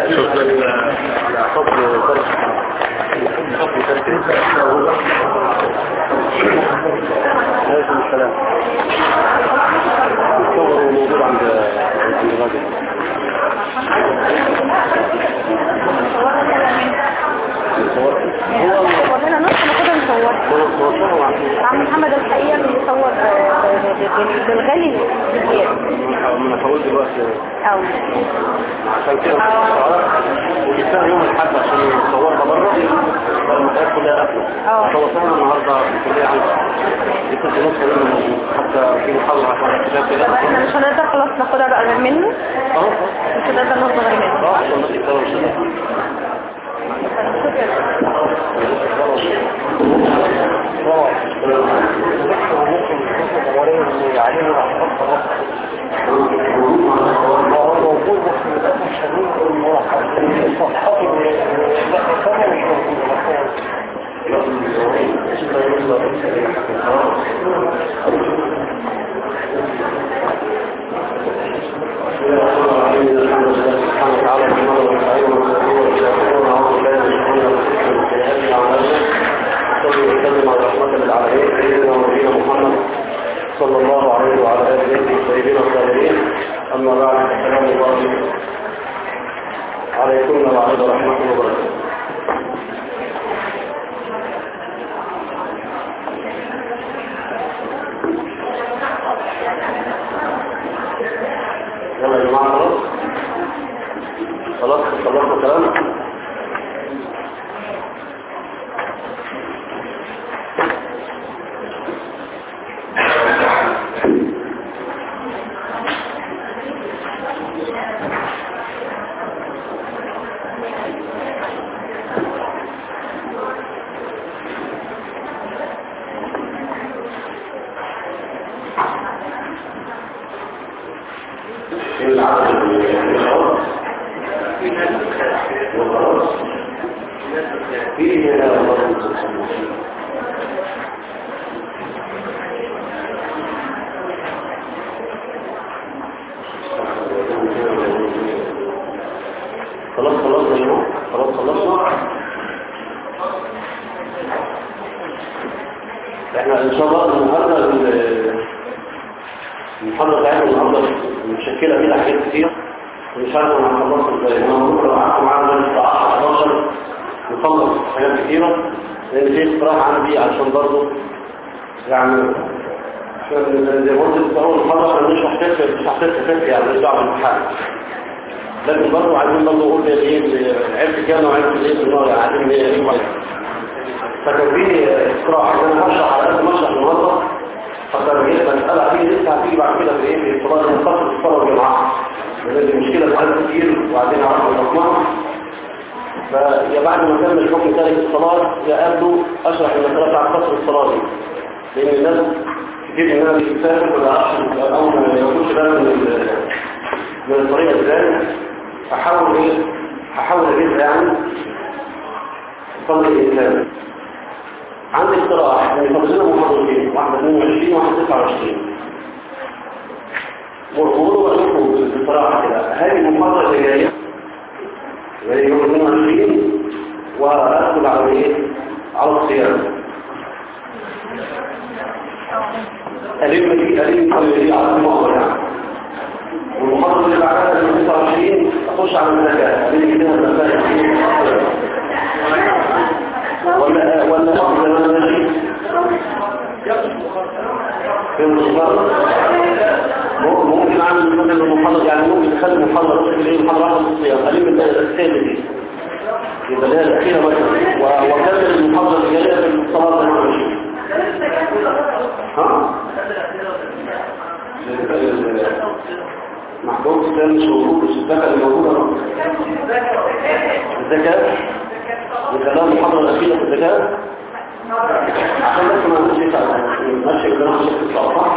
عليكم السلام الصور موجود عند عند الراجل هو لنا نص ناخدها نصورها عم محمد الحقيقة بيصور بالغالي بزيادة انا حاولت دلوقتي أو عشان كده وجبتها يوم الحد عشان نصورها بره المسائل كلها قافله اه. صورتها النهارده في الكليه عندي جبت في نص منهم حتى في محاضره عشان الكتاب طب كده احنا مش هنقدر خلاص ناخدها بقى غير منه اه مش هنقدر ناخد غير منه اه عشان الناس يقدروا يشتغلوا صلى الله عليه وعلى آله الطيبين الطاهرين أما بعد السلام الله عليكم وعلى رحمة الله وبركاته يلا يا جماعة خلاص خلاص خلصنا كلام العدد الخلاص والخلاص فيه لا الله خلاص خلصنا اليوم خلاص خلصنا احنا ان شاء الله النهارده ال- المحاضرة بتاعتنا النهارده متشكلة فيها حاجات كتير مش عارف انا هخلصها ازاي انا ممكن لو قعدت معانا من الساعة 10 11 نخلص حاجات كتيرة لان في اقتراح عندي عشان برضه يعني عشان زي ما قلت في اول مرة احنا مش هحتاج مش هحتاج فكر يعني مش دعوة بالامتحان لكن برضه عايزين برضه نقول ايه عرفت كام وعرفت ايه من نوع عايزين ايه نشوف فكان في اقتراح ان انا هشرح على قد ما اشرح النهارده حتى لو جيت مسألة هتيجي لسه هتيجي بعد كده في ايه في الصلاة ينتصر الصلاة والجماعة لأن دي مشكلة بقالها كتير وبعدين عرفنا نصنعها فيا بعد ما كمل حكم تارك الصلاة يا قبله أشرح المسألة بتاعت قصر الصلاة دي لأن الناس كتير منها بيسافر ولا أعرفش أو ما ياخدش باله من ال- من الطريقة ازاي أحاول إيه هحاول أجيبها يعني صلي الإنسان عندي اقتراح ان يفضل لنا محاضرتين واحده 22 وواحده 29 وقولوا واشوفوا بصراحه كده هذه المحاضره اللي جايه اللي هي يوم 22 وادخل على ايه على الصيام ألم دي ألم كل دي على المحاضره يعني والمحاضره اللي بعدها يوم 29 اخش على الزكاه ألم كده الزكاه ولا ولا نقضي ما نجي في المصدر ممكن اعمل مثلا المحاضره يعني ممكن اخلي المحاضره بشكل ايه محاضره واحده في الصيام الم الثالث دي يبقى لها الاخيره مثلا واكمل المحاضره اللي جايه في الصلاه زي ما ماشي ها محبوب السلام مش موجود مش الزكاه اللي موجوده الزكاه يبقى ده المحاضرة الأخيرة في الزكاة عشان بس ما نمشيش على نمشي كده نمشي في الصلاة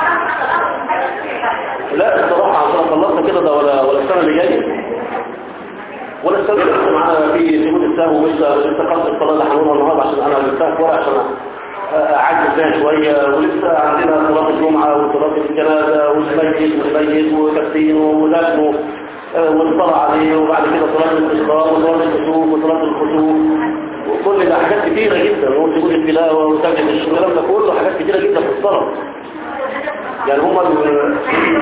لا الصراحة عشان خلصنا كده ده ولا ولا السنة اللي جاية ولا السنة اللي لسه معانا في سجود السهو ولسه لسه قصد الصلاة اللي هنقولها النهارده عشان أنا لسه في ورق عشان أعجز فيها شوية ولسه عندنا صلاة الجمعة وصلاة الجنازة والميت والميت وتكفين ودفنه آه، والصلاة عليه وبعد كده صلاة الاستسقاء وصلاة الكسوف وصلاة الخسوف وكل ده حاجات كتيرة جدا وسجود التلاوة وسجد الكلام ده كله حاجات كتيرة جدا في الصلاة يعني هم ال-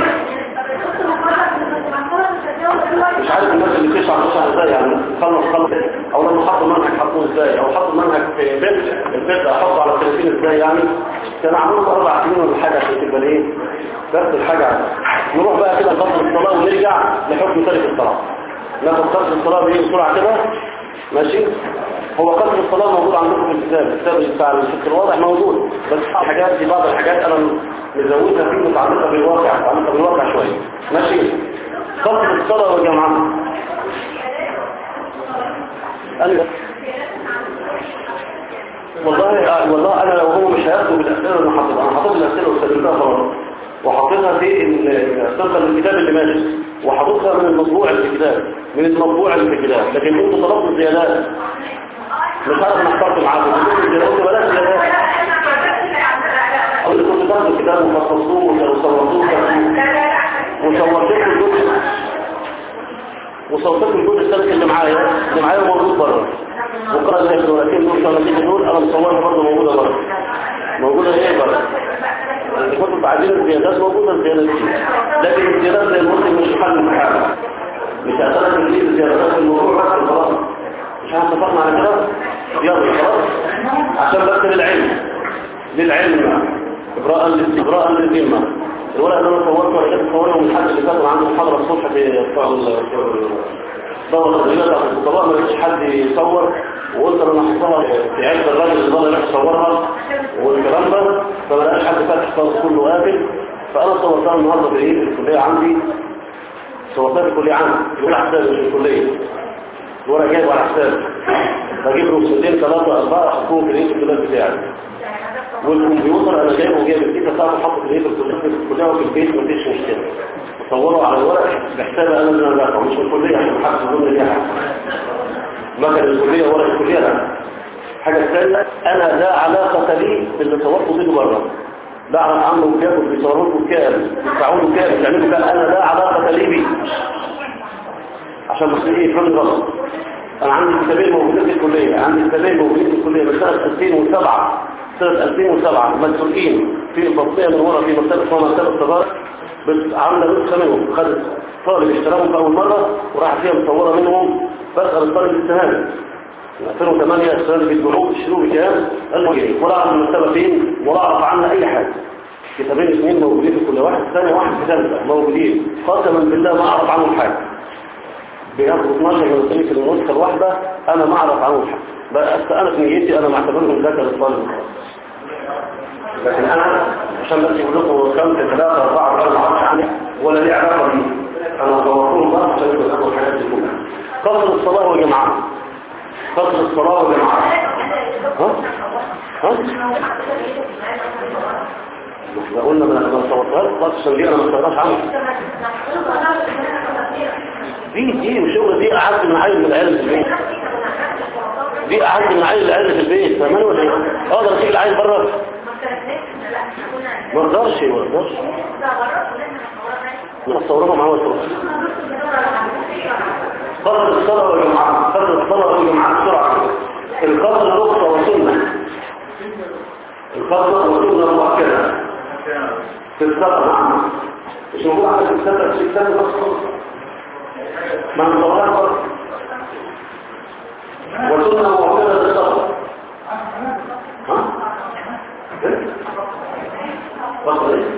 مش عارف الناس اللي بتشرح بتشرح ازاي يعني خلص خلص او لما حطوا منهج حطوه ازاي او حطوا منهج في فقه الفقه حطوا على 30 ازاي يعني كان عملوا اربع سنين ولا حاجه عشان تبقى ايه بس الحاجه عادي. نروح بقى كده نفصل الصلاه ونرجع لحكم تارك الصلاه ناخد قصر الصلاه بايه بسرعه كده ماشي هو قصر الصلاه موجود عندكم في الكتاب الكتاب بتاع الفكر الواضح موجود بس الحاجات دي بعض الحاجات انا مزودها فيه متعلقه بالواقع متعلقه بالواقع شويه ماشي قصر الصلاه والجماعه أنا والله آه، والله انا لو هو مش هياخدوا بالاسئله اللي حاططها انا حاطط الاسئله واستخدمتها خلاص وحاططها في ال- طبقا للكتاب اللي ماشي وحاططها من المطبوع اللي في الكتاب من المطبوع اللي في الكتاب لكن انتوا طلبتوا زيادات مش عارف انا اخترت معاكم قلت زيادات بلاش زيادات او اللي كنت تاخدوا الكتاب وفصصوه وصورتوه وصورت لكم الجزء وصورت لكم الجزء الثالث اللي معايا اللي معايا موجود بره وقال لي الدولتين دول شغلتين دول انا مصورها برضه موجوده بره موجوده ايه بره اللي كنتوا عايزين الزيادات موجوده الزيادات دي لكن الزيادات زي المسلم مش حل المحال مش هتعرف تجيب الزيادات في الموضوع بس خلاص مش هنتفقنا على كده يلا خلاص عشان بس للعلم للعلم ابراء ابراء للذمه الولد اللي انا صورته ولا كنت صوره من حد اللي كان عنده محاضره الصبح في بتاع ال- دورة الرجال بتاعت الخطباء ما لقيتش حد يصور وقلت انا احطها في عيد الراجل اللي ضل يروح يصورها والكلام ده فما لقاش حد فاتح خالص كله قافل فانا صورتها النهارده في ايه في الكليه عندي صورتها في الكليه عندي يقول حساب مش في الكليه الورق جايب على حساب بجيب رسمتين ثلاثه اربعه احطهم في الايه في الكليه بتاعي والكمبيوتر انا جايبه وجايب الكيسه بتاعته حاطه في الايه في الكليه في الكليه وفي البيت مفيش مشكله صوروا على الورق بحساب انا اللي انا دافعه مش في الكليه عشان محدش يظن ان دي حاجه مكان الكليه ورق الكليه لا حاجه ثانيه انا لا علاقه لي باللي صورته بيه بره بعرف عنه كام بيصوروا له كام بيدفعوا له كام بيعملوا كام انا لا علاقه لي بيه عشان بس ايه يفهم غلط انا عندي كتابين موجودين في الكليه عندي كتابين موجودين في الكليه من سنه 2007 سنه 2007 مسؤولين في البطنيه من ورا في مكتبه اسمها مكتبه التجاره بس عامله نسخه منهم خدت طالب اشتراهم في اول مره وراح فيها مصوره منهم بسال الطالب السهامي 2008 السنه اللي بيدعوه بيشتروه بكام؟ قال لي ولا اعرف المكتبه فين ولا اعرف عنها اي حاجه كتابين اثنين موجودين في كل واحد ثاني واحد في ثالثه موجودين قسما بالله ما اعرف عنهم حاجه بياخدوا 12 جنيه في النسخه الواحده انا ما اعرف عنهم حاجه بس انا في نيتي انا معتبرهم ذاكر الطالب لكن انا عشان بس يقول لكم خمسه ثلاثه اربعه اربعه ما اعرفش عنها ولا ليه علاقه بيه انا صورتهم بقى عشان يبقوا ياخدوا الحاجات دي كلها قصر الصلاه والجماعه قصر الصلاه والجماعه ها ها احنا قلنا ما ما صورتهاش خلاص عشان دي انا ما صورتهاش عنها دي دي مش شغل دي قعدت من عيل من العيال في البيت دي قعدت من عيل العيال في البيت فاهماني ولا ايه اقدر اسيب العيل بره ما اقدرش ما اقدرش ما اصورهم معاه وصورهم قصر الصلاة والجمعة قصر الصلاة والجمعة بسرعة القصر رخصة وسنة القصر وسنة مؤكدة في السفر نعم مش موجود عندك في السفر في السفر بس ما نصورها قصر وسنة مؤكدة في السفر ها؟ ايه؟ قصر ايه؟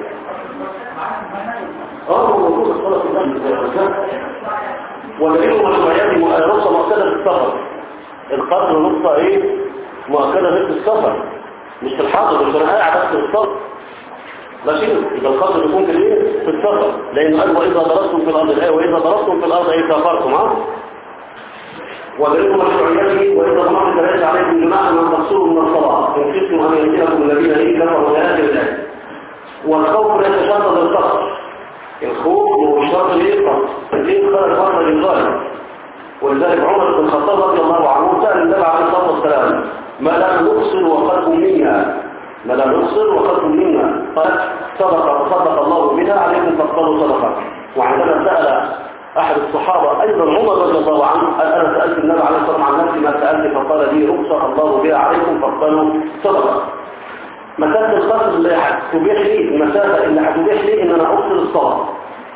اه موجود الصلاة في السفر ودليل مشروعيات نصة مؤكدة في السفر القدر نصة ايه مؤكدة في السفر مش في الحاضر مش انا قاعد بس في السفر ماشي يبقى القدر يكون في الايه في السفر لانه قال واذا ضربتم في الارض الايه واذا ضربتم في الارض ايه سافرتم ها ودليل مشروعيته واذا ضربتم فليس عليكم جماعه ان تقصروا من الصلاه ان خفتم ان ياتيكم الذين ايه كفروا بهذه الايه والخوف لا يتشدد القصر الخوف هو شرط الإقرأ ليه خرج مرة للغاية ولذلك عمر بن الخطاب رضي الله عنه سأل النبي عليه الصلاة والسلام ما لا نقصر وقلب منا ما لا نقصر وقلب منا قال صدق صدق الله بها عليكم فاقبلوا صدقة وعندما سأل أحد الصحابة أيضا عمر رضي الله عنه قال أنا سألت النبي عليه الصلاة والسلام عن نفسي ما سألت فقال لي رخصة الله بها عليكم فاقبلوا صدقة مسافة القصر اللي هتبيح لي المسافة اللي هتبيح لي إن أنا أقصر الصلاة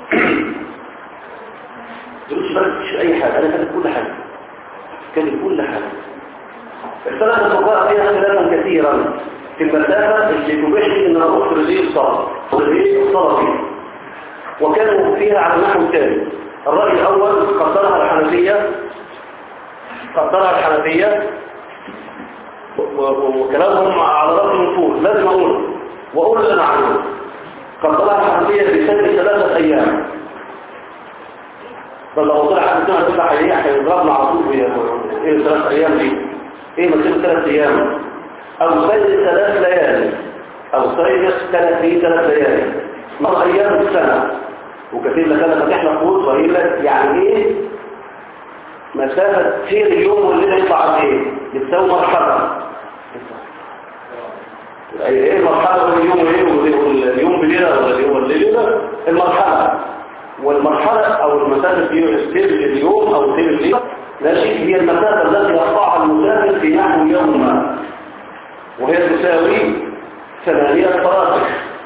دروس بس مش أي حاجة أنا كانت كل حاجة كانت كل حاجة اختلف الفقهاء فيها خلافا كثيرا في المسافة اللي تبيح لي إن أنا أقصر لي الصلاة وليه الصلاة فيها وكانوا فيها على النحو التالي الرأي الأول قدرها الحنفية قدرها الحنفية و- و- وكلامهم على رأس النفوذ لازم أقول وأقول اللي أنا عنه قدرها الحنفية بسبب ثلاثة أيام فلو طلع حد سنة تطلع حقيقة هيضربنا على طول في ايه الثلاث أيام دي ايه مسيرة ثلاث أيام أو سير ثلاث ليالي أو سير ثلاث في ثلاث ليالي مر أيام السنة وكثير لك أنا فتح لك قوت وقايل لك يعني ايه مسافة سير اليوم والليلة يطلع قد ايه بتساوي مرحلة ايه المرحلة بين اليوم وايه واليوم بليلة ولا اليوم والليلة المرحلة والمرحلة او المسافة دي سير اليوم او سير الليلة ماشي هي المسافة التي يقطعها المسافر في نحو يوم وهي تساوي ثمانية فراسخ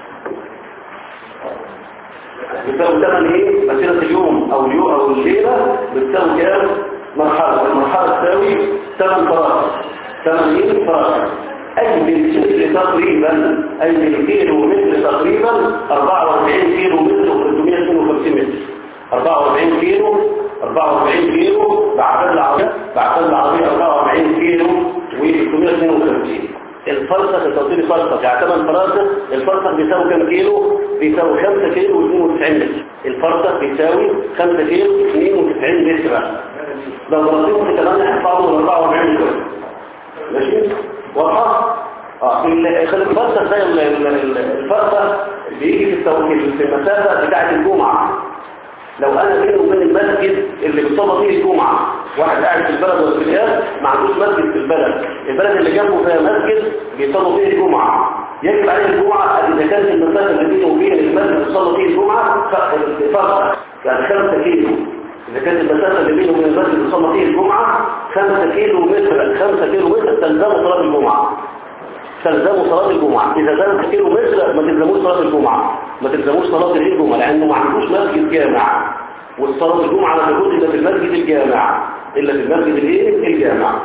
بتساوي ثمن ايه مسيرة اليوم او اليوم او الليلة بتساوي كام مرحلة والمرحلة تساوي ثمن فراسخ ثمن ايه فراسخ اي بالمثل تقريبا اي بالكيلو متر تقريبا 44 كيلو متر و352 متر 44 كيلو 44 كيلو بعد العربية بعد العربية 44 كيلو و352 الفرصة التوصيل فرصة يعني ثمان فرصة الفرصة بيساوي كم كيلو بيساوي 5 كيلو و92 متر الفرصة بيساوي 5 كيلو 92 متر لو ضربتهم في 8 هيطلعوا 44 كيلو ماشي واضحة اه ال- خلي الفرصة زي ال- ال- ال- الفرصة بيجي في التوكيل في المسافة بتاعة الجمعة لو انا بيني وبين المسجد اللي بتصلى فيه الجمعة واحد قاعد في البلد ولا في الرياض ما عندوش مسجد في البلد البلد اللي جنبه فيها مسجد بيصلوا فيه الجمعة يجب عليه الجمعة اذا كانت المسافة اللي بينه وبين المسجد اللي بتصلى فيه الجمعة ف- فرصة يعني 5 كيلو إذا كانت المسافة اللي بينه وبين المسجد اللي صلى فيه الجمعة 5 كيلو متر 5 كيلو متر تلزموا صلاة الجمعة تلزموا صلاة الجمعة إذا زادت كيلو متر ما تلزموش صلاة الجمعة ما تلزموش صلاة الجمعة لأنه ما عندوش مسجد جامع والصلاة الجمعة لا تكون إلا في المسجد الجامع إلا في المسجد الإيه؟ الجامع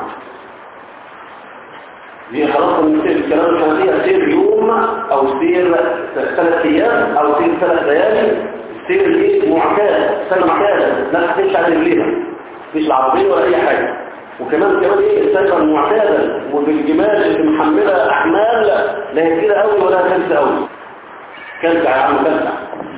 دي خلاص من سير الكلام الحنفية سير يوم أو سير ثلاث أيام أو سير ثلاث ليالي سير ايه معتاد سنة معتادة لا تحتاجش على رجليها مش العربية ولا أي حاجة وكمان كمان ايه السيرة المعتادة وبالجمال اللي محملة أحمال لا هي كده قوي ولا كلسة قوي كلسة يا عم كلسة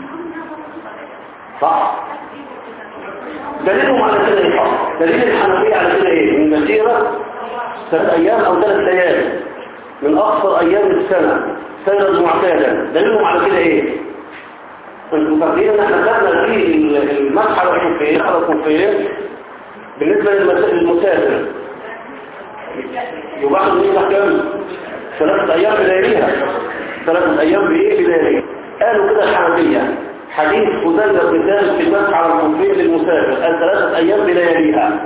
صح دليلهم على كده ايه صح دليل الحنفية على كده ايه من مسيرة ثلاث أيام أو ثلاث ليالي من أقصر أيام السنة سيرة معتادة دليلهم على كده ايه انتوا فاكرين ان احنا خدنا في المسحه والخفين على الخفين بالنسبه للمسافر يبقى نصبح كام ثلاثه ايام بلياليها ثلاثه ايام بايه بلياليها قالوا كده الحنفيه حديث خزيمه بن ثابت في المسح على الخفين للمسافر قال ثلاثه ايام بلياليها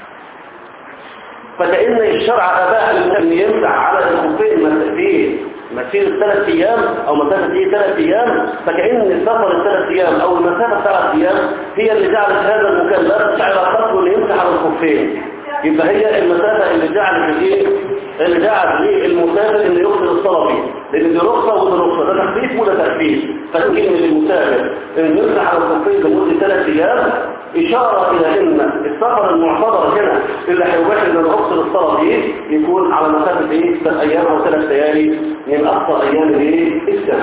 فكأن الشرع أباح أن يمسح على الخفين في مسيرة ثلاث أيام أو مسافة إيه ثلاث أيام فكأن السفر الثلاث أيام أو المسافة ثلاث أيام هي اللي جعلت هذا المكلف شعر خطوه اللي يمسح على الخفين يبقى هي المسافة اللي جعلت الايه اللي جعل ليه المسافر اللي يقصد الصلاة فيه لأن دي رخصة وده رخصة ده تخفيف وده تخفيف فكلمة للمسافر إن يمسح على الخفين لمدة ثلاث أيام إشارة إلى أن السفر المعتبر هنا اللي هيباشر أن أقصد الصلاة فيه يكون على مسافة إيه ثلاث أيام أو ثلاث ليالي من أقصى أيام الإيه السنة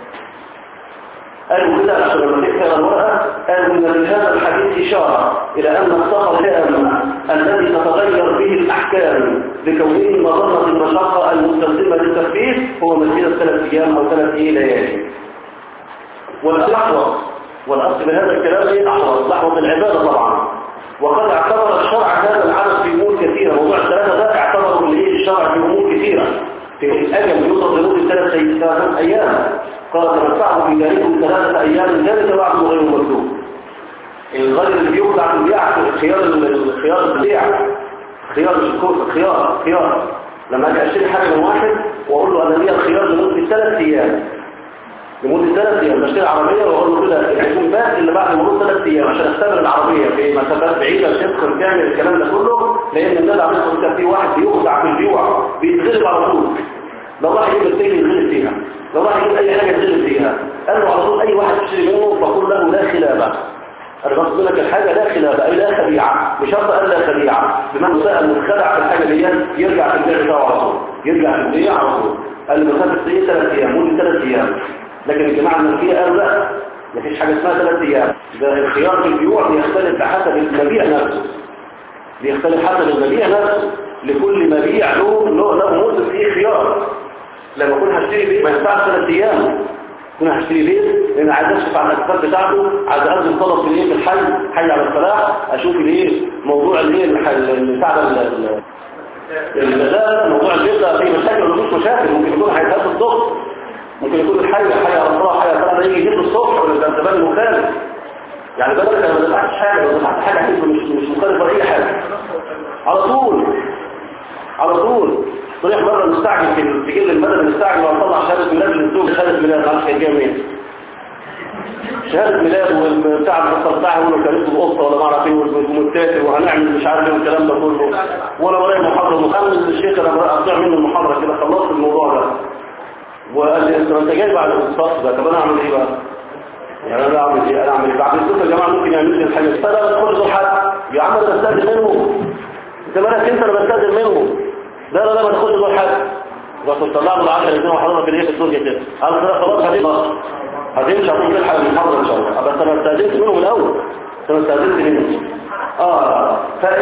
قالوا كده عشان لما تكتب الورقة قالوا إن لهذا الحديث إشارة إلى أن السفر التام الذي تتغير به الأحكام لكونه مظنة المشقة المستلزمة للتخفيف هو مسيرة ثلاث أيام أو ثلاث إيه ليالي والأحوط والأصل بهذا الكلام إيه أحوط لحظة العبادة طبعا وقد اعتبر الشرع هذا العدد في أمور كثيرة موضوع الثلاثة ده اعتبروا اللي إيه الشرع في أمور كثيرة في الأجل يوصل لمدة ثلاثة أيام قال تمتعوا في ذلكم ثلاثة أيام ذلك وعد غير مكتوب الراجل اللي بيوضع في البيع خيار الخيار البيع خيار مش الكوسه خيار خيار لما اجي اشتري حاجه من واحد واقول له انا ليا الخيار لمده ثلاث ايام لمده ثلاث ايام بشتري عربيه واقول له كده هيكون باقي اللي بعد مرور ثلاث ايام عشان استقبل العربيه في مسافات بعيده تدخل تعمل الكلام ده كله لان الناس عليه الصلاه والسلام في واحد بيخدع في البيوع بيتغلب على طول لو راح يجيب التاني يتغلب فيها لو راح يجيب اي حاجه يتغلب فيها قال له على طول اي واحد تشتري منه فقول له لا خلافه انا بقصد لك الحاجه لا خلافه اي لا خديعه بشرط ان لا خديعه بمعنى سأل متخدع في الحاجه دي يرجع في البيع بتاعه على طول يرجع في البيع على طول قال له مسافه ايه ثلاث ايام مده ثلاث ايام لكن الجماعه الملكيه قالوا لا مفيش حاجه اسمها ثلاث ايام ده الخيار في البيوع بيختلف بحسب المبيع نفسه بيختلف حسب المبيع نفسه لكل مبيع له له له مده فيه خيار لما اكون هشتري بيت ما ينفعش ثلاث ايام كنت هشتري بيت لان عايز اشوف على الاكتاف بتاعته عايز انزل طلب في الايه في الحي حي على الفلاح اشوف الايه موضوع الايه الحل- بتاع ال- ال- لا موضوع البيت ده فيه مشاكل ولا مش مشاكل ممكن يكون هيتهز الصبح ممكن يكون الحي حي على الصبح حي على الفلاح ده يجي يجيب الصبح ولا ده انت بالي مخالف يعني بدل انا ما دفعتش حاجه لو دفعت حاجه هتبقى مش مش مخالف ولا اي حاجه على طول على طول طريق مرة مستعجل في تجيب المدد مستعجل وهطلع شهادة ميلاد للزوج شهادة ميلاد معرفش كان جايه منين شهادة ميلاد والبتاع القصة بتاعها يقول له كان اسمه قصة ولا ما اعرف ايه والمتاتر وهنعمل مش عارف ايه والكلام ده كله وانا ورايا محاضرة مخمس الشيخ انا اطلع منه المحاضرة كده خلصت الموضوع ده وقال لي انت انت جاي بعد الصف ده طب انا اعمل ايه بقى؟ يعني انا اعمل ايه؟ انا اعمل ايه؟ بعد الصف يا جماعه ممكن يعمل لي الحاجه فانا كل دول حد يا عم انا بستاذن منه انت مالك انت انا بستاذن منه لا لا لا ما تاخدش دول حد بس طلع له 10 جنيه وحضرتك اللي هي في الدنيا كده قال كده خلاص هتمشي هتمشي هتقوم تلحق المحاضره ان شاء الله بس انا استاذنت منه من الاول انا استاذنت منه اه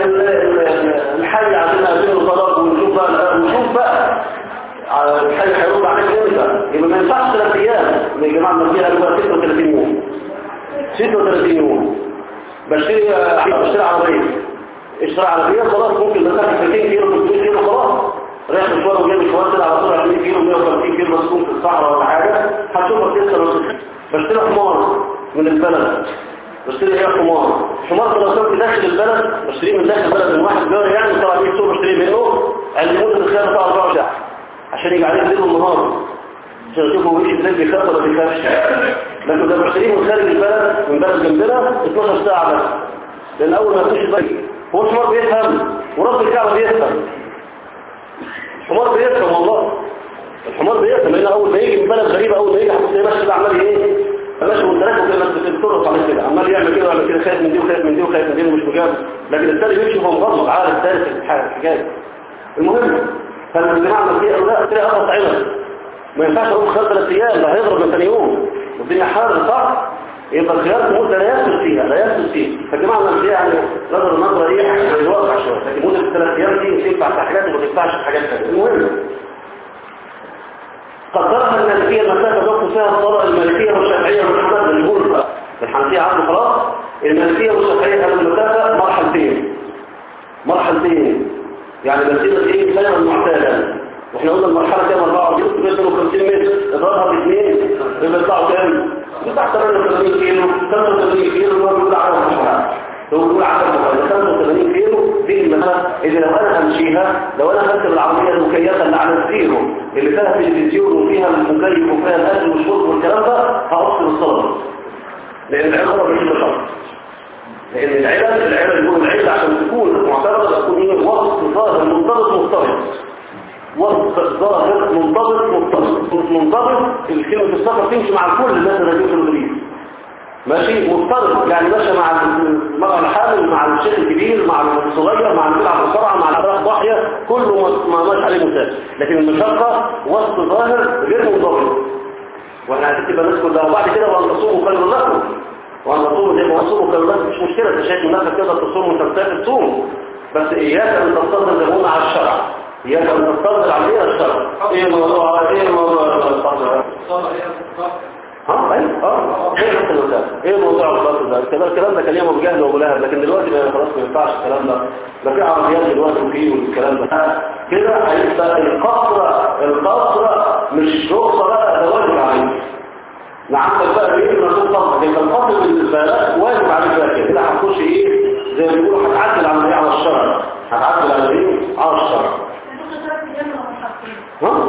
فالحي عندنا عايزين طلب ونشوف بقى ونشوف بقى على الحي هيرد عليك امتى يبقى ما ينفعش ثلاث ايام يا جماعه المسيح قالوا بقى 36 يوم 36 يوم بشتري بشتري عربيه اشتري عربيه خلاص ممكن مسافه 200 كيلو 300 كيلو خلاص رايح مشوار وجاي مشوار كده على طول 20 كيلو 150 كيلو مسكون في الصحراء ولا حاجه هتشوفك تسال بشتري حمار من البلد بشتري ايه حمار حمار لو كنت داخل البلد بشتريه من داخل البلد من واحد جاري يعني طلع بيه السوق بشتريه منه قال لي مده الخيار بتاع 4 ساعه عشان يجي عليه الليل والنهار عشان يشوفوا وش الليل بيخاف ولا بيخافش لكن ده بشتريه من خارج البلد من بلد جنبنا 12 ساعه بس لان اول ما يخش البلد هو الحمار بيفهم ورب الكعبه بيفهم الحمار بيفهم والله الحمار بيفهم لان اول ما يجي من بلد غريبه اول ما يجي هتبص ماشي كده عمال ايه ماشي مدركه كده بتتطرق على كده عمال يعمل كده ويعمل كده خايف من دي وخايف من دي وخايف من دي ومش مجاب لكن الثاني بيمشي وهو مغمض عارف دارس الحكايه المهم فالجماعه المسيح قالوا لا تلاقي اربع عينك ما ينفعش اقول خلال ثلاث ايام ده هيضرب من ثاني يوم والدنيا حر صح يبقى الخيار مده لا يسلس فيها لا يسلس فيها فالجماعه المسيح يعني نظر النظره ايه الواقع شويه لكن مده الثلاث ايام دي تنفع في حاجات وما تنفعش في حاجات ثانيه المهم قدرها المالكية المسافة ضبط فيها الصلاة المالكية والشافعية والحمد الجمهور بقى الحنفية عنده خلاص المالكية والشافعية هذه المسافة مرحلتين مرحلتين يعني مسيرة ايه سنة المعتادة واحنا قلنا المرحلة كام 54 52 متر اضربها باثنين بيطلعوا كام؟ بتاع 88 كيلو 85 كيلو اللي هو بيقول على المرحلة هو بيقول على المرحلة 85 كيلو دي المسافة إذا لو أنا همشيها لو أنا هركب العربية المكيفة اللي على الزيرو اللي فيها تلفزيون وفيها المكيف وفيها الأكل والشرب والكلام ده هأفصل الصلاة لأن العبرة مش بشرط لأن العلل العلل يقول العلل عشان تكون معتبرة تكون ايه وسط ظاهر منضبط مضطرب وسط ظاهر منضبط مضطرب منضبط الكلمة في السفر تمشي مع كل الناس اللي في الغريب ماشي مضطرب يعني ماشي مع المرأة الحامل مع الشيخ الكبير مع الصغير مع اللي بيلعب بسرعة مع الأبراح ضاحية كله ما ماشي عليه مسافر لكن المشقة وسط ظاهر غير منضبط واحنا هتبقى الناس كلها وبعد كده وان تصوموا خير لكم وان تصوموا زي ما تصوموا خير لكم مش مشكلة انت شايف نفسك تقدر تصوم وانت مسافر تصوم بس اياك ان تستظهر زي على الشرع اياك ان تستظهر عليها الشرع ايه الموضوع ايه الموضوع التستظهر ها اي اه ايه نفس المسافه ايه موضوع الخلاص ده كده الكلام ده كان يوم بجهل وابو لهب لكن دلوقتي بقى خلاص ما ينفعش الكلام ده ده في عربيات دلوقتي وفي والكلام ده كده هيبقى القصر القصر مش رخصه بقى ده واجب عليك نعمل بقى ايه من رسول الله يبقى الفصل بالنسبه لك واجب عليك بقى كده كده هتخش ايه زي ما بيقولوا هتعدل على ايه على الشرع هتعدل على ايه على الشرع ها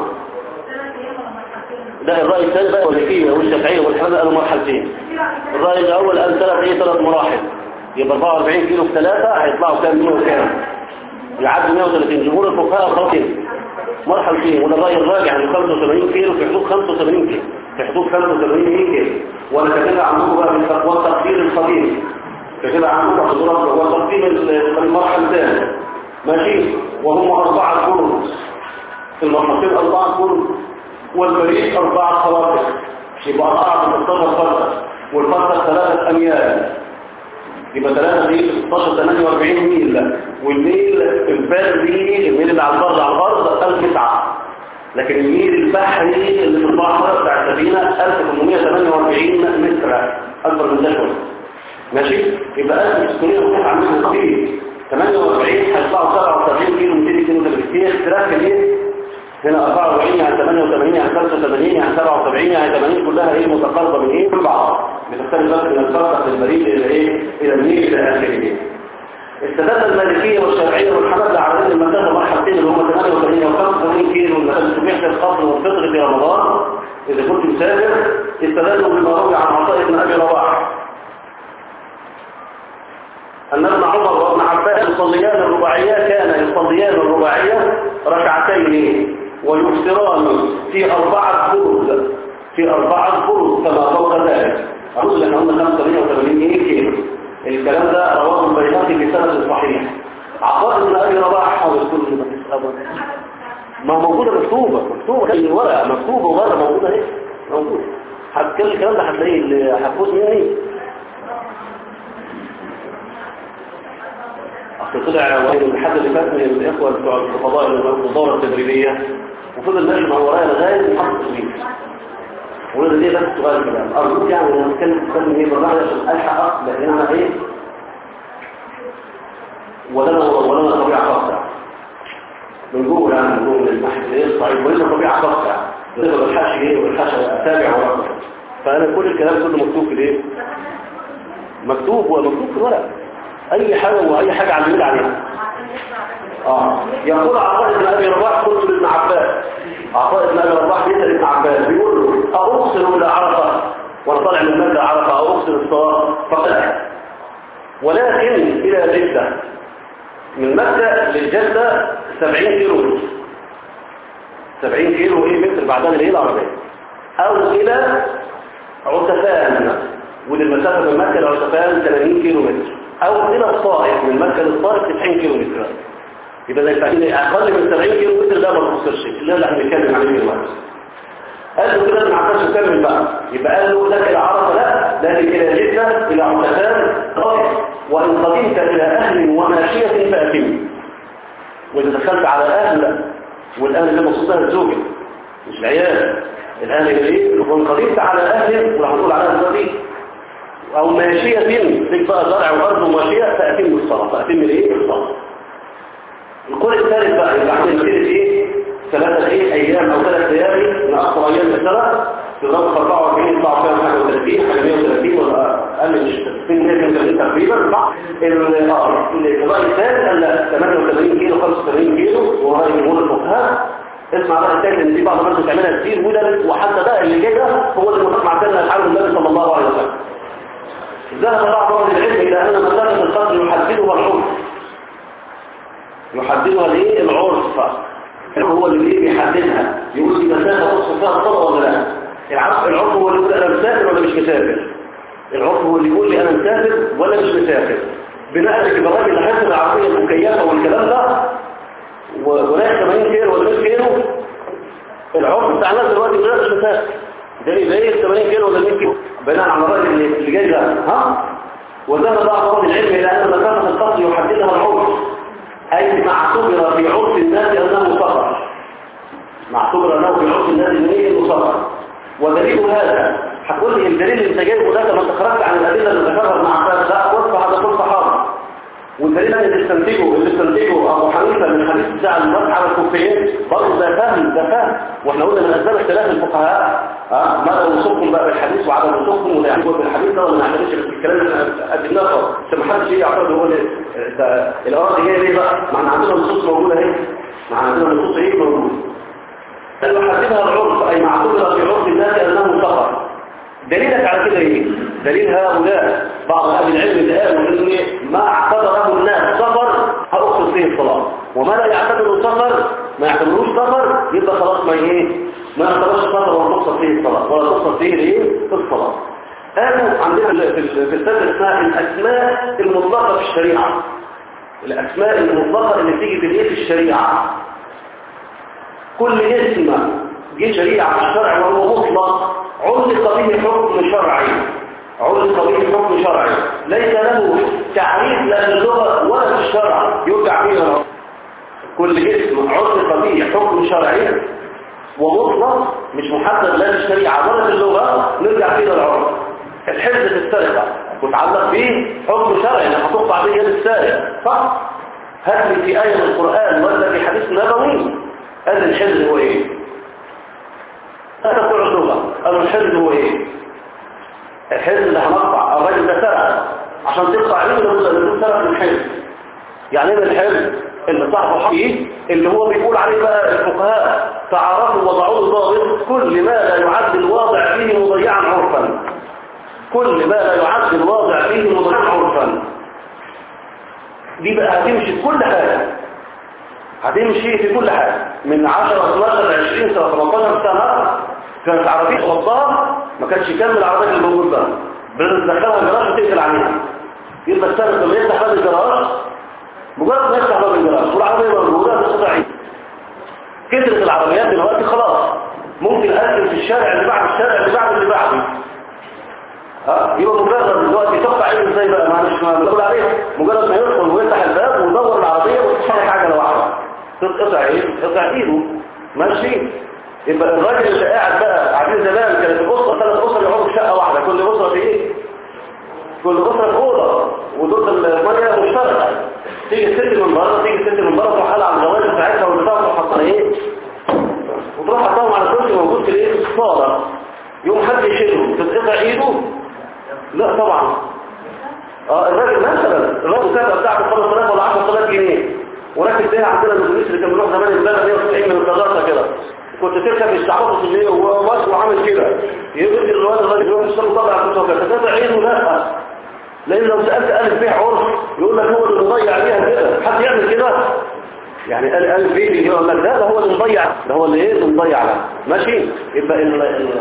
لا الرأي الثاني بقى والحكيمة والشافعية والحمد قالوا مرحلتين الرأي الأول قال ثلاث ايه ثلاث مراحل يبقى 44 كيلو في ثلاثة هيطلعوا كام 100 وكام يعدوا 130 جمهور الفقهاء خلاصين مرحلتين وده الرأي الراجع عن 85 كيلو في حدود 85 كيلو في حدود 85 كيلو وانا كاتبها عندكم بقى بالتقوى التقدير القديم كاتبها عندكم حضور هو تقديم المرحلة الثانية ماشي وهم أربعة قرن في المرحلتين أربعة قرن والبريد أربعة خواطر يبقى أربعة من 16 فرصة والفرصة ثلاثة أميال يبقى ثلاثة دي 16 48 ميل والميل البر دي الميل اللي على البر على البر 1009 لكن الميل البحري اللي في البحر بتاع السفينة 1848 متر أكبر من ده شوية ماشي يبقى 1600 عاملين كتير 48 هيطلعوا 77 كيلو 200 كيلو ده كتير اختلاف كبير هنا 44 يعني 88 يعني 85 يعني 77 يعني 80 كلها ايه متقاربه من ايه من بعض بتختلف بس من الفرق البريد الى ايه الى النيل الى اخره استدل المالكيه والشافعيه والحنابلة على ان المسافه مرحلتين اللي هم 88 و 85 كيلو المسافه تبيح القصر والفطر في رمضان اذا كنت مسافر استدلوا بما روي عن عطاء بن ابي رواح أن ابن عمر وابن عباس يصليان الرباعية كان يصليان الرباعية ركعتين ويفطران في أربعة فرض في أربعة فرض كما فوق ذلك أقول لك قلنا 85 كيلو الكلام ده رواه البيهقي بسند صحيح عطاء بن أبي رباح حاول كل ما تسأله ما موجودة مكتوبة مكتوبة في الورقة مكتوبة وغير موجودة اهي موجودة هتكلم الكلام ده هتلاقيه اللي هتفوت مني أصل طلع الحد اللي فات من الإخوة بتوع الفضاء الدورة التدريبية وفضل ماشي مع ورايا لغاية محطة التصوير وقلنا ليه بس سؤال كده أرجوك يعني أنا أتكلم تتكلم إيه بالراحة عشان ألحق لأن أنا إيه ولنا ولنا طبيعة خاصة من جوه يعني من جوه من المحل إيه الصعيد ولنا طبيعة خاصة يعني لازم ما بلحقش إيه ما بلحقش أتابع ورقة فأنا كل الكلام كله مكتوب في الإيه مكتوب ومكتوب في الورق اي حاجة واي حاجة علمين عليها اه يقول عطاء بن ابي رباح قلت لابن عباس عطاء بن ابي رباح بيسال ابن عباس بيقول له اقصر الى عرفه وانا طالع من مكه عرفه اقصر الصلاه فقال ولكن الى جده من مكه للجده 70 كيلو 70 كيلو ايه متر بعدين الايه العربيه او الى عتفان وللمسافه من مكه لعتفان 80 كيلو متر او الى الطائف من مكة للطائف 90 كيلو متر يبقى زي فاهمين اقل من 70 كيلو متر ده ما تخسرش اللي احنا بنتكلم عليه دلوقتي قال له كده ما عرفش يكمل بقى يبقى قال له لك العرفه لا لكن الى جده الى عتبان طائف وان قدمت الى اهل وماشيه فاتم واذا دخلت على اهل والاهل اللي مقصودها الزوجه مش العيال الاهل ايه وان قدمت على اهل وهنقول على اهل او ماشية فيك بقى زرع وارض وماشية فأتم الصلاة فأتم الايه الصلاة القول الثالث بقى يبقى عندنا كده ايه ثلاثة ايه ايام او ثلاث ليالي من اكثر ايام السنة في ضرب 44 يطلع فيها حاجة 30 حاجة 130 ولا اقل مش 60 130 تقريبا صح الرأي الثالث قال لا 88 كيلو 85 كيلو ورأي جمهور الفقهاء اسمع بقى الثالث ان في بعض الناس بتعملها كتير وده وحتى ده اللي جاي ده هو اللي متفق مع سيدنا الحمد النبي صلى الله عليه وسلم ذهب بعض اهل العلم الى ان مسافه القدر يحددها العرف يحددها ليه العرف هو اللي ليه بيحددها يقول دي مسافه تصف فيها الصلاه ولا لا العرف العرف هو اللي يقول انا مسافر ولا مش مسافر العرف هو اللي يقول لي انا مسافر ولا مش مسافر بناء على البرامج اللي حسب العربيه المكيفه والكلام ده ورايح 80 كيلو ولا 100 كيلو العرف بتاع الناس دلوقتي مش مسافر ده يبقى 80 كيلو ولا 100 كيلو بناء على الرأي اللي جاي ده ها وذهب بعض اهل العلم الى ان مسافه القصر يحددها العرف اي ما اعتبر في عرف الناس انه سفر ما اعتبر انه في عرف الناس انه سفر ودليل هذا هتقول لي الدليل اللي انت جايبه ده لما انت خرجت عن الادله اللي ذكرها ابن عباس لا وصف هذا كل صحابه والدليل اللي استنتجه اللي استنتجه ابو حنيفه من حديث بتاع المسح على الكوفيين برضه ده فهم ده فهم واحنا قلنا من اسباب اختلاف الفقهاء اه ماذا وصفكم بقى بالحديث وعدم وصفكم ولا يعتبر بالحديث ده ولا ما يعتبرش بالكلام اللي احنا قدمناه عشان ما حدش يجي يعترض ويقول ده الاراء دي جايه ليه بقى؟ ما احنا عندنا نصوص موجوده اهي ما احنا عندنا نصوص ايه موجوده يحددها العرف اي معتبره في عرف الناس انه سفر دليلك على كده ايه دليل هؤلاء بعض اهل العلم اللي قالوا ان ما اعتبره الناس سفر هأقصد فيه الصلاة وما لا يعتبره سفر ما يعتبروش سفر يبقى خلاص ما ايه ما يعتبرش سفر ولا تقصد فيه الصلاة ولا تقصد فيه الايه في الصلاة قالوا عندنا في في السنة اسمها الاسماء المطلقة في الشريعة الاسماء المطلقة اللي تيجي في الايه في الشريعة كل اسم جه شريعة في الشرع وهو مطلق علق به حكم شرعي علق به حكم شرعي ليس له تعريف لا في اللغة ولا في الشرع يرجع فيه الرب كل اسم علق به حكم شرعي ومطلق مش محدد لا في الشريعة ولا في اللغة نرجع فيه للعرف الحفظ في السرقة متعلق به حكم شرعي اللي هتقطع به يد السارق صح؟ هات لي في آية من القرآن ولا في حديث نبوي قال الحفظ هو ايه؟ هذا كل اللغة قالوا الحفظ هو ايه الحفظ اللي هنقطع الراجل ده سرق عشان تقطع عليه لازم سرق من الحفظ يعني ايه الحفظ اللي صاحبه حقيقي اللي هو بيقول عليه بقى الفقهاء تعرفوا وضعوا له ضابط كل ما لا يعد الواضع فيه مضيعا عرفا كل ما لا يعد الواضع فيه مضيعا عرفا دي بقى هتمشي في كل حاجة هتمشي في كل حاجة من 10 12 20 سنة 18 سنة كانت عربية خطاب ما كانش يكمل العربية اللي موجود ده بتدخلها الجراج وتقفل عليها يبقى السنة لما يفتح باب الجراج مجرد ما يفتح باب الجراج والعربية موجودة بتستطيع كثرة العربيات دلوقتي خلاص ممكن أقفل في الشارع اللي بعد الشارع اللي بعد اللي بعده ها يبقى مجرد دلوقتي تقطع عينه ازاي بقى معلش ما بقول عليه مجرد ما يدخل ويفتح الباب ويدور العربية وتتحرك عجلة واحدة تقطع ايه تقطع ايده ماشي يبقى الراجل اللي قاعد بقى قاعدين زمان كانت الاسره ثلاث اسر يقعدوا في شقه واحده كل اسره في ايه كل اسره في اوضه ودور الميه مشتركه تيجي الست من بره تيجي الست من بره تروح على الجواز بتاعتها والبتاع تروح حاطها ايه وتروح حاطاهم على كرسي موجود في الايه في الصاله يوم حد يشيله تتقطع ايده لا طبعا اه الراجل مثلا الراجل كان بتاعته 5000 ولا 10000 جنيه وراكب بيها عندنا الاتوبيس اللي كان بيروح زمان البلد 190 من القداسه كده كنت تركب الشعبات في الليل وواسع وعامل كده يقول الواد الراجل يروح يشتغل طبعا كنت وكذا تتابع عينه لا لان لو سالت الف بيه عرف يقول لك هو اللي مضيع عليها كده حد يعمل كده يعني الف بيه يقول لك ده ده هو اللي مضيع ده هو اللي ايه اللي مضيع عليها ماشي يبقى ال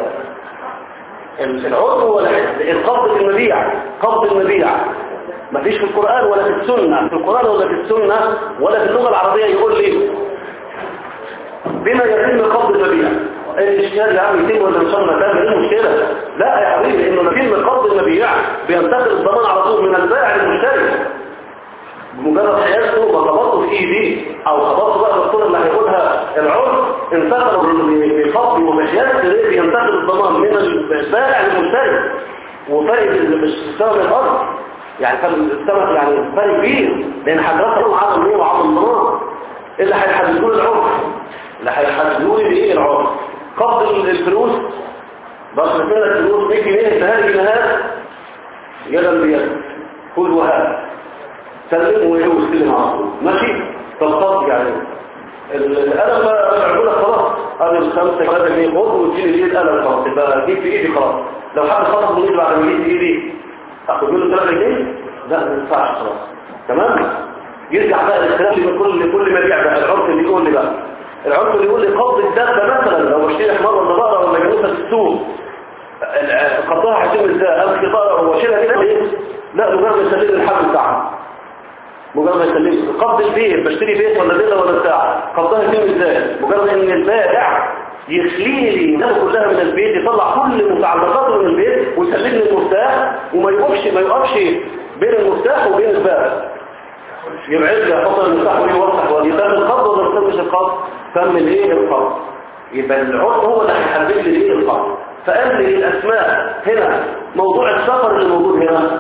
ال العرف هو القبض المبيع قبض المبيع ما فيش في القرآن ولا في السنة في القرآن ولا في السنة ولا في اللغة العربية يقول لي بما يتم قبض المبيع الاشتهاد يا عم يتم ولا ان شاء الله كان ايه المشكلة لا يا حبيبي انه يتم قبض المبيع بينتقل الضمان على طول من البائع للمشتري بمجرد حياته وخبطه في ايديه او خبطه بقى بالطول اللي هيقولها العرف انتقل بفضل وبحياته بينتقل الضمان من البائع للمشتري وفرق السبب الارض يعني كان السبب يعني فرق كبير لان حضرتك لهم عدم ايه وعدم الضمان اللي هيحددوا لي العرف اللي هيحددوا لي ايه العرف قبض الفلوس بس مثلا الفلوس 100 جنيه انتهى جنيهات يدا بيد خذ وهات سلم ويهو يستلم على طول ماشي طب يعني القلم بقول لك خلاص انا الخمسه ثلاثه جنيه خد واديني ليه القلم خلاص يبقى جيب في ايدي خلاص لو حد خلص من ايدي بعد ما يجي ايدي اخد منه 3 جنيه لا ما ينفعش خلاص تمام يرجع بقى الاختلاف من كل كل مبيع بقى العرف اللي يقول لي بقى العرف اللي يقول لي قبض الدابه مثلا لو اشتري حمار ولا بقره ولا جاموسه في السوق قبضها هيتم ازاي امسك بقره واشيلها كده ايه لا مجرد يسلم الحمل بتاعها مجرد ما يسلم قبض البيت بشتري بيت ولا فيلا ولا بتاع قبضها يتم ازاي مجرد ان البائع يخلي لي الناس كلها من البيت يطلع كل متعلقاته من البيت ويسلمني المفتاح وما يقفش ما يقفش بين المفتاح وبين الباب يبعد لي يحط المفتاح ويوضح ويتم القبض ولا ما يتمش القبض تم الايه القبض يبقى العرف هو اللي هيحدد لي ايه القبض فقال لي الاسماء هنا موضوع السفر اللي موجود هنا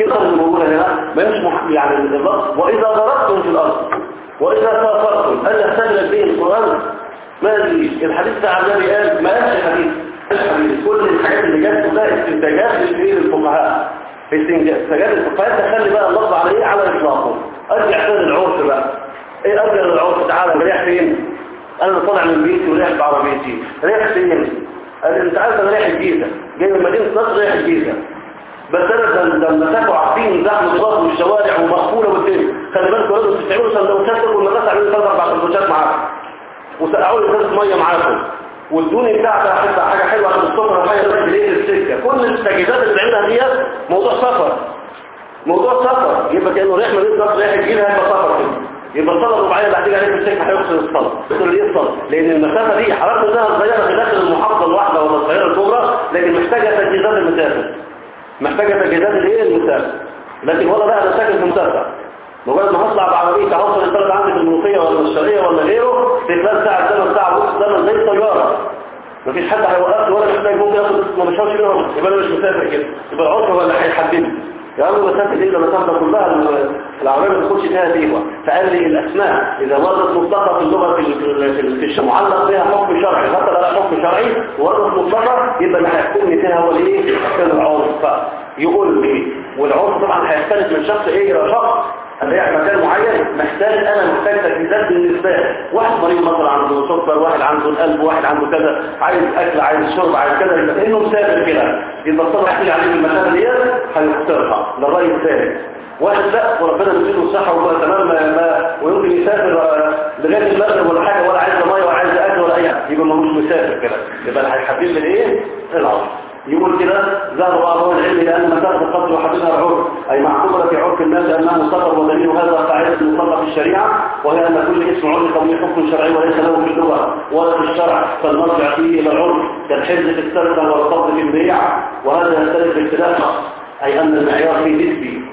كده اللي موجوده هنا ما مش مح... يعني اللفظ واذا ضربتم في الارض واذا سافرتم هل يحتاج به القران ما ادري الحديث بتاع النبي قال ما قالش حديث الحديث كل الحاجات اللي جت ده استنتاجات للفقهاء الفقهاء استنتاجات الفقهاء تخلي بقى اللفظ على ايه على اطلاقه ارجع تاني للعرف بقى ايه ارجع للعرف تعالى رايح فين انا طالع من بيتي ورايح بعربيتي رايح فين قال انت عارف انا رايح الجيزه جاي من مدينه نصر رايح الجيزه بس انا لما تاكوا عارفين زحمه الباص والشوارع ومقفوله والدنيا خلي بالكم لازم تستعملوا سندوتشات تاكلوا المدرسه عاملين ثلاث اربع سندوتشات معاكم وسقعوا لي ازازه ميه معاكم والدوني بتاعتها حتى حاجه حلوه عشان السفر وحاجه بس ليه السكه كل التجهيزات اللي بنعملها ديت موضوع سفر موضوع سفر يبقى كانه رايح مدينه نصر رايح الجيزه هيبقى سفر كده يبقى الصلاة الرباعية اللي هتيجي عليه في السكة هيوصل الصلاة يوصل ليه الصلاة لأن المسافة دي حركة انها صغيرة في داخل المحافظة الواحدة ولا الصغيرة الكبرى لكن محتاجة تجهيزات المسافة محتاجة تجهيزات الايه المسافة لكن ولا بقى انا ساكن في مسافة مجرد ما هطلع بعربية هوصل البلد عندي في المنوفية ولا الشرقية ولا غيره في خلال ساعة زمن ساعة ونص زمن زي الطيارة مفيش حد هيوقفني ولا محتاج ممكن ياخد ما مشاوش منهم يبقى انا مش مسافر كده يبقى العرف هو اللي هيحددني يا عم مسافة ايه لما تاخد كلها العربية ما تاخدش فيها ديوة فقال لي الاسماء اذا وردت مطلقة في اللغة في في في معلق فيها حكم شرعي حتى لا حكم شرعي وردت مطلقة يبقى اللي هيحكمني فيها هو الايه كان العرف فيقول لي والعرف طبعا هيختلف من شخص ايه الى شخص اللي هي مكان معين محتاج انا محتاج تجهيزات بالنسبه لي واحد مريض مثلا عنده سكر واحد عنده القلب واحد عنده كذا عايز اكل عايز شرب عايز كذا يبقى كانه مسافر كده يبقى الصبر يحتاج عليه المسافه ديت هيختارها للراي الثاني واحد لا وربنا يديله الصحه وهو تمام ما ما ويمكن يسافر لغايه المغرب ولا حاجه ولا عايز ميه ولا عايز اكل ولا اي حاجه يبقى ملوش مسافر كده يبقى اللي هيحدد لي ايه العصر يقول كده ذهب بعض اهل العلم لان مسافه القتل وحددها العرف اي معتبره في عرف الناس انها مصدر ودليل هذا قاعده مطلقه في الشريعه وهي ان كل اسم عرف له حكم شرعي وليس له في اللغه ولا في الشرع فالمرجع فيه الى العرف كالحرز في السرقه والقبض في البيع وهذا يختلف باختلاف اي ان المعيار فيه نسبي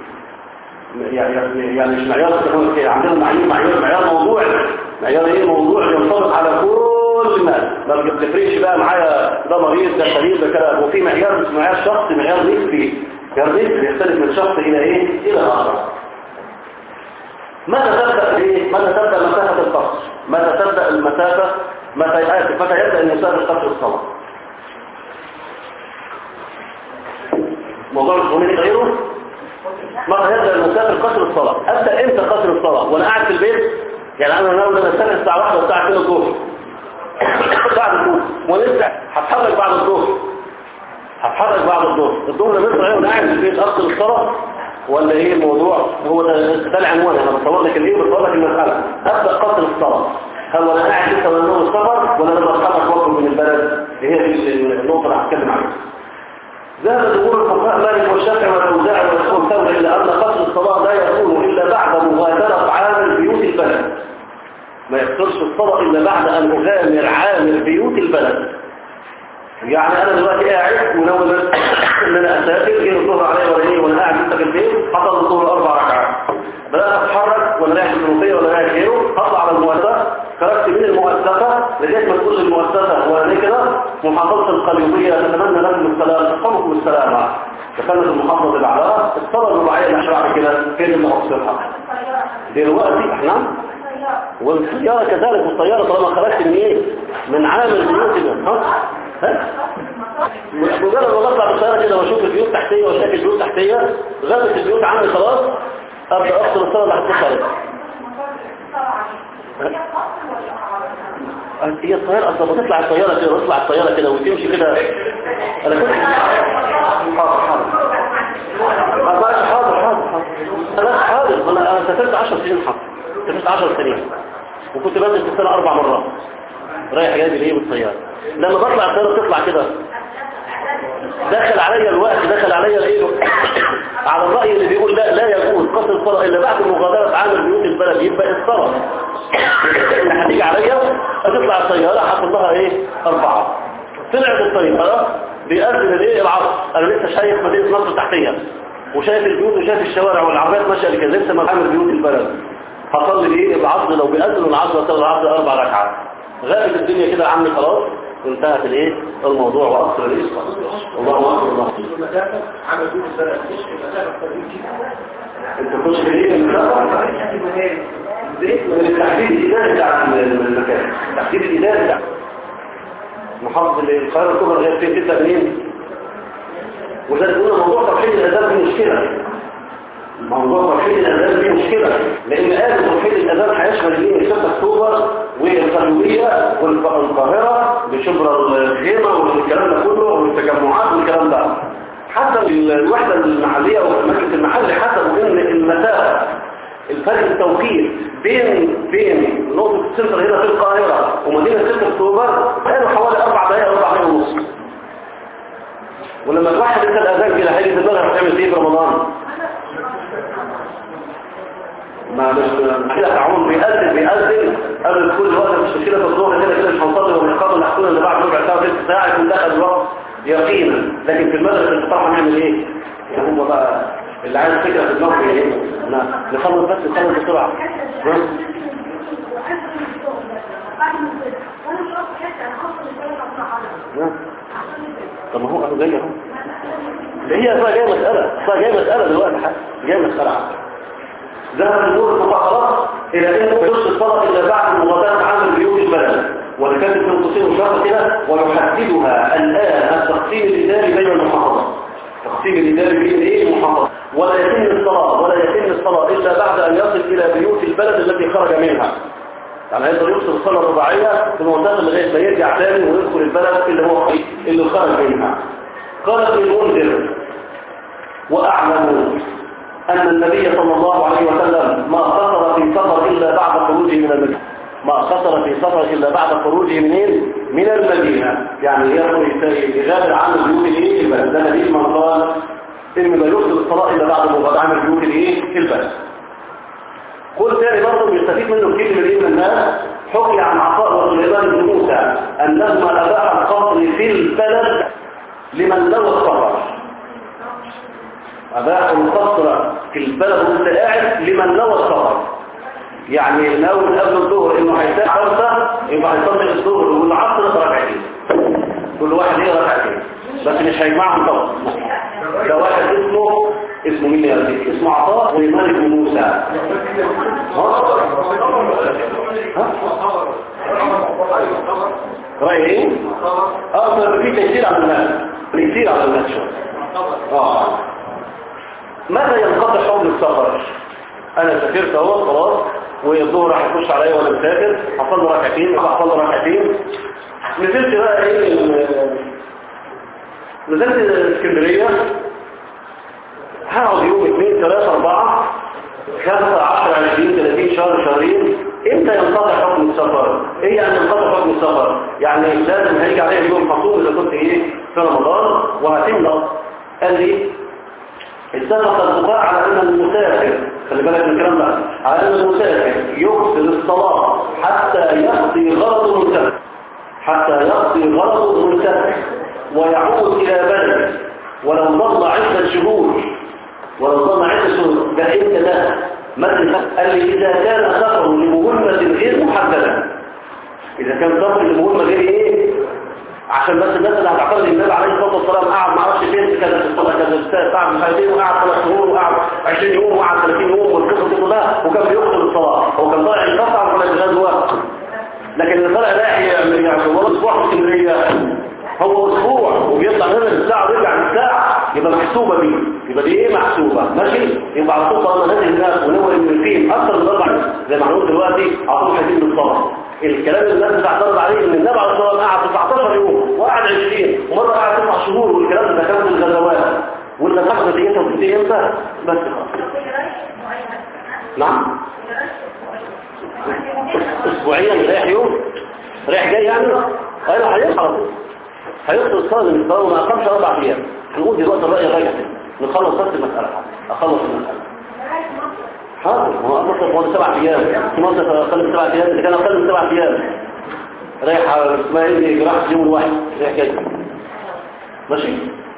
يعني يعني مش معيار عندنا معيار معيار معيار موضوع معيار ايه موضوع ينطبق على كل الناس ما بتفرقش بقى معايا ده مريض ده سليم ده كده وفي معيار اسمه معيار شخصي معيار نسبي معيار نسبي يختلف من شخص الى ايه الى اخر متى تبدا ايه متى تبدا مسافه القصر متى تبدا المسافه متى اسف متى يبدا المسافه قصر الصلاه موضوع الخميني غيره متى يبدا المسافر قصر الصلاه ابدا امتى قصر الصلاه وانا قاعد في البيت يعني انا ناوي انا استنى الساعه 1 والساعه 2 الظهر بعد الظهر ولسه هتحرك بعد الظهر هتحرك بعد الظهر الظهر مصر ايه وانا قاعد في البيت اقصر الصلاه ولا ايه الموضوع هو ده ده العنوان انا بصور لك الايه بصور لك المساله ابدا قصر الصلاه هل وانا قاعد لسه ولا نوم السفر ولا انا بتحرك واخرج من البلد هي دي النقطه اللي هتكلم عليها ذهب جمهور الفقهاء مالك والشافعي والاوزاعي والاسلام ثوري الى ان قصر الصلاه لا يكون الا بعد مغادره عامل بيوت البلد ما يقصرش الصلاه الا بعد ان اغامر عامل بيوت البلد يعني انا دلوقتي قاعد وناوي ان انا اسافر جه الظهر عليا ولا ايه وانا قاعد لسه في البيت حصل الظهر اربع ركعات بدات اتحرك وانا رايح المنوفيه ولا رايح غيره هطلع على المؤسسه خرجت من المؤسسه لغايه ما تخش المؤسسه وانا كده محافظه القليوبيه نتمنى لكم السلام تقومكم السلامه دخلنا المحافظه اللي بعدها الصلاه الرباعيه اللي هشرحها كده فين اللي هوصلها دلوقتي احنا والسياره كذلك والطياره طالما خرجت من ايه من عامل بيوتنا ها ها مجرد ما بطلع بالسياره كده واشوف البيوت تحتيه وشايف البيوت تحتيه غابت البيوت عندي خلاص ابدا افصل الصلاه اللي هتخش عليها هي الطيارة أصلا بتطلع الطيارة كده بتطلع الطيارة كده وتمشي كده أنا كنت حاضر حاضر حاضر حاضر حاضر أنا حاضر أنا أنا سافرت 10 سنين حاضر سافرت 10 سنين وكنت بنزل في السنة أربع مرات رايح جاي بالإيه بالطيارة لما بطلع الطيارة بتطلع كده دخل عليا الوقت دخل عليا الايه على الرأي اللي بيقول لا لا يجوز قصر الصلاة إلا بعد مغادرة عامل بيوت البلد يبقى الصلاة اللي هتيجي عليا هتطلع الطيارة هاخد لها ايه أربعة طلعت الطيارة بيأذن الايه العصر أنا لسه شايف مدينة مصر تحتية وشايف البيوت وشايف الشوارع والعربيات ماشية اللي كان لسه ما عامل بيوت البلد هصلي ايه العصر لو بيأذن العصر وصلي العصر أربع ركعات غابت الدنيا كده عني خلاص وانتهت الايه الموضوع واصل الاسم الله اكبر الله المسافة عمل دور البلد مش المسافة الطويلة جدا انت كنت في الايه من التحديد الاداري بتاع المكان التحديد الاداري بتاع محافظ القاهره الكبرى غير فيه تبدا منين وده قلنا موضوع توحيد الاذان فيه مشكله موضوع توحيد الاذان فيه مشكله لان قالوا توحيد الاذان هيشمل الايه 6 اكتوبر والقلوبيه والقاهره بشبرا الخيمه والكلام ده كله والتجمعات والكلام ده حتى الوحده المحليه والمجلس المحلي حسبوا ان المسافه الفرق التوقيت بين بين نقطة السنتر هنا في القاهرة ومدينة 6 اكتوبر قالوا حوالي اربع دقائق اربع دقائق ونص ولما الواحد يسال اذان كده هيجي في دماغك هتعمل ايه في رمضان ما مش كده تعاون بيأذن بيأذن قبل كل وقت مش مشكلة في الظهر كده كده مش هنصلي والإقامة اللي هتكون اللي بعد ربع ساعة ست ساعة يكون دخل الوقت يقينا لكن في المدرسة الانقطاع هنعمل ايه؟ هم بقى اللي عايز فكرة في دماغه ايه؟ نخلص بس نخلص بسرعة ها؟ ها؟ طب ما هو قالوا جاي اهو ده هي بقى جايه مسألة بقى جايه مسألة دلوقتي حاجة جايه مسألة عامة ذهب النور المطهرات إلى أن يخص الصلاة إلا بعد المغادرة عن بيوت البلد والكاتب في القصير مشاركة كده ويحددها الآن التقسيم الإداري بين المحافظات تقسيم الإداري بين إيه المحافظات ولا يتم الصلاة ولا يتم الصلاة إلا بعد أن يصل إلى بيوت البلد التي خرج منها يعني هيقدر يوصل الصلاة الرباعية في المنطقة لغاية ما يرجع تاني ويدخل البلد اللي هو اللي خرج منها قال ابن المنذر وأعلم أن النبي صلى الله عليه وسلم ما قصر في سفر إلا بعد خروجه من المدينة ما قصر في سفر إلا بعد خروجه منين؟ من المدينة يعني يغادر عن البيوت الايه البلد ده نبي من قال إن لا يرسل الصلاة إلا بعد مغادرة عن البيوت الايه البلد قول تاني برضه بيستفيد منه كتير من ايه من الناس حكي عن عطاء وسليمان بن موسى أنهما أباح القصر في البلد لمن لو السفر أباحوا القصر في البلد وانت قاعد لمن نوى السفر يعني لو قبل الظهر انه هيساعد خمسة يبقى هيصلي الظهر والعصر ركعتين كل واحد ايه ركعتين بس مش هيجمعهم طبعا ده واحد اسمه اسمه مين يا سيدي اسمه عطاء وإيمان بن موسى ها؟ ها؟ رأي ايه؟ اه في تيسير على الناس تيسير على الناس شوية اه ماذا ينقطع حكم السفر انا سافرت اهو خلاص والظهر هيخش عليا وانا مسافر هصلي ركعتين هصلي ركعتين نزلت بقى ايه نزلت اسكندريه هقعد يوم اثنين ثلاثة أربعة خمسة عشر عشرين ثلاثين شهر شهرين امتى ينقطع حكم السفر؟ ايه يعني ينقطع حكم السفر؟ يعني لازم هيجي عليه يوم محصول اذا كنت ايه في رمضان وهتمضى قال لي اتفق الفقهاء على ان المسافر خلي بالك من الكلام ده على ان المسافر يغسل الصلاه حتى يقضي غرض منتهى حتى يقضي غرض منتهى ويعود الى بلده ولو ظل عدة شهور ولو ظل عدة شهور ده انت ده مثل قال لي اذا كان سفر لمهمه غير محدده اذا كان سفر لمهمه غير ايه عشان بس الناس اللي هتعترض النبي عليه الصلاه والسلام قعد ما اعرفش فين في كذا في الصلاه كذا قعد مش عارف ايه وقعد ثلاث شهور وقعد 20 يوم وقعد 30 يوم والقصه دي كلها وكان بيقتل الصلاه هو كان طالع يقطع ولا الغزوه لكن اللي طالع رايح يعني يعني والله اسبوع في اسكندريه هو اسبوع وبيطلع هنا الساعه ويرجع الساعه يبقى محسوبه دي يبقى دي ايه محسوبه ماشي يبقى على طول طالما نازل الناس ونور ان فيهم اكثر من اربع زي ما هنقول دلوقتي على طول هيجيب الصلاه الكلام اللي الناس بتعترض عليه ان النبي عليه الصلاه والسلام قعد 19 يوم وقعد 20 ومره قعد 9 شهور والكلام ده كان في الغزوات والغزوات نتيجتها بتنتهي امتى بس خلاص نعم اسبوعيا رايح يوم رايح جاي يعني ايوه هيصحى على طول هيخلص الصلاه من الصلاه وما اقامش اربع ايام هنقول دلوقتي الراي الراجع نخلص بس المساله اخلص المساله حاضر هو مصر هو سبع ايام في مصر اقل من سبع ايام اذا كان اقل من سبع ايام رايح اسمها ايه جراحه يوم واحد رايح جاي ماشي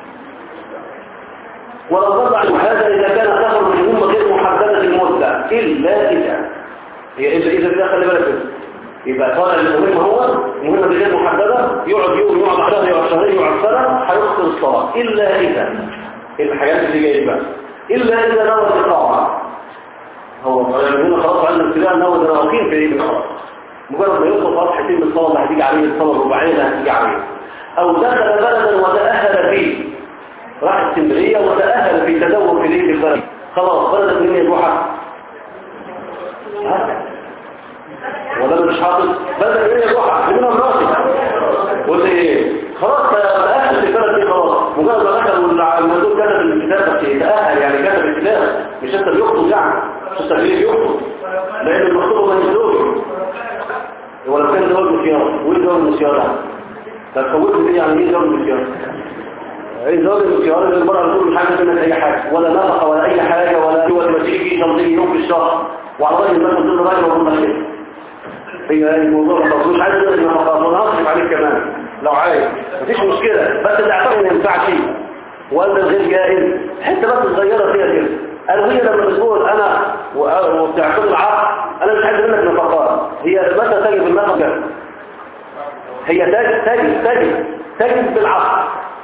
ولا تضع هذا اذا كان سفر من غير محدده المده الا اذا هي اذا اذا ده خلي بالك يبقى طالع المهم هو المهمة دي غير محددة يقعد يوم يقعد شهر يقعد شهرين يقعد سنة هيخسر الصلاة إلا إذا الحاجات اللي جايه بقى إلا إذا نوى الإقامة هو هنا خلاص عندنا ابتداء نوى ده واقفين في ايه خلاص مجرد ما يوصل خلاص هيتم الصلاة اللي هتيجي عليه الصلاة الرباعية اللي هتيجي عليه أو دخل بلدا وتأهل فيه راح اسكندرية وتأهل في تدور في ليل البلد خلاص بلد من يروح ولا مش حاطط بدل ايه يروح من مراتب قلت ايه خلاص تأهل في البلد دي خلاص مجرد ما دخل والموضوع كتب الكتاب بس يتأهل يعني كتب الكتاب مش انت اللي يخطب يعني مش انت اللي يخطب لان المخطوب ما يزوج ولا كان زوج مسيارة وايه زوج مسيارة طب فوتت ايه يعني ايه زوج مسيارة ايه زوج المسيارة اللي المرأة تقول مش عايزة منك اي حاجة ولا نفقة ولا اي حاجة ولا هو لما تيجي تمضي يوم في الشهر وعلى رأي الناس تقول راجل وقلنا كده هي هي الموضوع خلاص مش عايز اقول ان انا خلاص انا هصرف عليك كمان لو عايز مفيش مشكله بس اللي اعتقد ما ينفعش وقال ده غير جائز حته بس صغيره فيها كده قالوا هي لما بتقول انا وبتعتقد العقد انا مش عايز منك نفقات هي متى تجد النفقه هي تجد تجد تجد تجد بالعقد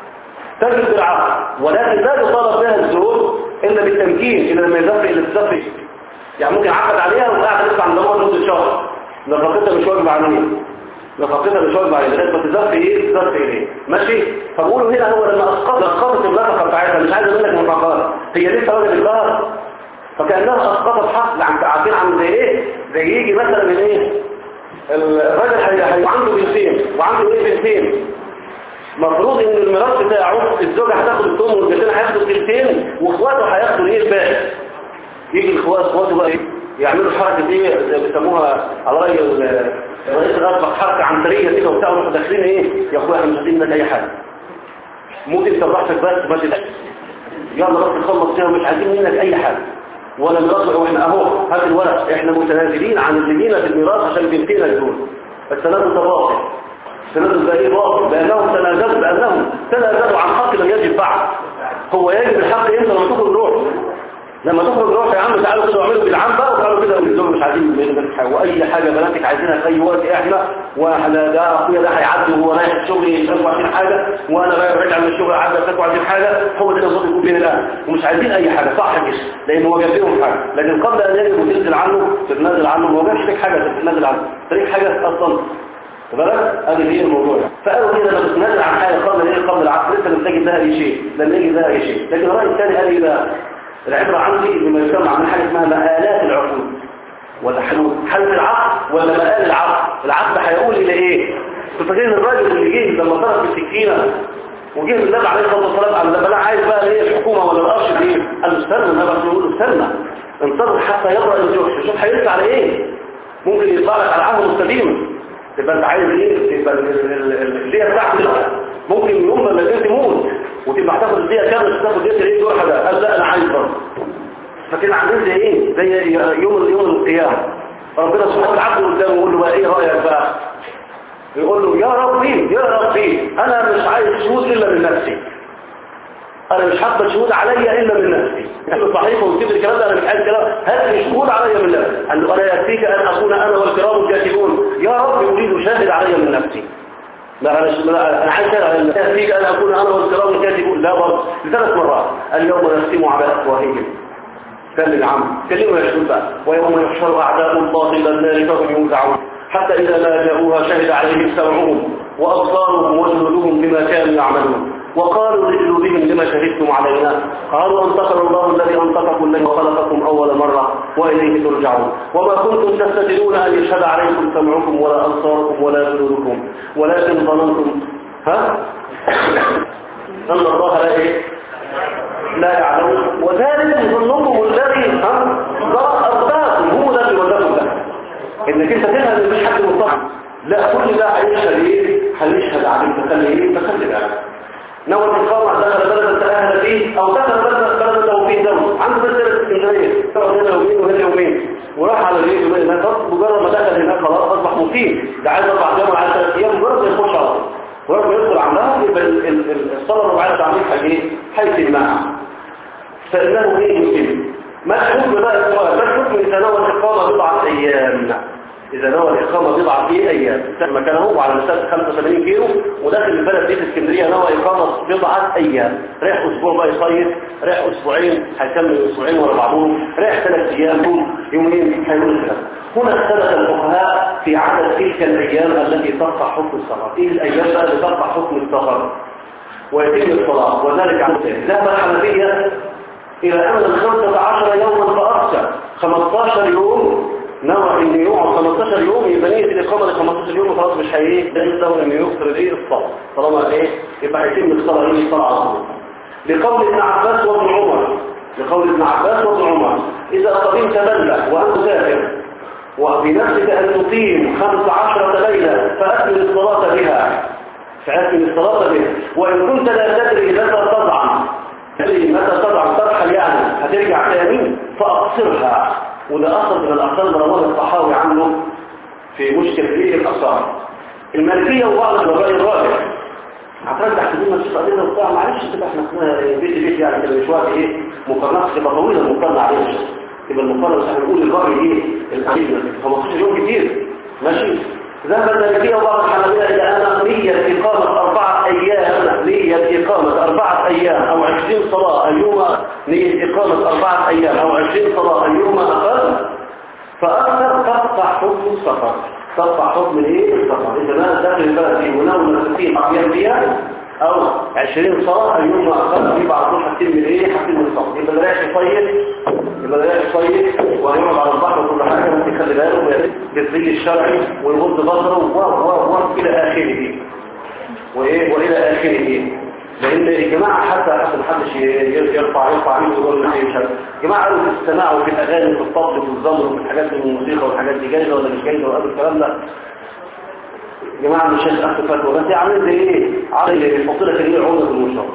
تجد بالعقد ولكن لا يطالب بها الزوج الا بالتمكين الا لما يزفي الا تزفي يعني ممكن عقد عليها وقاعد تدفع عند الله مده شهر نفقتها مش واجب عليه نفقتها مش واجب عليه لازم تزفي ايه تزفي ايه ماشي فبقولوا هنا هو لما اسقط اسقطت النفقه بتاعتها مش عايز منك نفقات هي لسه واجب الظهر فكانها اسقطت حق عن عارفين عن زي ايه زي يجي مثلا من ايه الراجل هيبقى عنده بنتين وعنده ايه بنتين مفروض ان الميراث بتاعه الزوجه هتاخد الثمن والبنتين هياخدوا الثلثين واخواته هياخدوا ايه الباقي يجي الاخوات اخواته بقى ايه يعملوا حركة ايه بيسموها على رأي رئيس الأسبق حركة عنترية كده وبتاع ونحن داخلين ايه يا اخويا احنا مش عايزين منك اي حاجة ممكن تبرحتك بس ما تدعش يلا بس نخلص فيها ومش عايزين منك اي حاجة ولا ميراث واحنا اهو هات الورق احنا متنازلين عن اللي لينا في الميراث عشان بنتنا دول التنازل تواصل التنازل ده ايه باطل بانهم تنازلوا بانهم تنازلوا عن حق لم يجب بعد هو يجب الحق امتى لما تخرج روح لما تخرج روح يا عم تعالوا كده واعملوا بالعام بقى وقالوا كده الزوج مش عايزين منك حاجه واي حاجه بناتك عايزينها في اي وقت احنا واحنا ده اخويا ده هيعدي وهو رايح الشغل يشربوا عايزين حاجه وانا رايح راجع من الشغل عايز اشربوا عايزين حاجه هو ده الزوج يكون بين الان ومش عايزين اي حاجه صح كده لان هو جاب لهم حاجه لكن قبل ان يجب وتنزل عنه تتنازل عنه ما جابش لك حاجه تتنازل عنه تريك حاجه اصلا بالك هذه هي الموضوع فقالوا كده لما تتنازل عن حاجه قبل ايه قبل العقد لسه لم تجد لها اي شيء لم يجد لها اي شيء لكن الراي الثاني قال ايه بقى العبرة عندي بما يسمى من حاجة اسمها مآلات العقود ولا حلول حل العقد ولا مآل العقد العقد هيقول إلى إيه تفكرين الراجل اللي جه لما ضرب بالسكينة وجه النبي عليه الصلاة والسلام قال لما لا عايز بقى ايه الحكومة ولا الأرشد ايه قال له استنى النبي عليه يقول له استنى انتظر حتى يبرأ الجوش شوف هيرجع على ايه ممكن يطلع لك على عهد مستديم تبقى انت عايز ايه تبقى اللي هي بتاعتك ممكن يوم ما البنت تموت وتبقى هتاخد الدقيقه كامله تاخد دقيقه ايه دور حدا قال لا انا عايز برضه فكان عاملين زي ايه زي يوم يوم القيامه ربنا سبحانه وتعالى قدامه يقول له بقى ايه رايك بقى يقول له يا ربي يا ربي انا مش عايز شهود الا من نفسي انا مش حابه شهود عليا الا من نفسي قال له صحيح وكتب الكلام ده انا مش عايز كلام هات لي شهود عليا من نفسي قال له انا يكفيك ان اكون انا والكرام الكاتبون يا رب اريد شاهد عليا من نفسي لا انا لا انا عايز شاهد يكفيك ان اكون انا والكرام الكاتبون لا برضه لثلاث مرات اليوم نختم على افواههم كان العم كلمة يا شهود بقى ويوم يحشر اعداء الله الى النار فهم يوزعون حتى اذا ما جاءوها شهد عليهم سمعهم وابصارهم وجلودهم بما كانوا يعملون وقالوا لجلودهم لما شهدتم علينا قالوا انتقل الله الذي انطق كل وخلقكم اول مرة واليه ترجعون وما كنتم تستدلون ان يشهد عليكم سمعكم ولا ابصاركم ولا جلودكم ولكن ظننتم ها ان الله لا ايه لا يعلم وذلك ظنكم الذي ها ارضاكم هو ده اللي وداكم ده انك انت تفهم ان مش حد مطلع لا كل ده هيشهد ايه هيشهد عليك تخلي ايه تخلي بالك نوى الإقامة دخل بلدا تأهل فيه أو دخل بلدا بلدا له فيه دم عنده بلد اسكندرية تقعد هنا يومين وهنا يومين وراح على البيت يومين هناك مجرد ما دخل هناك خلاص أصبح مقيم ده عايز أربع أيام على ثلاث أيام مجرد ما يخش على طول ولما يدخل عملها يبقى الصلاة الرباعية تعملها ايه؟ حيث الماء فإنه ايه يسلم ما الحكم بقى السؤال ما الحكم يتناول الإقامة بضعة أيام إذا نوى الإقامة بضعة في أيام لما كان هو على مسافة 85 كيلو وداخل البلد دي في اسكندرية نوى إقامة بضعة أيام رايح أسبوع بقى يصيف رايح أسبوعين هيكمل أسبوعين ورا بعضهم رايح ثلاث أيام يومين هيقول الكلام هنا اختلف الفقهاء في عدد تلك الأيام التي تقطع حكم السفر إيه الأيام بقى اللي تقطع حكم السفر ويتم الصلاة وذلك عن ذهب الحنفية إلى أن الخمسة عشر يوما فأكثر 15 يوم نوى ان يقعد 15 يوم يبقى نية الإقامة ل 15 يوم خلاص مش هي ده له ان يكثر ايه الصلاة طالما ايه يبقى هيتم الصلاة ايه الصلاة على طول لقول ابن عباس وابن عمر لقول ابن عباس وابن عمر إذا قدمت بلة وأنت مسافر وبنفسك أن تقيم 15 ليلة فأكمل الصلاة بها فأكمل الصلاة بها وإن كنت لا تدري متى تضعن تدري متى تضعن ترحل يعني هترجع تاني فأقصرها وده أصل من الأصل رواه الصحاوي عنه في مشكل فيه الأصار المالكية وبعض الرأي الراجع هترجع تقول نفس القضية وبتاع معلش تبقى احنا اسمها بيت بيت يعني كده مش وقت ايه مقارنات تبقى طويلة المقارنة عليها يبقى المقارنة بس هنقول الرأي ايه القريب 15 يوم كتير ماشي ذهب المالكية وبعض الحنابلة إلى أن نية إقامة أربعة أيام نية إقامة أربعة أيام أو عشرين صلاة أيهما نية إقامة أربعة أيام أو عشرين صلاة أيهما أقل فأكثر تقطع حكم السفر تقطع حكم الإيه السفر إذا ما داخل البلد في مناولة 60 أيام فيها أو 20 صلاة أيهما أقل في بعض حاجتين من إيه حاجتين من السفر يبقى لا يصيف يبقى لا يصيف ويقعد على البحر وكل حاجة ممكن يخلي باله بالزي الشرعي ويغض بصره و و و إلى آخره وإيه وإلى آخره لأن الجماعة حتى حتى محدش يرفع يرفع منه ويقول له مش عارف الجماعة قالوا في السماع وفي الأغاني وفي الطبل وفي الزمر وفي الحاجات دي الموسيقى والحاجات دي جايزة ولا مش جايزة وقالوا الكلام ده جماعة مش هتأخذ فتوى بس عاملين زي إيه عامل اللي بيحط لك ايه عودة بالمشروع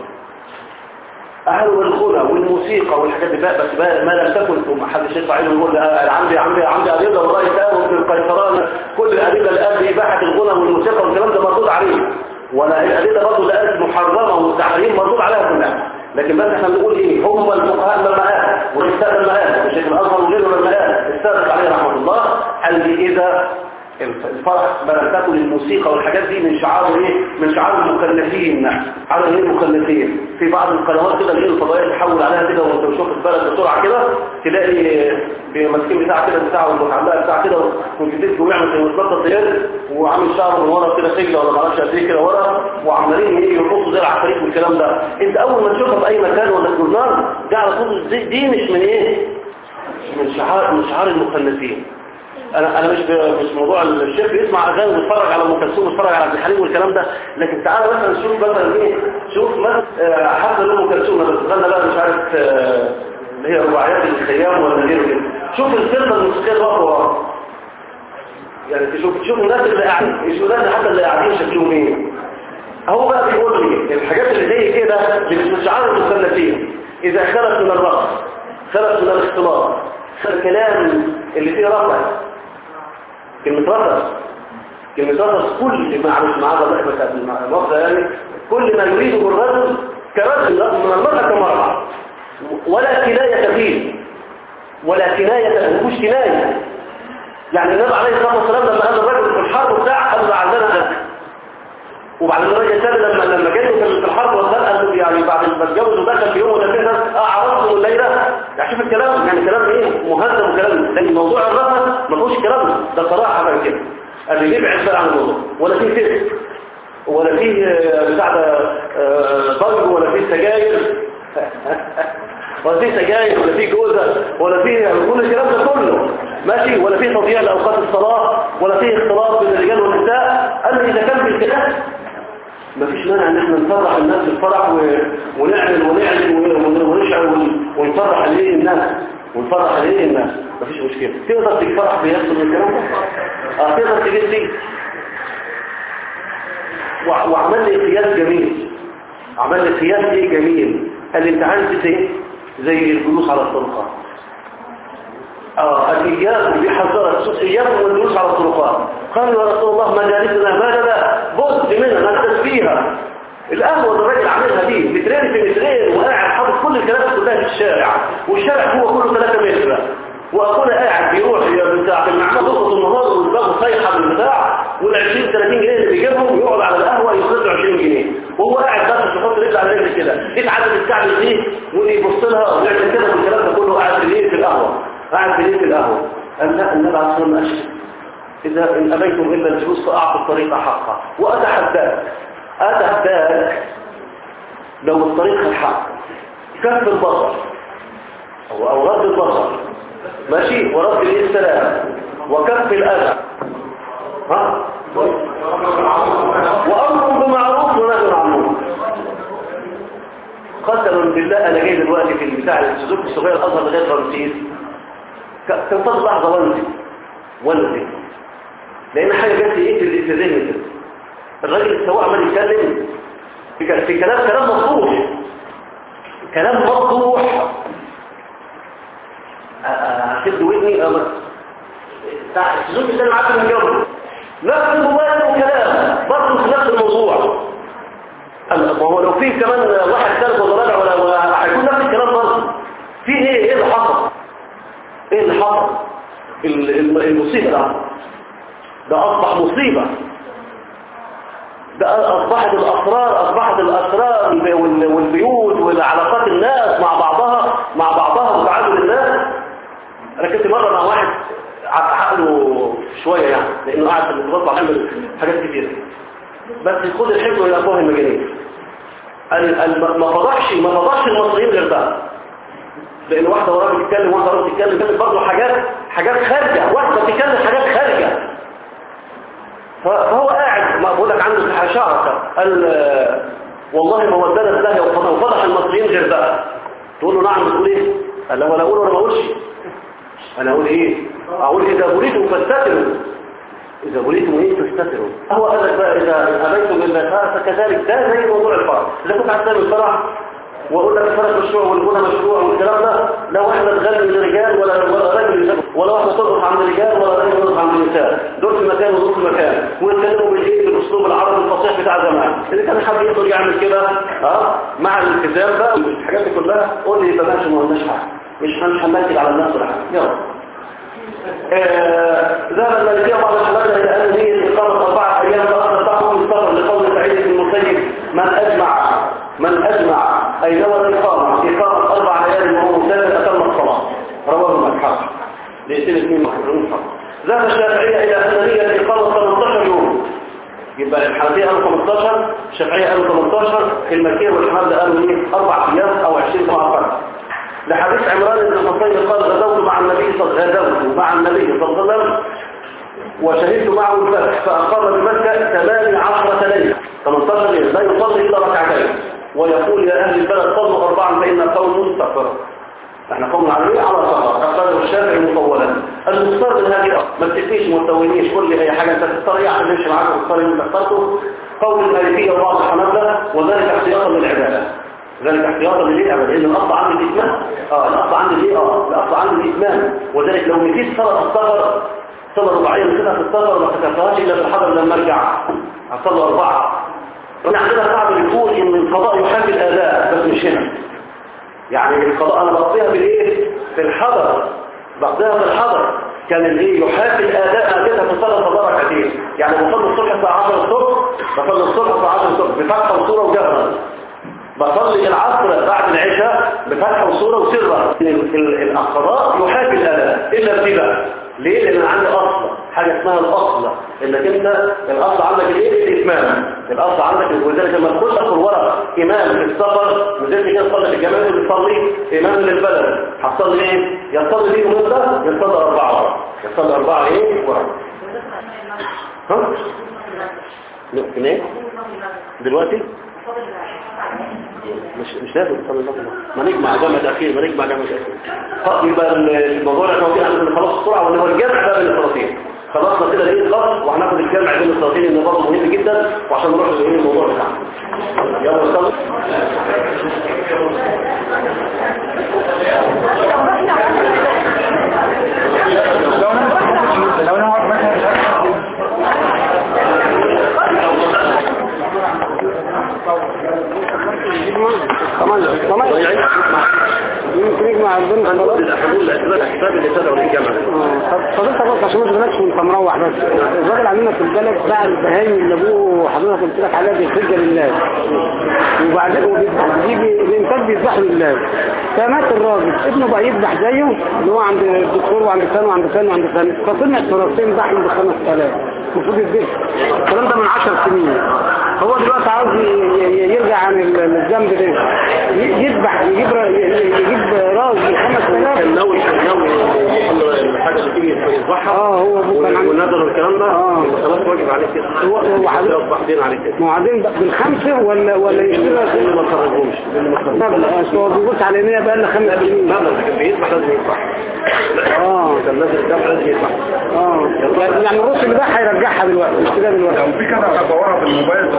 أهل الغنى والموسيقى والحاجات دي بقى بس بقى ما لم تكن ما حدش يطلع عنه يقول عندي عندي عندي أدلة والرأي ده وفي القيصران كل الأدلة الآن إباحة الغنى والموسيقى والكلام ده مردود عليه ولا الأدلة برضه لقت محرمة والتحريم مردود عليها كلها لكن بس احنا بنقول ايه هم الفقهاء لما قال والاستاذ لما قال الشيخ الازهر وغيره لما قال السابق عليه رحمه الله قال لي اذا الفرح ما لم تكن الموسيقى والحاجات دي من شعار ايه من شعار المكلفين على غير المكلفين في بعض القنوات كده اللي الفضائيه تحول عليها كده وانت بتشوف البلد بسرعه كده تلاقي ماسكين بتاع كده بتاع والمتعلقه بتاع كده وجديد ويعمل زي مطلقه الطيار وعامل شعر من ورا كده سجله ولا ما اعرفش قد ايه كده ورا وعمالين ايه يرقصوا زي العفاريت والكلام ده انت اول ما تشوفها في اي مكان ولا في جورنال ده على طول دي, دي مش من ايه من شعار من شعار المخلفين انا انا مش مش موضوع الشيخ بيسمع اغاني ويتفرج على ام كلثوم ويتفرج على عبد الحليم والكلام ده لكن تعالى مثلا شوف مثلا ايه شوف مثلا حفله ام كلثوم مثلا بتغنى بقى مش عارف اللي هي رباعيات الخيام ولا غيره كده شوف الفرقه الموسيقيه اللي واقفه يعني تشوف تشوف الناس اللي قاعدين يشوفوا الناس حتى اللي قاعدين شكلهم ايه هو بقى بيقول لي الحاجات اللي زي كده اللي مش شعار المخلفين اذا خلت من الرقص خلت من الاختلاط الكلام اللي فيه رفع كلمة رفض كلمة رفض كل ما عملش معاه الله الموضوع يعني كل ما يريده الرجل كرجل من المرأة كمرأة ولا كناية فيه ولا كناية مش كناية يعني النبي عليه الصلاة والسلام لما قال الرجل في الحرب بتاع قال له عندنا أكل وبعد الرجل الثاني لما لما جاي في الحرب وقال قال يعني بعد ما اتجوز ودخل في يوم ولا كده اعرضتم الليله يعني شوف الكلام يعني كلام ايه مهذب وكلام لكن موضوع الرفض ما فيهوش كلام ده صراحه بقى كده اللي يبعد بقى عن الموضوع ولا فيه فكر ولا فيه بتاع ده ضرب ولا فيه سجاير ولا فيه سجاير ولا فيه جوزة ولا فيه كل الكلام ده كله ماشي ولا فيه تضييع لأوقات الصلاة ولا فيه اختلاط بين الرجال والنساء قال إذا كان بالكلام مفيش مانع ان احنا نفرح الناس بالفرح و... ونعمل ونعمل ونشعر ونفرح ليه الناس ونفرح ليه الناس مفيش مشكلة تقدر تفرح بيحصل من الكلام ده اه تقدر تجيب لي و... وعمل لي قياس جميل عمل لي قياس ايه جميل قال لي انت عايز ايه زي الجلوس على الطرقات اه الاياكم بحذرة اياكم والجلوس على الطرقات قالوا يا رسول الله مجالسنا ما لا بد منها نكتس فيها القهوة اللي الراجل عاملها دي مترين في مترين وقاعد حاطط كل الكلام كلها في الشارع والشارع هو كله 3 متر واخونا قاعد بيروح بتاع في المعمل ضغط النهار والبغل اتعدد الكعب دي واللي يبص لها ويعمل كده والكلام ده كله قاعد بالليل في القهوه قاعد بالليل في القهوه قال لا النبي عليه الصلاه والسلام اشهد اذا ان ابيتم الا الجلوس فاعطوا الطريق حقه واتحداك اتحداك لو الطريق الحق كف البصر او او رد البصر ماشي ورد السلام وكف الاذى ها وامر بمعروف ونهي عن منكر قسما بالله انا جاي دلوقتي في البتاع السوزوكي الصغير الاصغر لغايه رمسيس كان فاضل لحظه وانزل وانزل لان حاجه جت ايه في في ذهني كده الراجل السواق عمال يتكلم في في كلام كلام مفتوح كلام مفتوح هسد ودني أه بتاع السوزوكي ده معاك من جنبه نفس الموبايل وكلام برضه في نفس الموضوع ما هو لو فيه كمان واحد ثالث ولا رابع ولا ولا هيكون نفس الكلام برضه في ايه ايه اللي حصل ايه اللي حصل ال- ال- المصيبه ده ده اصبح مصيبه ده اصبحت الاسرار اصبحت الاسرار وال- والبيوت والعلاقات الناس مع بعضها مع بعضها وتعامل الناس انا كنت مره مع واحد عقله شويه يعني لانه قاعد في المتوسط عامل حاجات كتير بس خد الحكمه الى افواه المجانين قال قال ما فضحش ما فضحش المصريين غير ده لان واحده وراها بتتكلم واحده وراها بتتكلم بتتكلم برضه حاجات حاجات خارجه واحده بتتكلم حاجات خارجه ف- فهو قاعد ما بقول لك عنده شعره قال آه، والله ما ودانا الله وفضح المصريين غير ده تقول له نعم بتقول ايه قال له ولا اقول ولا ما اقولش انا اقول ايه اقول اذا بريتم فاستتروا اذا بريتم ايه تستتروا هو قال لك بقى اذا ابيتم الا فكذلك ده زي موضوع الفرع اذا كنت عايز تعمل الفرع واقول لك الفرع مشروع والغنى مشروع والكلام ده لا واحده تغني للرجال ولا ولا رجل يغني ولا واحده ترقص عند الرجال ولا رجل يرقص عند النساء دول في مكان ودول في مكان ويتكلموا بالايه بالاسلوب العربي الفصيح بتاع زمان اللي كان حد يقدر يعمل كده اه مع الالتزام بقى الحاجات دي كلها قول لي بلاش ما قلناش حاجه مش مش هنمثل على الناس ولا حاجه يلا ذهب المالكية بعض الحلال إلى أن هي إقامة أربعة أيام فأخذ تحكم الصبر لقول سعيد بن المسيب من أجمع من أجمع أي نوى الإقامة إقامة أربع ليال وهو مسافر أتم الصلاة رواه الأصحاب ليتم اثنين محرمين فقط ذهب الشافعية إلى أن هي الإقامة 18 يوم يبقى الحنفية قالوا 15 الشافعية قالوا 18 المالكية والحنابلة قالوا ايه أربع أيام أو 20 ساعة فرق لحديث عمران بن الحصين قال غزوت مع النبي صلى غزوت مع النبي صلى الله عليه وسلم وشهدت معه الفتح فأقام بمكة ثمان عشرة ليلة 18 ليلة لا يصلي إلا ركعتين ويقول يا أهل البلد صلوا أربعا فإن قوم مستغفر احنا قوم عليه على صفر أقال الشافعي مطولا المختار من هذه الأرض ما تكفيش ما تسوينيش كل أي حاجة أنت تختار إيه عشان نمشي معاك وتختار اللي أنت اخترته قول المالكية وبعض الحنابلة وذلك احتياطا للعبادة ذلك احتياطا للعبادة لأن الأصل عندي الإتمام اه الأصل عندي الإيه اه الأصل عندي الإتمام وذلك لو نسيت صلاة السفر صلاة رباعية نسيتها في السفر ما افتكرتهاش إلا في الحضر لما أرجع هصلي أربعة احنا عندنا صعب بتقول إن القضاء يحاكي الآداء بس مش هنا يعني القضاء أنا بقضيها بالإيه؟ في الحضر بقضيها في الحضر كان الايه يحاكي الاداء اديتها في صلاه الصلاه ركعتين يعني بصلي الصبح الساعه 10 الصبح بصلي الصبح الساعه 10 الصبح بفتحه وصوره وجهرا بصلي العصر بعد العشاء بفتحه وصوره وسرا ال- ال- القضاء يحاكي الاداء الا ابتداء ليه لان عندي اصل حاجه اسمها الاصل انك انت الاصل عندك الايه الاتمام الاصل عندك ولذلك لما تخش تدخل ورا امام في السفر نزلت كده تصلي في الجامع وتصلي امام للبلد هتصلي ايه يصلي بيهم انت يصلي اربعه ورا يصلي اربعه ايه ورا ها من ايه دلوقتي مش مش لازم تصلي المغرب ما نجمع جامع تاخير ما نجمع جامع تاخير خلاص يبقى الموضوع اللي احنا واقفين عندنا خلاص بسرعه وان هو الجمع ده بين الصلاتين خلصنا كده ايه خلاص وهناخد الجمع بين الصلاتين ان برضه مهم جدا وعشان نروح لايه الموضوع بتاعنا يلا صلي لو انا واقف مثلا ضيعين يمكن يجمع البنت هنقول الحلول الاسباب الاسباب اللي تدعو للجمع فضلت بس عشان ما تغلقش وانت مروح بس الراجل عندنا في البلد باع البهايم اللي ابوه حضرتك قلت لك عليها بيحج لله وبعدين وبيذبح بيجي الانتاج بيذبح لله فمات الراجل ابنه بقى يذبح زيه اللي هو عند الدكتور وعند فلان وعند فلان وعند فلان فطلع التراثين ضحوا ب 5000 المفروض يذبح الكلام ده من 10 سنين هو دلوقتي عاوز ي- ي- يرجع عن ال- الذنب ده ي- يذبح يجيب ر- ي- يجيب راس ب 5000 كان ناوي كان ناوي الحاجة اللي تيجي يذبحها اه هو ابوه كان عنده والنذر والكلام ده آه. خلاص واجب عليك كده هو هو حضرتك يصبح دين عليك كده معادين بقى بالخمسة ولا ولا اللي يشتري ما خرجهمش اللي ما خرجهمش مبلغ أصل هو بيبص على نية بقى لنا خمس سنين لا لا كان بيذبح لازم يذبح اه كان لازم الدم لازم يذبح اه يعني يعني الرسل اللي ده هيرجعها دلوقتي مش كده دلوقتي لو في كذا هدورها في الموبايل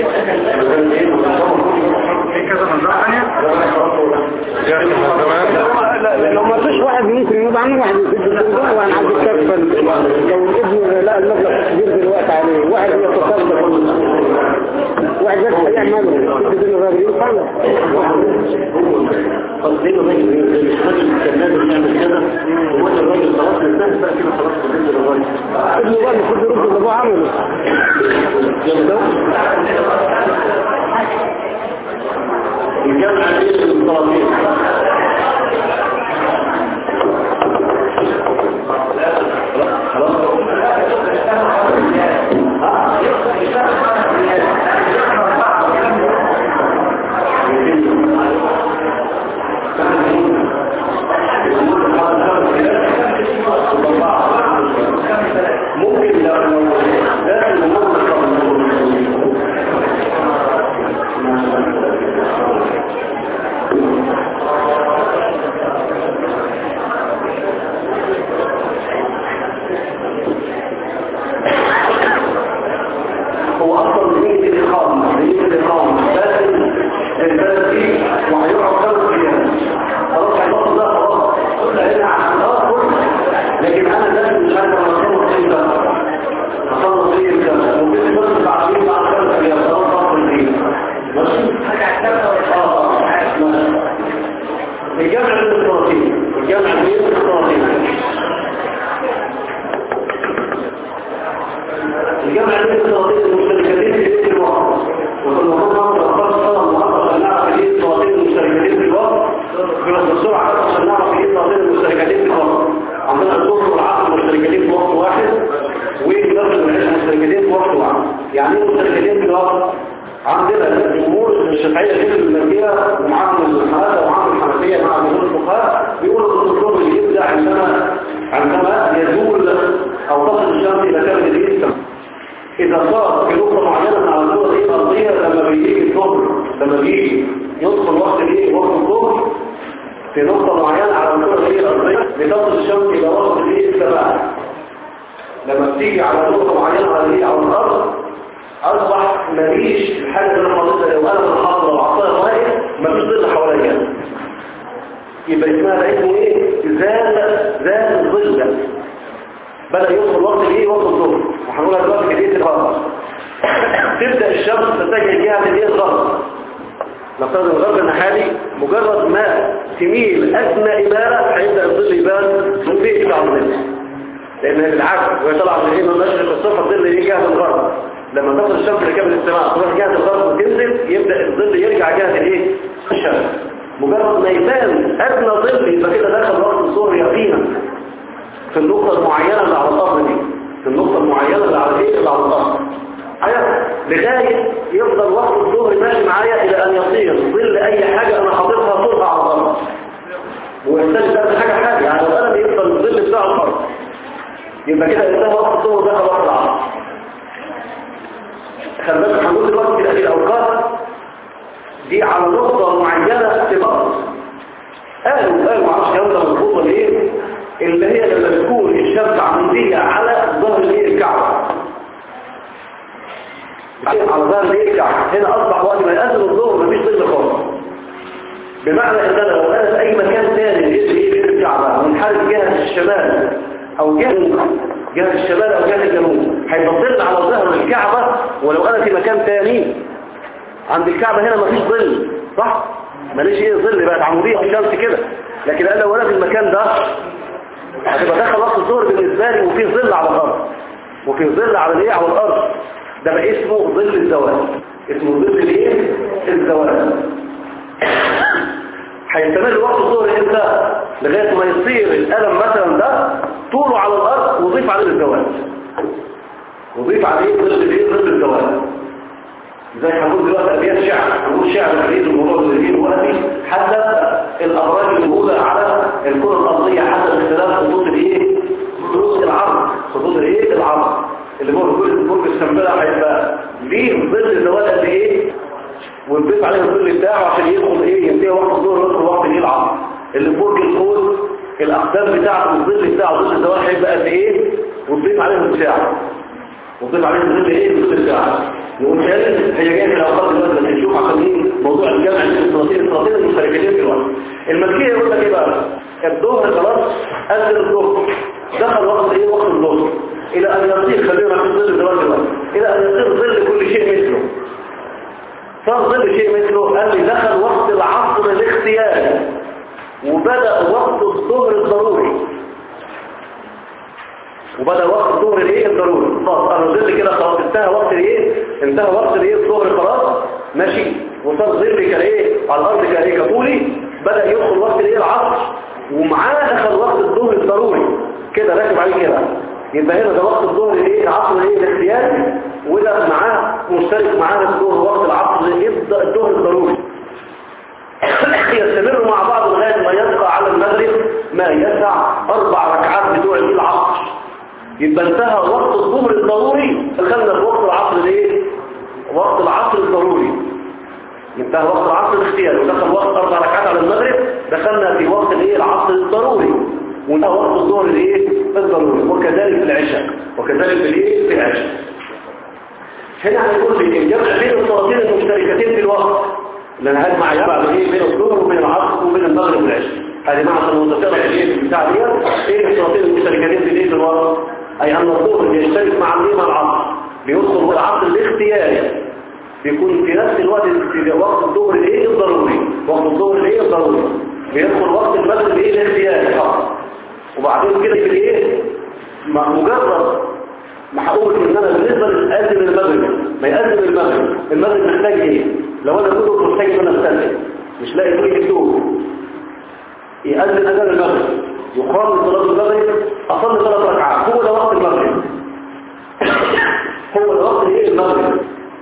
في كذا مزرعة ثانية لا لا، لو ما فيش واحد ممكن ينوب عنه واحد يسد الدنيا وهنعدي الكفة لو الابن لا المبلغ كبير دلوقتي عليه واحد يتصدق واحد بس هيعمله يسد الراجل يخلص طب ليه الراجل مش راجل كان لازم يعمل كده هو ده الراجل خلاص انتهى بقى كده خلاص بالنسبه للراجل ابنه بقى المفروض يرد اللي ابوه عمله الجامعة دي الطرفين ممكن لو لو داخل هو اصلا نية الاقامة نية الاقامة لازم البلد دي وهيقعد خمس ايام خلاص هيقعد ده خلاص لان عشان اخر لكن انا لازم مش عارف انا اخلص ايه ده اخلص ايه ده ممكن بس بعدين بعد خمس ايام خلاص اخر ايه ماشي اه ماشي الجامعة بين الطرفين الجامعة بين الطرفين الجامعة بين الطرفين المشتركتين في بيت الوقت وفي المفروض نعرف الخاصة المحطة عشان نعرف ايه الطرفين المشتركتين في الوقت بس بسرعة عشان نعرف ايه الطرفين المشتركتين في الوقت عندنا الظهر والعصر مشتركتين في وقت واحد والمغرب والعشاء مشتركتين في وقت واحد يعني ايه مشتركتين في الوقت عندنا الجمهور الشافعية غير المالكية ومعاهم الحنابلة ومعاهم الحنفية مع جمهور الفقهاء بيقولوا ان الظهر يبدأ عندما عندما يزول او تصل الشمس الى كامل الاسم إذا صار في نقطة معينة على الدولة دي الأرضية لما بيجي الظهر لما بيجي يدخل وقت الايه وقت الظهر في نقطة معينة على الدولة دي الأرضية بتصل الشمس إلى وقت الايه السماء لما بتيجي على نقطة معينة على الايه على الأرض أصبح مفيش الحاجة اللي أنا حاططها لو أنا في الحاضرة وعطاها واقف مفيش ظل حواليا يبقى اسمها ده اسمه ايه؟ زال زال الظل ده بدأ يوصل وقت الايه وقت الظهر وهنقولها دلوقتي كده الغرب تبدأ الشمس تتجه جهة الايه الغرب نفترض الغرب النحالي مجرد ما تميل أدنى إمارة هيبدأ الظل يبان من بيت على الظل لأن بالعكس وهي طالعة من ايه من مشرق الصبح الظل يجي جهة الغرب لما تصل الشمس لكامل السماء تروح جهة الغرب وتنزل يبدأ الظل يرجع جهة الايه الشمس مجرد ما يبان أدنى ظل يبقى كده داخل وقت الظهر يقينا في النقطة المعينة اللي على الأرض دي في النقطة المعينة اللي على ايه اللي على الأرض معايا لغاية يفضل وقت الظهر ماشي معايا إلى أن يصير ظل أي حاجة أنا حاططها طولها على الأرض ويحتاج ده حاجة حاجة يعني لو أنا يفضل الظل بتاع الأرض يبقى كده انتهى وقت الظهر دخل وقت العصر خلي بالك هنقول دلوقتي في هذه الأوقات دي على نقطة معينة في الأرض قالوا قالوا معرفش الكلام ده مظبوط ولا ايه اللي هي لما بتكون الشمس عمودية على ظهر الايه الكعبة على ظهر الايه الكعبة هنا أصبح وقت ما يأذن الظهر مفيش ظل خالص بمعنى ان انا لو انا في اي مكان ثاني غير ايه غير الكعبة منحرف جهة الشمال او جهة جهة الشمال او جهة الجنوب هيبقى ظل على ظهر الكعبة ولو انا في مكان ثاني عند الكعبة هنا مفيش ظل صح؟ ماليش ايه ظل بقت عمودية الشمس كده لكن انا لو انا في المكان ده هتبقى داخل وقت الظهر بالنسبة لي وفي ظل على الأرض وفي ظل على الايه على الأرض ده بقى اسمه ظل الزواج اسمه ظل الايه الزواج هيستمر وقت الظهر امتى لغاية ما يصير الألم مثلا ده طوله على الأرض وضيف عليه الزواج وضيف عليه ظل الايه ظل الزواج زي هنقول دلوقتي أبيات شعر هنقول شعر بعيد الموضوع اللي فيه دلوقتي حسب الأبراج الموجودة على الكرة الأرضية حسب اختلاف خطوط الايه خطوط العرض خطوط الايه العرض اللي هو كل برج السنبلة هيبقى ليه ظل زواج قد ايه ويضيف عليه الظل بتاعه عشان يدخل ايه ينتهي وقت الظهر ويدخل وقت الايه العصر اللي برج القوس الاقدام بتاعته الظل بتاعه ظل الزواج هيبقى قد ايه وتضيف عليه الساعه وتضيف عليه الظل ايه الظل بتاعه نقول ثالث هي جايه في الاوقات دلوقتي اللي هنشوف عشان ايه موضوع الجمع بين الصلاتين الصلاتين المشتركتين في الوقت الملكيه يقول لك ايه بقى الظهر خلاص اذن الظهر دخل وقت ايه وقت الظهر الى ان يصير خلينا في ظل الزواج دلوقتي الى ان يصير ظل كل شيء مثله صار ظل شيء مثله قال لي دخل وقت العصر الاختياري وبدأ وقت الظهر الضروري وبدأ وقت الظهر الايه الضروري خلاص انا ظل كده خلاص انتهى وقت الايه انتهى وقت الايه الظهر خلاص ماشي وصار ظل كان ايه على الارض كان ايه كطولي بدأ يدخل وقت الايه العصر ومعاه دخل وقت الظهر الضروري كده راكب عليه كده يبقى هنا ده وقت الظهر ايه العصر ايه الاختياري وده معاه مشترك معاه الظهر وقت العصر يبدأ الظهر الضروري يستمر مع بعض لغاية ما يبقى على المغرب ما يسع أربع ركعات بتوع العصر يبقى انتهى وقت الظهر الضروري دخلنا في وقت العصر الايه وقت العصر الضروري انتهى وقت العصر الاختياري ودخل وقت أربع ركعات على المغرب دخلنا في وقت الايه العصر الضروري وانتهى وقت الظهر الايه الضروري وكذلك في العشاء وكذلك في الايه في العشاء هنا هنقول لك الجمع بين الصلاتين المشتركتين في الوقت لان هجمع يجمع بين بين الظهر وبين العصر وبين المغرب والعشاء هذه معنى المتفقه ايه في بتاع دي ايه الصلاتين المشتركتين في الايه في الوقت اي ان الظهر يشترك مع الايه مع العصر بيدخل العصر الاختياري بيكون في نفس الوقت في وقت الظهر الايه الضروري وقت الظهر الايه الضروري بيدخل وقت المغرب ايه الاختياري خلاص وبعدين كده في الايه مجرد ما هقول ان انا بالنسبه للأذن المغرب ما يأذن المغرب المغرب محتاج ايه لو انا كنت محتاج ان انا استنى مش لاقي كل يكتب يأذن اذان المغرب يقام صلاه المغرب اصلي ثلاث ركعات هو ده وقت المغرب هو ده وقت ايه المغرب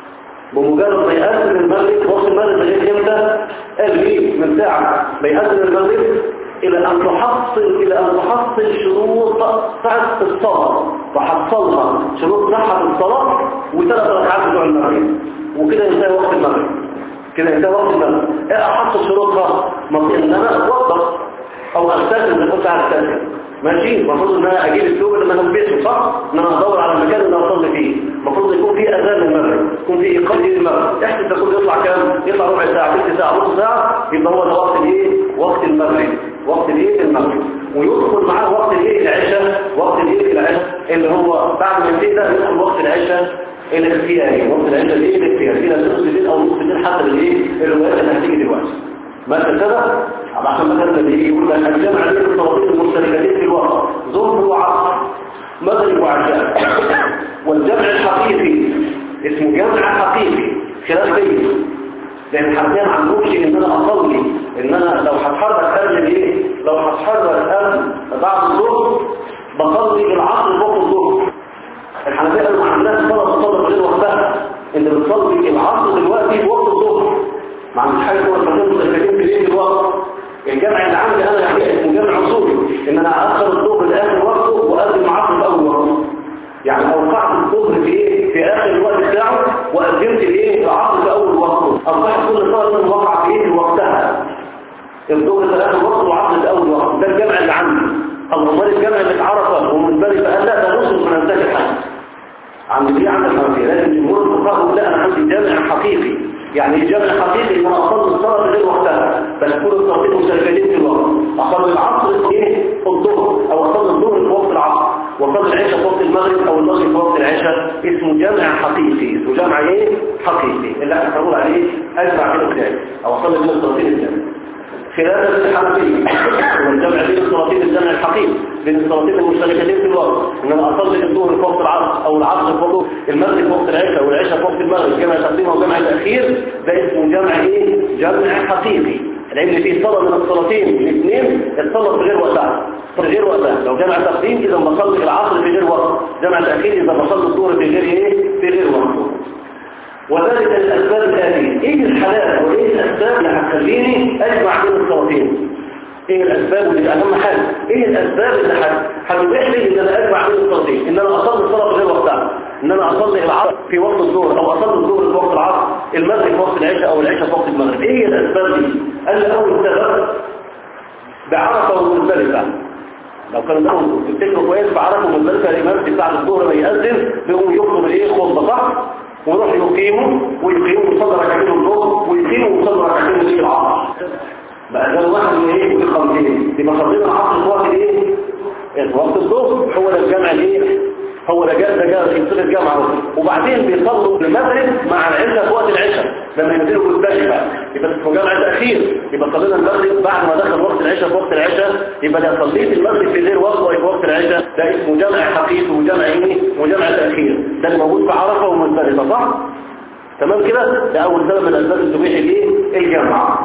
بمجرد ما يأذن المغرب وقت المغرب لغايه امتى قال لي من ساعه ما يأذن المغرب إلى أن تحصل إلى أن تحصل شروط صحة الصلاة وحصلها شروط صحة الصلاة وثلاث ركعات بتوع المغرب وكده ينتهي وقت المغرب كده ينتهي وقت المغرب إيه أحصل شروطها مطيع إن أنا أتوضأ أو أغتسل إذا كنت عايز أغتسل ماشي المفروض ان انا اجيب الثوب اللي انا لبسه صح ان انا ادور على المكان اللي اصلي فيه المفروض يكون فيه اذان المغرب يكون فيه اقامه المغرب احسب ده كله يطلع كام يطلع ربع ساعه ثلث ساعه نص ساعه يبقى هو ده وقت الايه وقت المغرب وقت الايه المغرب ويدخل معاه وقت الايه العشاء وقت الايه العشاء اللي هو بعد ما ينتهي ده يدخل وقت العشاء الاختياري وقت العشاء الايه الاختياري الى نص الليل او نص الليل حسب الايه الروايات اللي هتيجي دلوقتي مثلا كده عشان مثلا اللي يجي يقول لك الجمع بين الصلاتين المشتركتين في الوقت ظهر وعصر مغرب وعشاء والجمع الحقيقي اسمه جمع حقيقي خلاف بيت لان حرفيا ما عندهمش ان انا اصلي ان انا لو هتحرك قبل ايه لو هتحرك قبل بعد الظهر بصلي العصر فوق الظهر الحنفيه قالوا ما عندناش صلاه تصلي غير وقتها انت بتصلي العصر دلوقتي في وقت الظهر ما عنديش حاجه اسمها صلاتين مشتركتين في الايه الوقت الجمع اللي عندي انا يعني اسمه جمع اصولي ان انا اخر الظهر لاخر وقته واقدم العصر الاول وقته يعني اوقعت الظهر في ايه في اخر الوقت بتاعه وقدمت الايه العصر في اول وقته اصبحت كل صلاه من وقع في ايه في وقتها الظهر في اخر وقت والعصر في اول وقت ده الجمع اللي عندي الله الجمع اللي اتعرف ومن بالي فقال لا ده نص من انتاج الحج عند دي عند الحنفيه لكن جمهور الفقهاء لا انا عندي جامع حقيقي يعني الجامع حقيقي ان انا اصلي الصلاه غير وقتها بس كل الصلاتين مشتركتين في الوقت اصلي العصر ايه الظهر او اصلي الظهر في وقت العصر واصلي العشاء في وقت المغرب او المغرب في وقت العشاء اسمه جامع حقيقي اسمه جامع ايه حقيقي اللي احنا بنقول عليه اجمع كده بتاعي او اصلي من الصلاتين الثانيه خلافا للحنفية والجمع بين الصلاتين الجمع الحقيقي بين الصلاتين المشتركتين في الوقت ان انا اصلي الظهر في وقت العصر او العصر في وقت المغرب في وقت العشاء والعشاء في وقت المغرب جمع تقديم وجمع تاخير ده اسمه جمع ايه جمع حقيقي لان في صلاه من الصلاتين الاثنين اتصلت في غير وقتها في غير وقتها لو جمع تقديم اذا بصلي العصر في غير وقت جمع تاخير اذا بصلي الظهر في غير ايه في غير وقت وذلك الأسباب الآتية إيه الحلال وإيه الأسباب اللي هتخليني أجمع بين الصلاتين إيه الأسباب اللي أهم حاجة إيه الأسباب اللي هتبيح لي إن أنا أجمع بين الصلاتين إن أنا أصلي الصلاة في غير وقتها إن أنا أصلي العصر في وقت الظهر أو أصلي الظهر في وقت العصر المغرب في وقت العشاء أو العشاء في وقت المغرب إيه الأسباب دي؟ قال لي أول سبب بعرفة ومزدلفة لو كانوا دول تفتكروا كويس بعرفة ومزدلفة الإمام في ساعة الظهر ما يأذن بيقوم يخطب الإيه خطبة صح؟ ويروح يقيموا ويقيموا ويصلي ركعتين الظهر ويقيموا ويصلي ركعتين الليل العصر بقى ده واحد من ايه من الخمسين يبقى صلينا العصر في وقت ايه في وقت الظهر هو ده الجامع الايه هو ده جاء ده جاء في صيغه الجامعه اهو وبعدين بيصلوا المغرب مع العشاء في وقت العشاء لما ينزلوا مزدلفه يبقى اسمه جامع تاخير يبقى صلينا المغرب بعد ما دخل وقت العشاء في وقت العشاء يبقى ده صليت المغرب في غير وقت في وقت العشاء ده اسمه جامع حقيقي وجامع ايه وجامع تاخير ده الموجود في عرفه ومزدلفه صح تمام كده ده اول سبب من اسباب الذبيح الايه الجامعه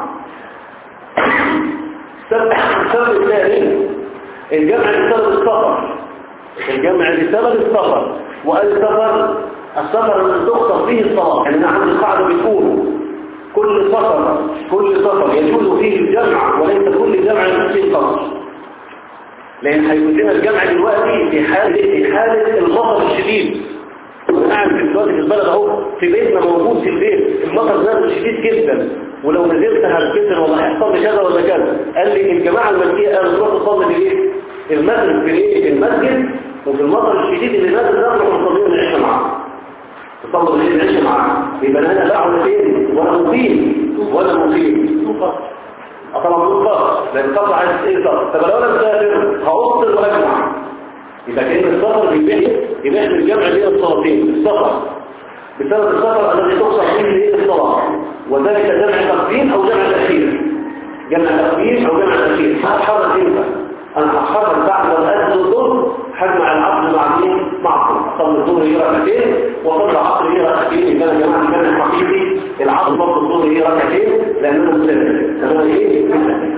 السبب الثاني الجمع بسبب السفر الجمع بسبب السفر وقال السفر السفر اللي تخطر فيه الصلاة يعني أنا عندي قاعدة بتقول كل سفر كل سفر يجوز فيه الجمع وليس كل جمع فيه القصر لأن هيكون لنا الجمع دلوقتي في حالة في حالة المطر الشديد وانا قاعد في دلوقتي في البلد اهو في بيتنا موجود في البيت المطر نازل شديد جدا ولو نزلت هتكسر ولا هيحصل لي كذا ولا كذا قال لي الجماعه المسيحيه قالوا تروح تصلي في ايه المغرب في ايه في المسجد وفي المطر الشديد اللي نازل ده نروح نصلي العشاء معاه تصلي الليل العشاء معاه يبقى انا لا اقعد فين ولا مقيم ولا مقيم طبعا بدون قصر لان القصر عايز ايه قصر طب لو انا مسافر هوصل واجمع يبقى كان السفر بيبيع يبيع الجمع بين الصلاتين السفر بسبب السفر الذي تقصر فيه ليه الصلاة وذلك جمع تقديم او جمع تأخير جمع تقديم او جمع تأخير هتحرك امتى انا هتحرك بعد ما اذن الظهر هجمع العصر مع مين مع الظهر صلي الظهر هي ركعتين وصلي العصر هي ركعتين يبقى انا جماعه الجمع الحقيقي العصر برضه الظهر هي ركعتين لانه مسافر تمام ايه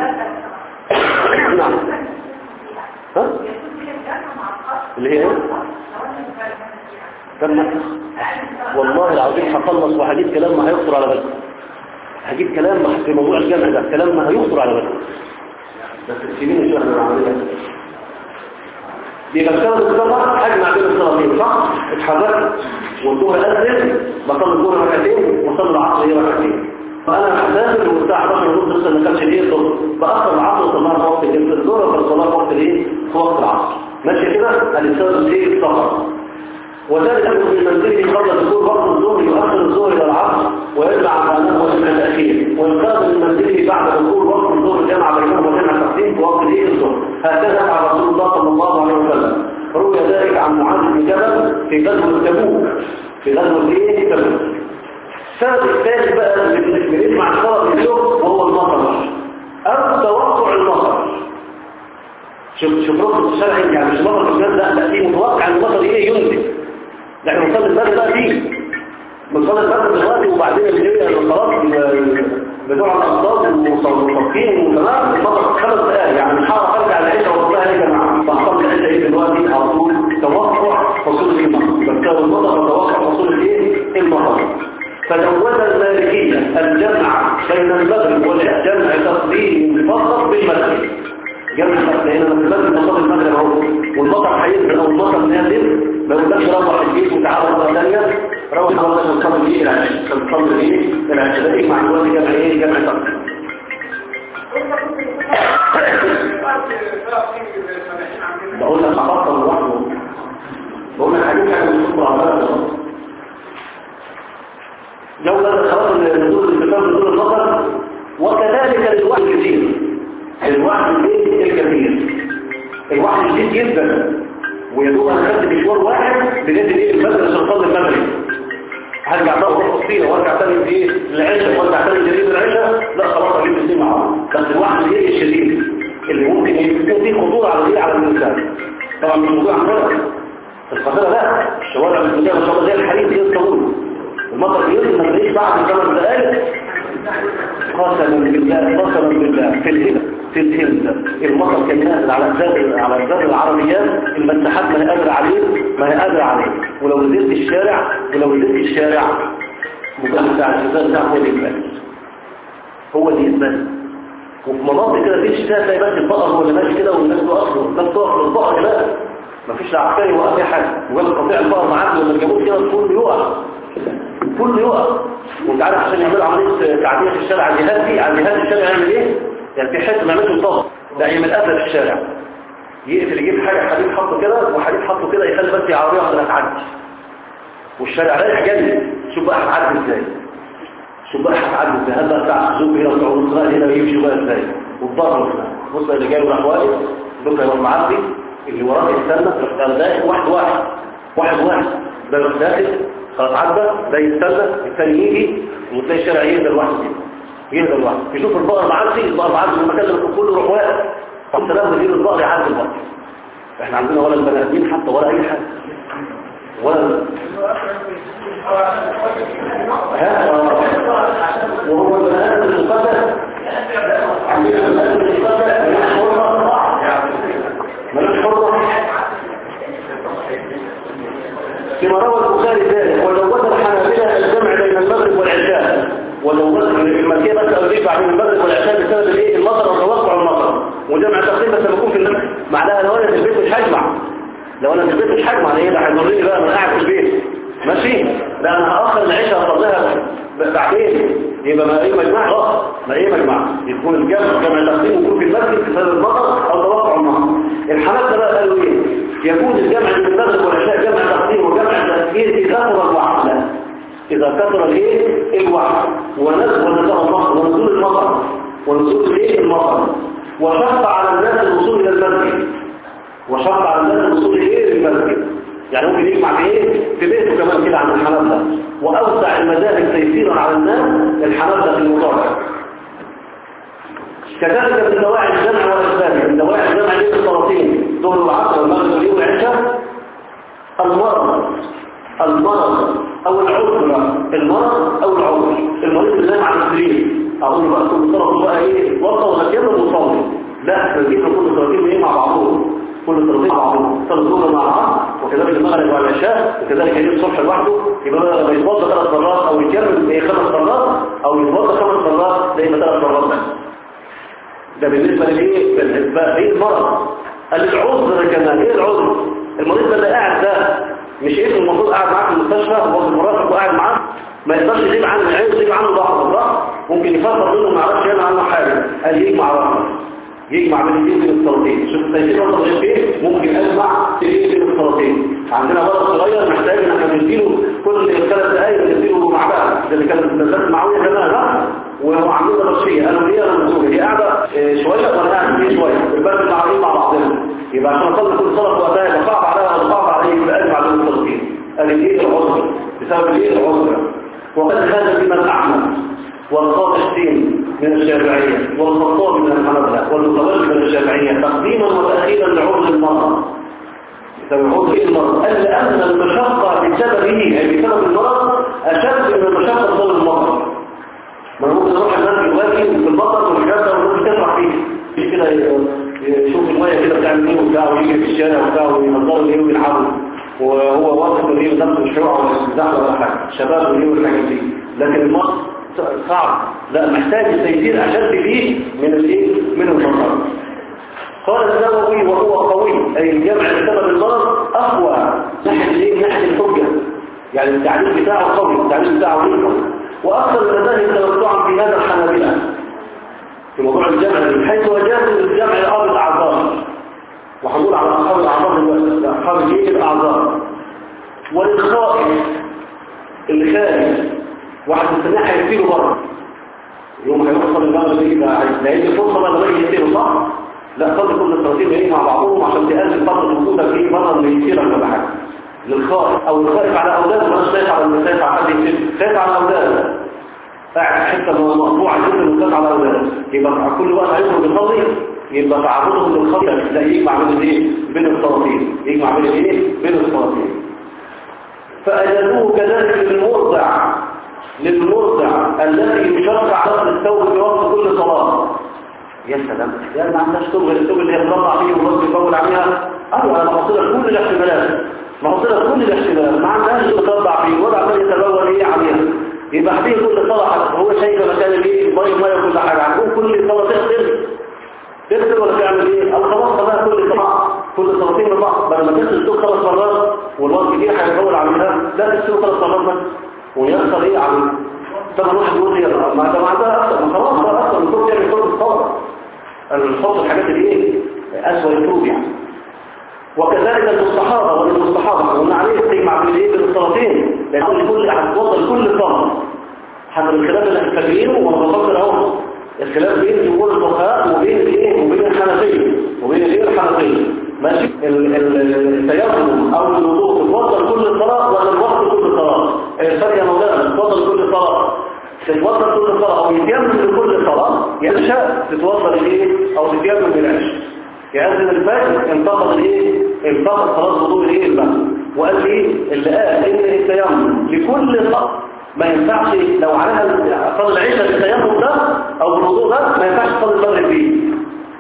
نعم ها اللي هي تم والله العظيم هخلص وهجيب كلام ما هيخطر على بالك هجيب كلام في موضوع الجمع ده كلام ما هيخطر على بالك بس السنين الشهر العملية يبقى بسبب السفر هجمع بين الصلاتين صح؟ اتحركت والظهر أذن بصلي الظهر ركعتين وصلي العصر هي ركعتين فأنا حساسب والساعة 11 ونص لسه ما كانش ليه الظهر بأخر العصر وصلها في وقت الظهر فصلها في وقت الايه؟ في وقت العصر ماشي كده؟ الإنسان ليه السفر وذلك في منزله قبل دخول وقت الظهر يؤخر الظهر الى العصر ويجمع معناه وجمع تاخير ويقام من منزله بعد دخول وقت الظهر جمع بينهم وجمع تقديم في وقت الايه الظهر هكذا فعل رسول الله صلى الله عليه وسلم روي ذلك عن معاذ بن جبل في غزوه تبوك في غزوه ايه تبوك السبب الثالث بقى اللي بنسمع الصلاه في اليوم وهو المطر او توقع المطر شوف شوف رخص الشرعي يعني مش مطر في الناس لا لا في متوقع ان المطر ايه ينزل لكن نصلي المغرب بقى فيه بنصلي المغرب دلوقتي وبعدين الجميع خلاص بتوع الأنصار المصفين وتمام المطر خمس دقائق يعني مش هعرف ارجع العشاء واصليها يا جماعه بحصل العشاء ايه دلوقتي على طول توقع حصول المطر بس كان المطر توقع حصول الايه المطر فجوز المالكية الجمع بين المغرب والعشاء جمع تقديم فقط بالمغرب جمع لان المغرب مصلي المغرب اهو والمطر هينزل او المطر نازل ما يقولكش روح البيت وتعالى مرة ثانية روح مرة ثانية تصلي ايه العشاء تصلي ايه العشاء ده ايه مع الوقت جمع ايه جمع تقديم بقول لك هفكر لوحده بقول لك هجيب حاجه من الصبر على جولة خلاص النزول الكتاب نزول النظر وكذلك للوحي الكثير الوحي الكثير الوحي الجديد جدا ويدوب انا خدت مشوار واحد بجد ايه المدرسه عشان اصلي المغرب هرجع بقى اروح فينا وارجع تاني في ايه العشاء وارجع تاني جديد العشاء لا خلاص اجيب الاثنين مع بعض بس الواحد اللي هي الشديد اللي ممكن يكون فيه خطوره على ايه على الانسان طبعا مش موضوع عندنا القاهره لا الشوارع بالدنيا ما شاء الله زي الحريم زي الصابون المطر بينزل ما تلاقيش بعد ثمان دقائق قسما بالله قسما بالله في الهند في الهند المطر كان نازل على الزاد على الزاد العربيات المساحات ما هي قادره عليه ما هي قادره عليه ولو نزلت الشارع ولو نزلت الشارع مجرد بتاع الزاد بتاع هو اللي يتبني هو اللي يتبني وفي مناطق كده في الشتاء تلاقي بس البقر هو اللي ماشي كده والناس واقفه الناس تقف للبقر لا مفيش لا عسكري ولا اي حاجه ولا قطيع البقر معدي ولا الجاموس كده كله يقع كله يقف وانت عارف عشان يعملوا عمليه تعديه في الشارع على الجهاز دي على الجهاز الشارع يعمل ايه يعني في حته ما يعملش طب لا يعمل قفله في الشارع يقفل يجيب حاجه حديد حطه كده وحديد حطه كده يخلي بس عربيه واحده تعدي والشارع رايح جاي شوف بقى هتعدي ازاي شوف بقى هتعدي ازاي هل بقى بتاع السوق هنا وبتاع الصغير هنا يمشي بقى ازاي والضرب بص اللي جاي راح واقف بكره يروح معدي اللي وراه يستنى يروح داخل واحد واحد واحد واحد ده يروح داخل خلاص عدى ده يستنى الثاني يجي وتلاقي الشارع يهدى لوحده كده يهدى لوحده يشوف البقر معدي البقر معدي في المكان اللي كله يروح واقف طب تلاقي مدير البقر يعدي البقر احنا عندنا ولا البني ادمين حتى ولا اي حاجه ولا ها وهو البني ادم المقدس عندنا البني ادم المقدس ملوش حرمه كما روى البخاري ذلك ولو وجد الحنابلة الجمع بين المغرب والعشاء ولو وجد المكيه بس او يجمع بين المغرب والعشاء بسبب الايه المطر او توقع المطر وجمع تقسيم بس بكون في النفس معناها لو انا في البيت مش هجمع لو انا في البيت مش هجمع ايه ده هيضرني بقى من قاعد في البيت ماشي لا انا هاخر العشاء اصليها بعدين يبقى ما ايه مجمع اه ما ايه مجمع يكون الجمع جمع تقسيم يكون في المسجد بسبب المطر او توقع المطر الحنابلة بقى قالوا ايه يكون الجمع بين المغرب والعشاء جمع تقديم وجمع تأثير إذا كثر الوحد لا إذا كثر الايه الوحد ونزل ونزل المطر ونزول المطر ونزول الايه المطر وشق على الناس الوصول إلى المسجد وشق على الناس الوصول إلى المسجد يعني ممكن يجمع في ايه في بيته كمان كده عند الحنابلة وأوسع المذاهب تيسيرا على الناس الحنابلة في الموضوع ده كذلك من دواعي الجمع والإسلام من دواعي الجمع ليه الصلاتين ظهر العصر والمغرب واليوم والعشاء المرض المرض أو العذر المرض أو العذر المريض اللي نام على السرير أقول بقى كل صلاة بقى إيه وقت ولا كده مصلي لا نجيب كل صلاتين إيه مع بعضهم كل صلاتين مع بعضهم صلاتين مع بعض وكذلك المغرب والعشاء وكذلك يجيب الصبح لوحده يبقى لما يتوضى ثلاث مرات أو يكمل إيه خمس مرات أو يتوضى خمس مرات ده يبقى ثلاث مرات بس ده بالنسبة لإيه؟ بالنسبة لإيه المرض قال العذر كمان إيه العذر؟ المريض ده اللي قاعد ده مش إيه المفروض قاعد معاه في المستشفى هو في المرافق وقاعد معاه ما يقدرش يجيب عنه العين يجيب عنه ضغط الضغط ممكن يفكر منه ما يعرفش يعمل عنه حاجة قال يجمع رقم يجمع بين الاثنين بين الصلاتين شوف التيسير وصل لفين ممكن اجمع الاثنين بين الصلاتين عندنا ولد صغير محتاج ان احنا نديله كل ثلاث دقائق نديله مع بعض ده اللي كانت الناس معاويه زمان ها وهو عاملين رشيه انا وهي انا مسؤول هي قاعده شويه وانا قاعد فيه شويه البلد المعروفين مع بعضنا يبقى عشان اصلي كل صلاه في وقتها يبقى صعب عليها ولا صعب عليه يبقى اجمع بين الصلاتين قال ايه العذر بسبب ايه العذر وقد هذا بمن احمد والقاضي الدين من الشافعية والخطاب من الحنبلة والمتوجه من الشافعية تقديما وتأخيرا لعرض المرض بسبب عرض ايه المرض قال لأن المشقة بسببه أي بسبب المرض أشد من المشقة بسبب المرض ما ممكن نروح الناس يواجه في المطر والحاجات ونروح تسرح فيه مش كده يشوف المية كده بتعمل ايه وبتاع ويجي في الشارع وبتاع وينظروا ايه ويلعبوا وهو واثق ان ايه نفسه مش هيقع ولا يستزحلق ولا حاجه شباب وايه والحاجات دي لكن المرض صعب لا محتاج التيسير أشد فيه من الايه من المرض قال النووي وهو قوي أي الجمع بسبب المرض أقوى ناحية الايه ناحية الحجة يعني التعليم بتاعه قوي التعليم بتاعه قوي وأكثر المذاهب تمتعا في هذا الحنابلة في موضوع الجمع حيث وجاز الجمع لأرض الأعذار وهنقول على أصحاب الأعذار دلوقتي أصحاب الايه الأعذار والخائف الخارج واحد مستناه هيسيره بره يوم هيوصل المغرب دي بقى هيلاقي فرصه بقى لغايه يسيره صح لا خد كل الترتيب ايه مع بعضهم عشان تقلل فتره وجودك ايه بره اللي يسيرك ولا حاجه للخائف او الخائف على اولاده مش خايف على خايف على حد يكتب خايف على اولاده قاعد في حته مقطوعه جدا وخايف على اولاده يبقى مع كل وقت هيخرج يصلي يبقى تعرضهم للخطر ده يجمع بين الايه بين الطرفين يجمع بين الايه بين الطرفين فأجابوه كذلك للمرضع للمرضع الذي يشرع غسل الثوب في وقت كل صلاة يا سلام يعني ما عندهاش ثوب غير الثوب اللي هي ترضع فيه والرب يطول عليها ايوه انا محصلها كل الاحتمالات محصلها كل الاحتمالات ما عندهاش ترضع فيه ولا عمال يتبول ايه عليها يبقى حبيه كل صلاة هو شايف مكان الايه الميه الميه وكل حاجه هنقول كل صلاة تغسل تغسل ولا تعمل ايه؟ قال خلاص خلاص كل صلاة كل صلاتين من بعض بدل ما تغسل ثوب ثلاث مرات والوقت كتير هيطول عليها لا تغسل ثلاث مرات بس ويحصل ايه عليه طبعا واحد يقول لي ما ده ما ده اكتر ما خلاص ده اكتر من كل يعني كل الصور الحط الحاجات اللي ايه اسوء الثوب يعني وكذلك المستحاضة والمستحاضة قلنا عليه تجمع بين الايه بين الصلاتين لان كل هتوصل كل صلاة حسب الخلاف اللي احنا فاكرينه وانا بفكر اهو الخلاف بين جمهور الفقهاء وبين الايه وبين الحنفيه وبين الايه الحنفيه ماشي ال- ال- التيمم او الوضوء تفضل كل صلاه ولا الوقت كل صلاه الفرق يا مولانا تفضل كل صلاه تتوضل كل صلاه او يتيمم لكل صلاه ينشا تتوضل الايه او تتيمم بالعشاء يأذن الفجر انتقض الايه انتقض صلاه وضوء الايه المغرب وقال ايه اللي قال ان التيمم لكل صلاه ما ينفعش لو عليها صلاه العشاء بالتيمم ده او بالوضوء ده ما ينفعش تصلي المغرب فيه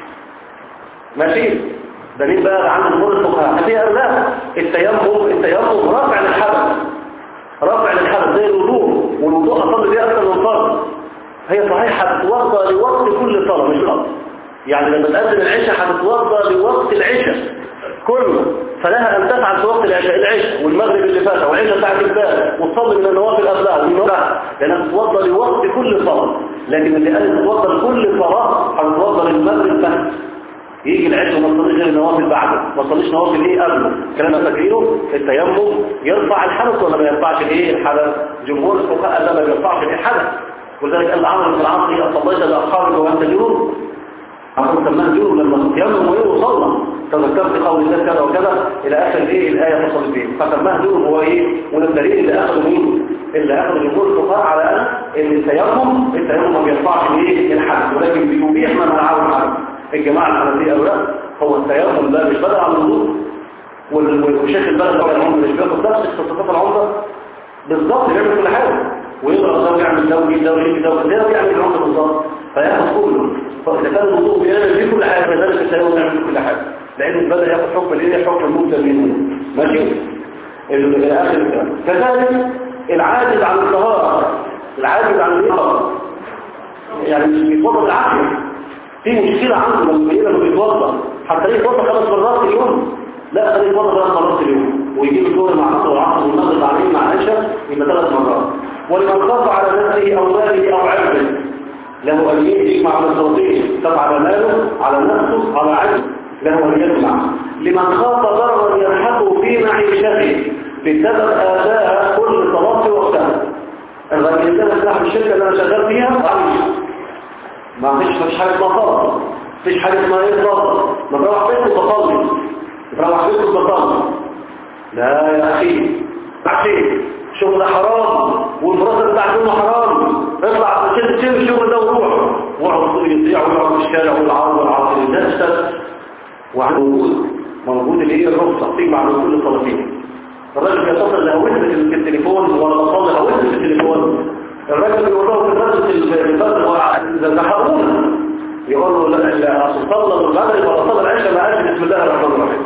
ماشي دليل بقى عند جمهور الفقهاء هي قال لا التيمم التيمم رافع للحدث رافع للحدث زي الوضوء والوضوء اصلي بيه اكثر من فرض هي صحيح هتتوضا لوقت كل صلاه مش فرض يعني لما تقدم العشاء هتتوضا لوقت العشاء كله فلها ان تفعل في وقت العشاء العشاء والمغرب اللي فات والعشاء بتاعت امبارح وتصلي من النوافل قبلها والنوافل لانها تتوضا لوقت كل صلاه لكن اللي قال تتوضا لكل صلاه هتتوضا للمغرب بس يجي العشاء ما تصليش غير النوافل بعده ما تصليش نوافل ايه قبله الكلام ده فاكرينه التيمم يرفع الحدث ولا ما يرفعش الايه الحدث جمهور الفقهاء قال لا ما يرفعش الايه الحدث ولذلك قال عمرو بن العاص ايه صليت لاصحابك وانت جنوب عمرو سماه جنوب لما تيمم وايه وصلى تذكرت قول الله كذا وكذا الى اخر ايه الايه فصل فيه فسماه جنوب هو ايه والدليل اللي اخذه مين اللي اخذ جمهور الفقهاء على ان التيمم التيمم ما بيرفعش الايه الحدث ولكن بيبيح من معاه الحدث الجماعة الحنفية أو لا هو التيمم ده مش بدل عن الوضوء والشيخ البلد طبعا العمر مش بياخد نفس اختصاصات العمرة بالظبط بيعمل كل حاجة ويضرب ده ويعمل ده ويجيب ده ويجيب ده ويجيب ده ويعمل العمرة بالظبط فياخد كله فإذا كان الوضوء بيعمل فيه كل حاجة فذلك التيمم يعمل كل حاجة لأن البلد ياخد حكم الايه حكم المبتل منه ماشي إلى آخر الكلام كذلك العاجز عن الطهارة العاجز عن الطهارة يعني مش بيفضل العافية في مشكلة عنده لما يقدر بيتوضا حتى يتوضا خمس مرات في اليوم لا خليه يتوضا ثلاث مرات في اليوم ويجيب الظهر مع العصر والعصر والمغرب عليه مع العشاء يبقى ثلاث مرات ولمن خاف على نفسه او ماله او عرضه له ان يجمع من صوتين خاف على ماله على نفسه على عرضه له ان يجمع لمن خاف ضررا يلحقه في معيشته بسبب اداء كل صلاه في وقتها الراجل ده صاحب الشركه اللي انا شغال فيها ضعيف ما فيش مش حاجة اسمها فرض فيش حاجة اسمها ايه فرض ما تروح بيتك بصلي تروح بيتك بصلي لا يا اخي اخي شغل حرام والمراسل بتاع كله حرام اطلع تشيل تشيل الشغل ده وروح واقعد يضيع ويقعد في الشارع والعرض والعرض ده اشتد وعنده موجود موجود اللي هي الرخصه تجمع من كل صلاتين الراجل بيتصل لو وصلت في التليفون ولا صلي او وصلت في التليفون الراجل بيقول له في درجة البدر إذا زحقونا يقول له لا لا أصل صلى المغرب ولا صلى العشاء ما قالش بسم الله الرحمن الرحيم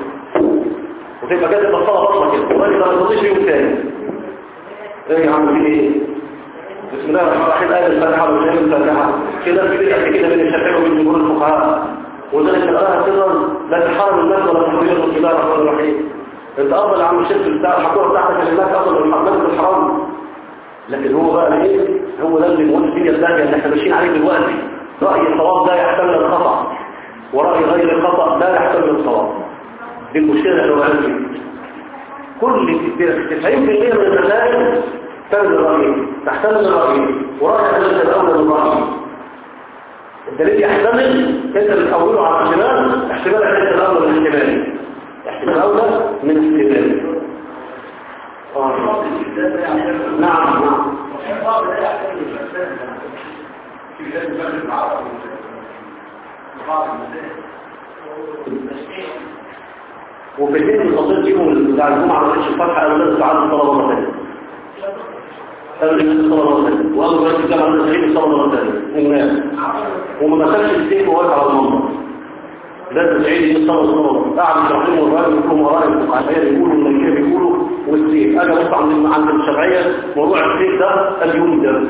وتبقى كاتب الصلاة بطلة كده الراجل ما يصليش يوم تاني ايه يا عم في ايه بسم الله الرحمن الرحيم قال الفاتحة والجنة الفاتحة كده في بدأ كده بين الشافعي وبين جمهور الفقهاء وذلك الآية سرا لا تحرم الناس ولا تحرم بسم الله الرحمن الرحيم انت افضل يا عم الشيخ بتاع الحكومة بتاعتك اللي هناك افضل من الحرام الحرام لكن هو بقى ايه هو ده اللي موجود فيه الداهية اللي احنا ماشيين عليه دلوقتي رأي الصواب لا يحتمل الخطأ ورأي غير الخطأ لا يحتمل الصواب دي المشكلة اللي هو فيها كل 90% من المسائل تحتمل الرأيين تحتمل الرأيين ورأي أهل الأولى بالرأي الدليل يحتمل انت بتحوله على احتمال احتمال أهل الأولى من احتمالي احتمال أولى من احتمالي آه. نعم نعم وفي الدين القصير فيهم بتاع الجمعة ما كانش الفتحة قالوا لازم تعالوا الصلاة مرة ثانية قالوا لازم الصلاة مرة ثانية وقالوا دلوقتي الجامعة المسيحيين الصلاة مرة ثانية الناس وما مسكش السيف وواقف على المنبر لازم تعيد الصلاة والصلاة قاعد يشرح لهم الراجل يقولوا وراء الفقهاء يقولوا الملكية بيقولوا والسيف اجي ابص عند عند الشرعية موضوع السيف ده اليوم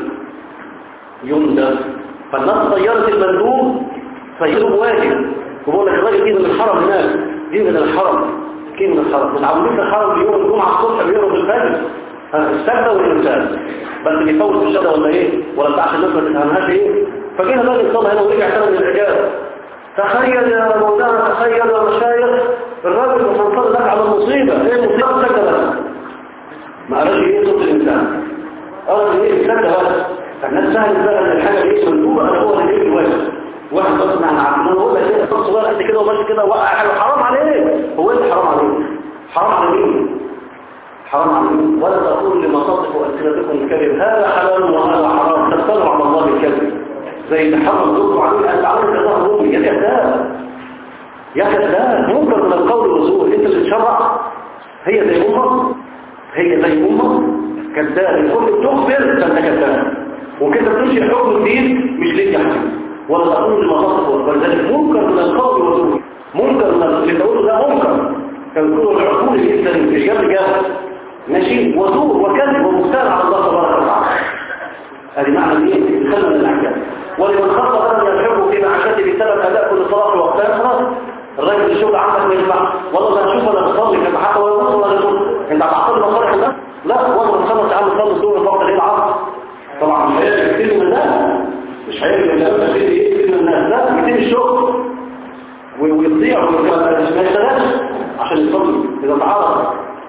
يندب فالناس طيرت المندوب طيروا واجب وبقول لك الراجل دي من الحرم هناك دي من الحرم كي من الحرم متعودين في الحرم بيوم الجمعة الصبح بيوم في الفجر ها، السجدة والإنسان بس بيفوت الشهادة ولا ايه ولا بتاع عشان الناس ما تفهمهاش ايه فجينا الراجل صلى هنا ورجع تاني من الإجابة تخيل يا مولانا تخيل يا مشايخ الراجل محصل لك على المصيبة ايه المصيبة السجدة بس ما قالش ايه صوت الإنسان قال ايه السجدة بس فالناس سهل بقى ان الحاجة دي مندوبة انا هو اللي يجي واحد واحد بس مع عبد الله هو كده شخص صغير قد كده وماشي كده وقع حاجة حرام عليه هو ايه حرام عليه حرام على مين حرام على مين ولا تقول لما تصف ألسنتكم الكذب هذا حلال وهذا حرام تفتروا على الله الكذب زي اللي حرم ذكر عليه أنت عملت الله ظلم يا كذاب يا كذاب منكر من القول والزور انت اللي تشرع هي زي امك هي زي امك كذاب الكل تخبر فانت كذاب وكده بتمشي حكم الدين مش ليك يا حبيبي ولا تقول لما تصف ولذلك منكر من القول والزور منكر من اللي تقوله ده منكر كان كله العقول الانسان مش جاب جاب ماشي وزور وكذب ومختال على الله تبارك وتعالى هذه معنى ايه الخلل من الاحكام ولمن خط لم يلحقه في معاشته بسبب اداء كل صلاه في وقتها خلاص الراجل الشغل عندك ما ينفع والله انا اشوف انا بصلي كما حتى ولا بصلي ولا بصلي انت هتعطل مصالح الناس لا والله بتصلي تعالى تصلي الظهر في وقت العصر طبعا مش هيجي كتير من الناس مش هيجي من الناس كتير من الناس لا كتير الشغل ويضيع وما يشتغلش عشان يصلي اذا تعرض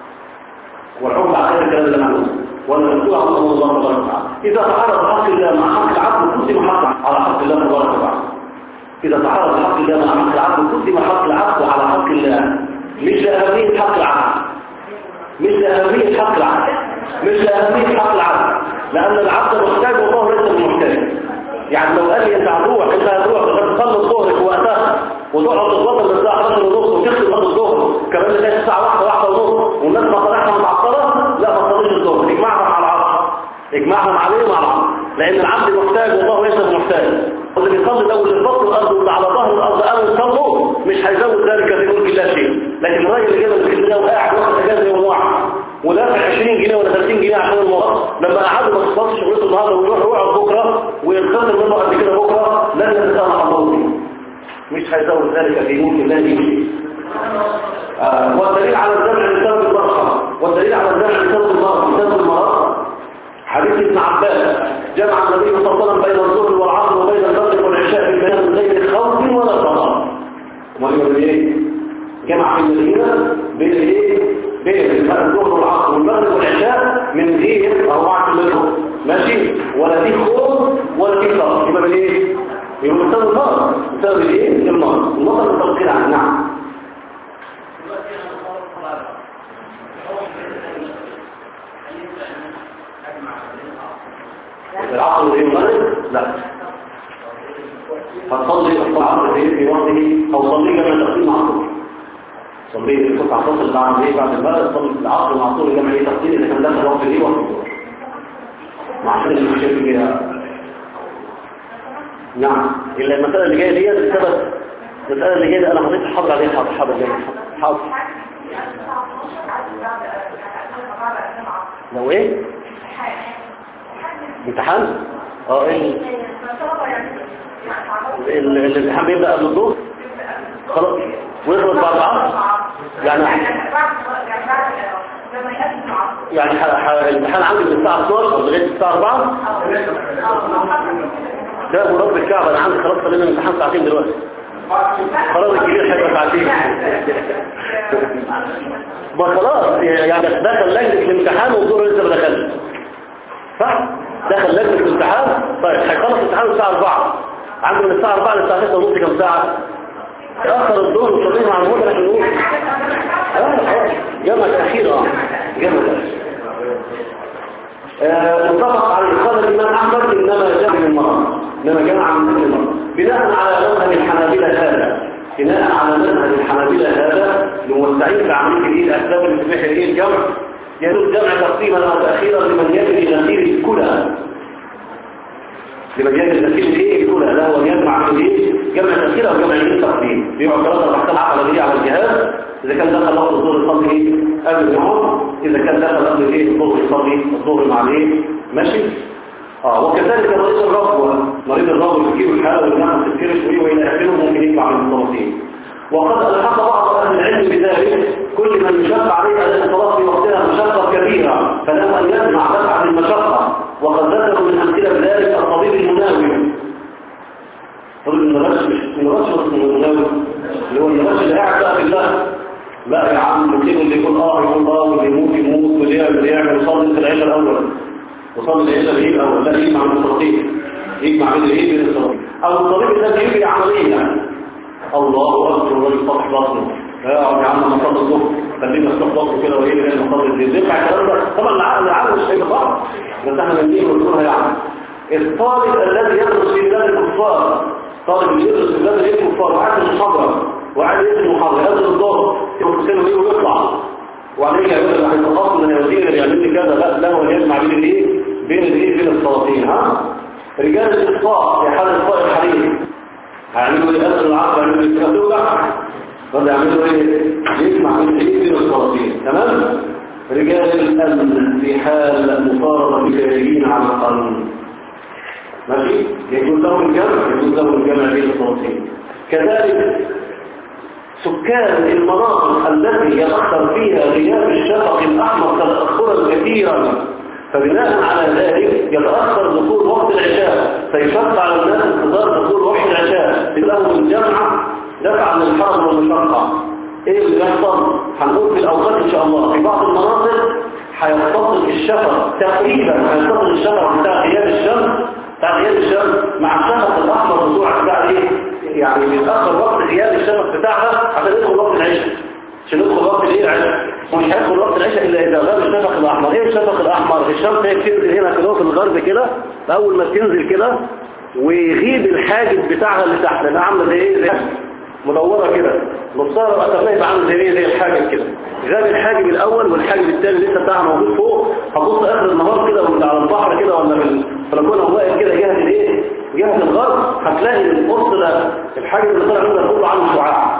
والحكم على هذا الكلام اللي معلوم ولا نقول على الله تبارك وتعالى إذا تعارض حق الله مع حق العبد قدم حق على حق الله تبارك وتعالى إذا تعارض حق الله مع حق العبد قدم حق العبد على حق الله مش لأهمية حق العبد مش لأهمية حق العبد مش لأهمية حق العبد لأن العبد محتاج والله ليس محتاج يعني لو قال لي انت هتروح انت هتروح تصلي الظهر في وقتها وتقعد تتوضا من الساعه 11 ونص وتختم بعد الظهر كمان لغايه الساعه 1 1 ونص والناس مصالحها متعطله لا ما تصليش الظهر اجمعها مع العصر اجمعهم عليه ومع العصر لان العبد محتاج والله ليس محتاج واللي بيصلي ده واللي في بطن الارض واللي على ظهر الارض قالوا يصلوا مش هيزود ذلك في ملك الله شيء لكن الراجل اللي جاي من اسكندريه وقاعد واخد اجازه يوم واحد ودافع 20 جنيه ولا 30 جنيه عشان الموضوع لما قعدوا ما تخلصش شغلته النهارده ويروح يقعد بكره ويتخاصم منه قد كده بكره لن يتسامح الله فيه مش هيزود ذلك في ملك الله شيء آه والدليل على الذبح لسبب المرأة والدليل على الذبح لسبب المرأة لسبب المرأة حديث ابن عباس جمع النبي صلى الله عليه وسلم بين الظهر والعصر وبين المغرب والعشاء في المياه من غير خوف ولا صلاة وهي ايه جمع في المدينة بين ايه بين الظهر والعصر والمغرب والعشاء من غير أربعة المغرب ماشي ولا في خوف ولا في صلاة يبقى من ايه يبقى بسبب النار بسبب الايه النار النار المتوكل عنه نعم العصر وهي المغرب لا فتصلي العصر في وقته او صلي كما تقسيم العصر صلي في قطع تصل بعد ايه بعد المغرب صلي في العصر مع طول جمع ايه تقسيم اذا كان داخل وقت ايه وقت الظهر مع شيء اللي شايف كده نعم الا المساله اللي جايه دي السبب المساله اللي جايه دي انا حطيت الحظر عليها حاضر حاضر جاي حاضر لو ايه امتحان اه ايه ال- الامتحان بيبدا قبل الظهر خلاص ويخلص بعد العصر يعني يعني ح- ح- الامتحان عندي من الساعه 12 لغايه الساعه 4 ده مراد الكعبه انا عندي خلاص خلينا الامتحان ساعتين دلوقتي خلاص الكبير هيبقى ساعتين ما خلاص يعني دخل لجنه الامتحان والظهر لسه ما دخلش صح دخل لجنه الامتحان طيب هيخلص الامتحان الساعه 4 عنده من الساعه 4 للساعه 6 ونص كام ساعه تاخر الظهر وصلينا مع الموت عشان نقول اه خلاص جامعه تاخير اه جامعه تاخير آه، متفق عليه قال الإمام أحمد إنما جاء من المرض إنما جمع من كل المرض بناء على مذهب الحنابلة هذا بناء على مذهب الحنابلة هذا لموسعين في عملية إيه الأسباب اللي تبيح إيه الجمع يجوز جمع تقسيما أو تأخيرا لمن يجري نسير الكلى لمن يجري نسير الإيه الكلى لا هو يجمع في الإيه جمع تأخير أو جمع إيه تقسيم بيقعد ثلاثة تحت العقل دي على الجهاز إذا كان دخل وقت الظهر يصلي إيه قبل النهار إذا كان دخل قبل إيه الظهر يصلي الظهر مع الإيه ماشي اه وكذلك مريض الربوة مريض الربوة يجيب الحالة والنعم تذكير شوية وإلى آخره ممكن يطلع من الصلاتين وقد ألحق بعض أهل العلم بذلك كل من يشق عليه أداء الصلاة في وقتها مشقة كبيرة فله أن يسمع دفعة المشقة وقد ذكروا من أمثلة ذلك الطبيب المناوي طبيب النرش مش النرش ولا المناوي اللي هو النرش اللي قاعد بقى بالله لا يا عم كده اللي يقول اه يقول اه واللي يموت يموت واللي يعمل اللي يعمل يصلي في العشاء الأول وصلي العشاء الايه الاول لا يجمع من الصلاتين يجمع بين الايه بين الصلاتين او الطبيب ده بيجري عمليا الله اكبر الراجل صاحب بطنه لا يا عم ما صلي الظهر خلينا نصلي بطنه كده وايه لان نصلي الليل ينفع الكلام ده طبعا العقل العقل مش هيبقى صعب بس احنا بنجيب ونقولها يعني الطالب الذي يدرس في بلاد الكفار طالب اللي يدرس في بلاد الكفار وعاد المحاضره وعاد يدرس المحاضره يدرس الظهر يقول سنه ايه ويطلع وعليك يقول لك هيتخصص من الوزير اللي يعمل لي كذا لا لا هو يجمع بين الايه بين الايه بين الصلاتين ها رجال الاصفاء في حال اصفاء الحريم هيعملوا ايه اصل العقل هيعملوا ايه كده لا ولا يعملوا ايه يجمع بين الايه بين الصلاتين تمام رجال الامن في حال مفارقه الخارجين على القانون ماشي يجوز لهم الجمع يجوز لهم الجمع بين الصلاتين كذلك سكان المناطق التي يتأخر فيها غياب الشفق الأحمر تأخرا كثيرا فبناء على ذلك يتأخر دخول وقت العشاء فيشق على الناس انتظار دخول وقت العشاء لهم الجمع دفعا للحرم والمشقة ايه اللي يحصل هنقول في الأوقات إن شاء الله في بعض المناطق هيتصل الشفق تقريبا هيتصل الشفق بتاع غياب الشمس بتاع غياب الشمس مع الشفق الأحمر بتوع بتاع ايه يعني بيتأخر وقت غياب الشفق بتاعها عشان يدخل وقت العشاء عشان يدخل وقت الايه العشاء ومش هيدخل وقت العشاء الا اذا غاب الشفق الاحمر ايه الشفق الاحمر الشمس هي بتنزل هنا كده في الغرب كده اول ما بتنزل كده ويغيب الحاجب بتاعها اللي تحت لانها عامله زي ايه زي مدوره كده نصها الاثريه يبقى عامل زي ايه زي الحاجب كده غاب الحاجب الاول والحاجب الثاني لسه بتاعها موجود فوق هتبص اخر النهار كده وانت على البحر كده ولا في البلكونه واقف كده جهه الايه جهه الغرب هتلاقي القرص ده الحاجب اللي طالع منه كله عامل شعاع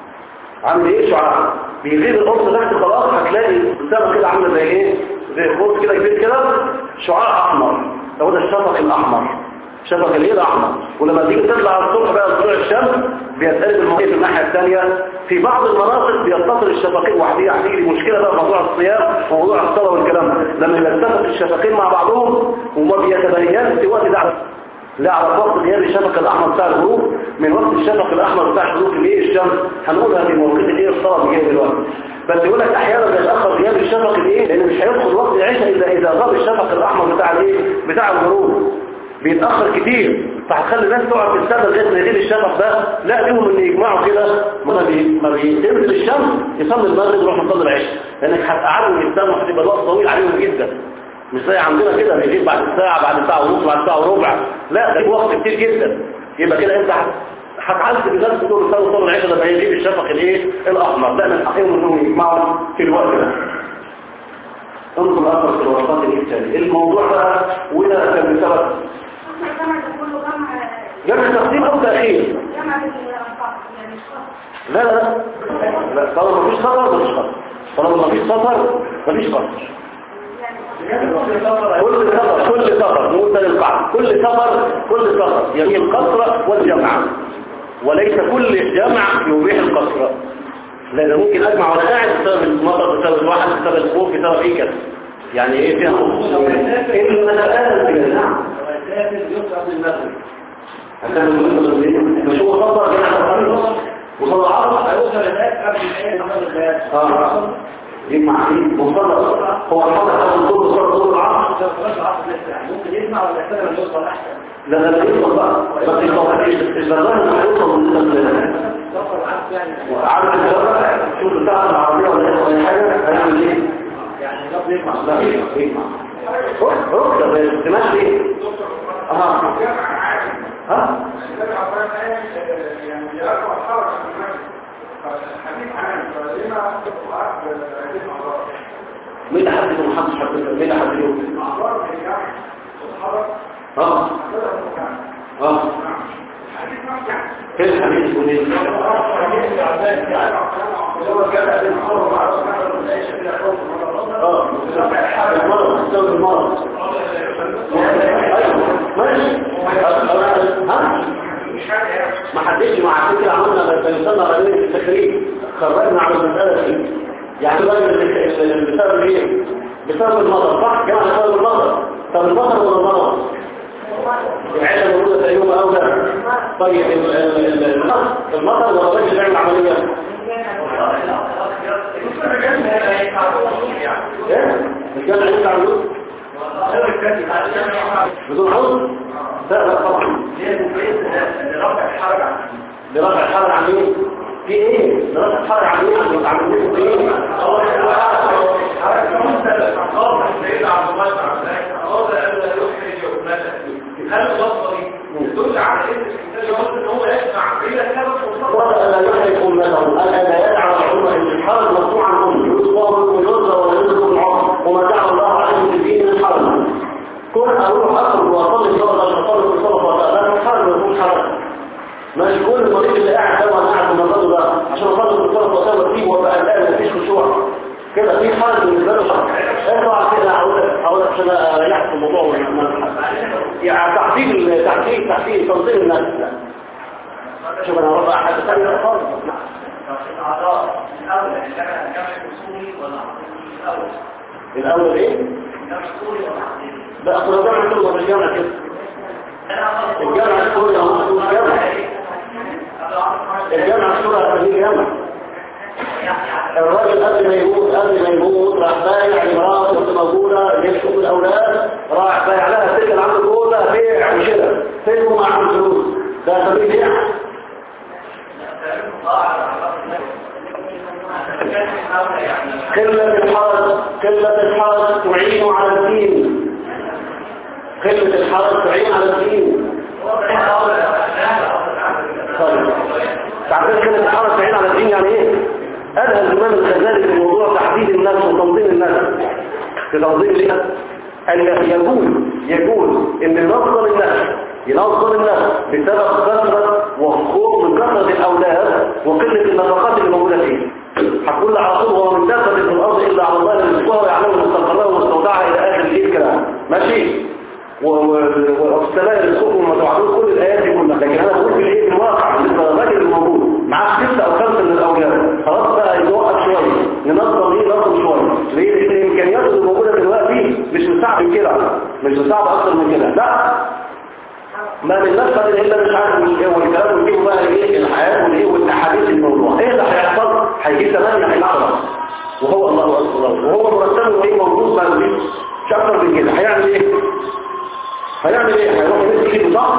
عامل ايه شعاع بيغيب القرص تحت خلاص هتلاقي قدامك كده عامله زي ايه زي قرص كده كبير كده شعاع احمر هو ده الشفق الاحمر شفق الايه الاحمر ولما تيجي تطلع الصبح بقى طلوع الشمس بيتقلب الموضوع في الناحيه الثانيه في بعض المناطق بيتصل الشفقين وحدي هتيجي مشكله بقى موضوع الصيام وموضوع الصلاه والكلام ده لما يتفق الشفقين مع بعضهم وما بيتبينش وقت ده لا على وقت غياب الشفق الاحمر بتاع الغروب من وقت الشفق الاحمر بتاع الغروب الايه الشمس هنقولها في موقف الايه الصلاه اللي جايه دلوقتي بس يقول لك احيانا بيتاخر غياب الشفق الايه لان مش هيدخل وقت العشاء الا اذا غاب الشفق الاحمر بتاع الايه بتاع الغروب بيتاخر كتير فهتخلي الناس تقعد تستنى لغايه ما يغيب الشفق ده لا ليهم ان يجمعوا كده ما بي ما بينزل الشمس يصلي المغرب يروح يصلي العشاء لانك هتقعدهم يستنوا هتبقى الوقت طويل عليهم جدا مش زي عندنا كده بيجيب بعد ساعة بعد ساعة ونص بعد ساعة وربع لا ده وقت كتير جدا يبقى كده انت هتعذب الناس دول يصلوا صلاه العشاء لما يجيب الشفق الايه الاحمر لا من حقهم انهم يجمعوا في الوقت ده انظر الاثر في الورقات الانسانيه الموضوع بقى وده كان بسبب جمع تقديم او تاخير لا لا لا لا طالما مفيش خطر مفيش خطر طالما مفيش خطر مفيش خطر كل سفر كل سفر نقول ده للقاعدة كل سفر كل سفر يبيح القصر والجمع وليس كل جمع يبيح القصر لأن ممكن أجمع وأنا قاعد بسبب المطر بسبب الواحد بسبب الخوف بسبب إيه كده يعني إيه فيها خوف المسألة كده نعم مش هو خطر جمع وصل عرض هيوصل هناك قبل الايه اه يجمع فيه وصل هو الحضر هذا الدور وصل دور العصر ممكن يسمع ولا يستمع من يوصل احسن لا لا لا يوصل بقى بس يوصل البرنامج هيوصل لل سفر العكس يعني عارف الجرة شوف بتاع العربية ولا ايه ولا حاجة هيعمل ايه يعني لفظ يجمع لا يجمع يجمع ركضة زي الدماغ ليه؟ اه ها؟ يعني يرفع الحركة في المسجد فالحديث عام فلما تبقى عدد أعضاء مين اللي حدد محدش حدد مين اللي حدد أعضاء هي يعني الحركة اه اه فين الحديث يقول ايه؟ اه المرض تستوي المرض ايوه ماشي ها ما حدش مع فكرة عملنا بنصنع غير التخريج خرجنا على المسألة دي يعني بقى اللي بسبب ايه بسبب المطر صح جمع بسبب المطر طب المطر ولا المطر العيلة موجودة في يوم أو ده طيب ال- ال- ال- المطر ولا الراجل بيعمل عملية ايه الجامع ينفع بدون بدون عذر لا لا طبعا لرفع الحرج عن مين في ايه لرفع الحرج عن مين عن مين في ايه ولا لا يحرق أمته ألا لا يدعو العلماء ان الحرج مرفوع عنهم يصاب ويرزى ويرزق العمر وما جعل الله عليهم في الدين من حرج كل اروح اخرج واصلي صلاه اصلي في صلاه لا الحرج مرفوع حرج مش كل المريض اللي قاعد ده وانا قاعد في المرض ده عشان اصلي في صلاه وصلاه فيه وابقى قلقان مفيش خشوع كده في حرج بالنسبه له ارفع كده هقول لك هقول لك عشان اريحك في الموضوع وما- يعني تعديل تعديل تعديل تنظيم الناس لا. شوف انا رفع حد ثاني خالص الاول ايه لا اصل الجامعه كله مش جامعه كده الجامعه السوري هو مش جامعه الجامعه السوري هتخليه جامعه الراجل قبل ما يموت قبل ما يموت راح بايع لمراته كنت موجوده جاب شوف الاولاد راح بايع لها السجن عنده كلها بيع وشراء فين هو معاه فلوس ده سبيل بيع قلة الحرج قلة الحرج تعين على الدين قلة الحرج تعين على الدين طيب تعرفين قلة الحرج تعين على الدين يعني ايه؟ أدهى الإمام الغزالي في موضوع تحديد الناس وتنظيم الناس في تنظيم الناس أن يقول يقول إن ينظم الناس ينظم الناس بسبب كثرة وخوف من كثرة الأولاد وقلة النفقات اللي موجودة فيه هتقول على طول هو من دابة في الأرض إلا على الله الرزقها ويعلم مستقرها ومستودعها إلى آخر الليل كلام ماشي والسماء رزقكم وما توعدون كل الآيات دي كلها لكن أنا بقول في الإيه في الواقع بالنسبة للراجل الموجود معاه ستة أو خمسة من الأولاد خلاص بقى يتوقف شوية ننظم إيه ننظم شوية ليه؟ لأن الإمكانيات اللي موجودة دلوقتي مش مساعد من كده مش مساعد أكتر من كده لا ما من نفسه إلا مش عارف مش ايه والكلام ويجيبوا بقى ايه الحياة والايه والتحديث الموضوع ايه اللي هيحصل هيجيب ثمانية هيلعب وهو الله أكبر وهو مرتبه ايه موجود ما يجيبش مش اكتر من كده هيعمل ايه هيعمل ايه هيروح يمسك ايده صح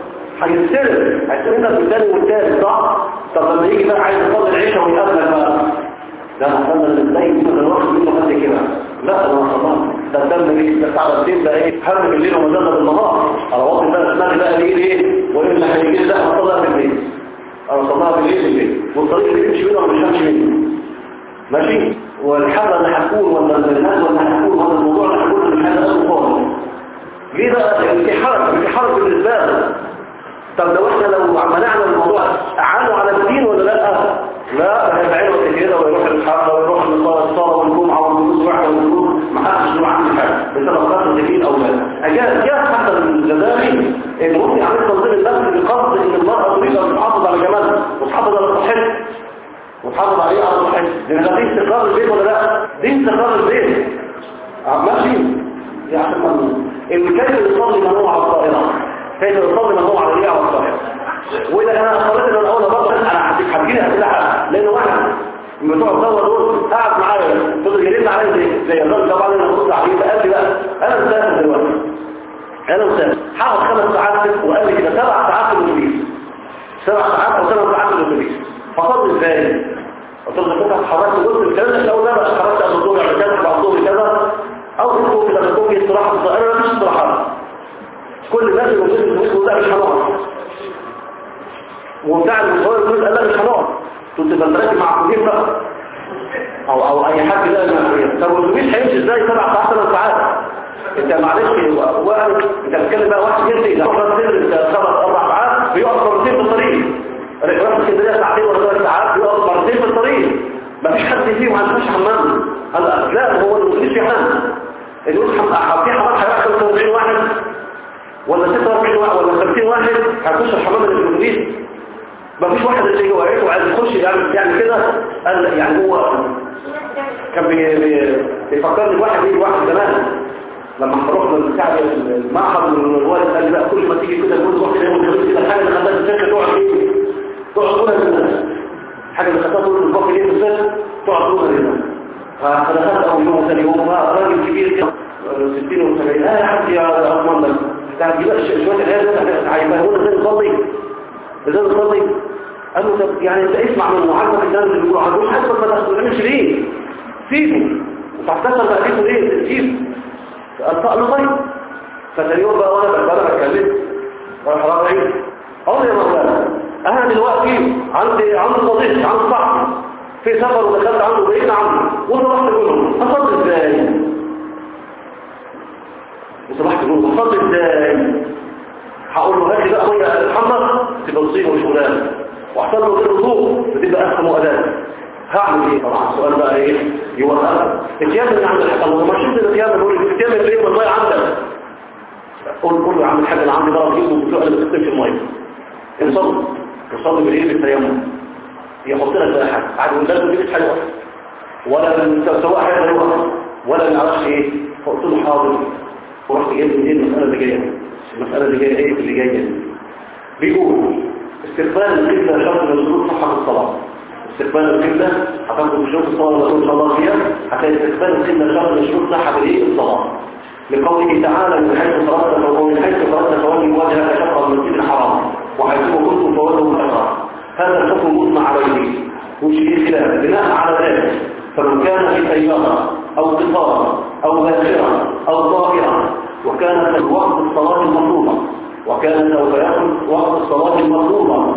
هيستلم هيستلم لك الثاني والثالث صح طب لما يجي بقى عايز يفضل العيشه ويقابلك بقى ده انا هستنى ازاي مثلا الواحد منه قد كده لا انا خلاص ده الدم ليه ده على الدين ده ايه هم بالليل ومزاد بالنهار انا واضح بقى اسمعني بقى ليه ليه والا هيجي لي لا هطلعها بالليل انا هطلعها بالليل بالليل والطريق اللي يمشي منه ما مش منه ماشي والحمله اللي هتكون ولا الناس اللي هتكون ولا الموضوع اللي هيكون مش حاجه خالص ليه بقى في حرج في حرج بالنسبه له طب لو احنا لو منعنا الموضوع اعانوا على الدين ولا لا لا ده هيبقى عينه كده ويروح الحرب ويروح الصلاه والجمعه والدروس واحده والدروس ما حدش له عنده حاجه بسبب قتل تكفير الاولاد اجاز جاء حتى الجزائري ان ممكن يعمل تنظيم النفس بقصد ان المراه تريد ان تحافظ على جمالها وتحافظ على صحتها وتحافظ عليه على صحتها لان ده دي استقرار البيت ولا لا دي استقرار البيت آه، ماشي يعني كيف يصلي من هو على الطائرة كيف يصلي من هو على الرياء على الطائرة وإذا أنا اضطريت أن أقول برضه أنا هتجيني أسئلة لأنه واحد من بتوع الدولة دول قاعد معايا فضل يجرينا عليه زي زي الراجل طبعا أنا برد عليه فقال لي بقى أنا مسافر دلوقتي أنا مسافر هقعد خمس ساعات وقال لي كده سبع ساعات في الأتوبيس سبع ساعات أو ثمان ساعات في الأتوبيس فصلي إزاي؟ قلت له كده اتحركت قلت الكلام ده لو ده بقى اتحركت قبل الظهر يعني كذا بعد الظهر كذا او انتوا كده بتقول في استراحه انا مفيش استراحات كل الناس اللي موجودين في المسجد ده مش هنقعد وبتاع المصور يقول قال لك مش هنقعد كنت بنتركب مع كلين بقى او او اي حد بقى المسؤوليه طب والاتوبيس هيمشي ازاي سبع ساعات ثمان ساعات انت معلش واحد انت بتتكلم بقى واحد جنسي ده مرة انت خمس اربع ساعات بيقف مرتين في الطريق رحلات اسكندريه ساعتين ولا ثلاث ساعات بيقف مرتين في الطريق مفيش حد فيه ما عندوش حمام قال لا هو الاتوبيس في حمام الاتوبيس في حمام هيروح 45 واحد ولا 46 واحد ولا 50 واحد هيخش الحمام اللي في الاتوبيس مفيش واحد اللي جوه عيته وعايز يخش يعني يعني كده قال يعني هو كان بي بي بيفكرني بواحد يجي واحد زمان لما رحنا للكعب المعهد والوالد قال لي بقى كل ما تيجي كده كل واحد يقول لي كده الحاجه اللي خدتها الفكره تقعد ايه تقعد طولها للناس حاجه اللي خدتها طول الباقي ليه بالذات تقعد طولها للناس فدخلت اول يوم ثاني يوم راجل كبير كده 60 و70 اه يا حبيبي يا اضمن لك تعال بقى شويه العيال عايزاه هو ازاي نصلي ازاي نصلي قال له طب يعني انت اسمع من معلم الناس اللي بيقولوا عندهم حتى ما تخدمش ليه سيبه وتحتسب بقى ليه سيبه قال له طيب فتاني يوم بقى وانا بقى بتكلم راح راجع اقول يا مولانا انا دلوقتي عندي عندي صديق عندي صاحبي في سفر ودخلت عنده بقيت عنده وانا رحت كلهم اصلي ازاي وصبحت كلهم اصلي ازاي هقول له هاتي بقى ميه محمد تبقى تصيبه وشغلانه واحصل له الوضوء بتبقى احسن مؤدات هعمل ايه طبعا السؤال بقى ايه يوقف اتيام اللي عند الحق الله ما شفت الاتيام اللي يقول اتيام ايه والله عندك قول قول له عم الحاج انا عندي ضرب جيبه وبتوع اللي بتكتب في الميه انصلي انصلي بالايه بالتيمم يحط لك بقى حاجه عاد ولا تجيب حاجه ولا سواء حاجه غيرها ولا ما اعرفش ايه فقلت له حاضر ورحت جايب منين المساله اللي جايه المساله اللي جايه ايه اللي جايه بيقول استقبال القبلة شرط من شروط صحة الصلاة استقبال القبلة هتاخد بشروط الصلاة اللي رسول الله فيها هتلاقي استقبال القبلة شرط من شروط صحة بالايه الصلاة لقوله تعالى من حيث فرضت ومن حيث فرضت فولي وجهك شطر المسجد الحرام وحيث كنتم فولوا الحرام هذا الحكم مجمع عليه مش فيه خلاف بناء على ذلك فمن كان في سيارة أو قطار أو ذاكرة أو ظاهرة وكانت في وقت الصلاة المفروضة وكان سوف يأخذ وقت الصلاة المفروضة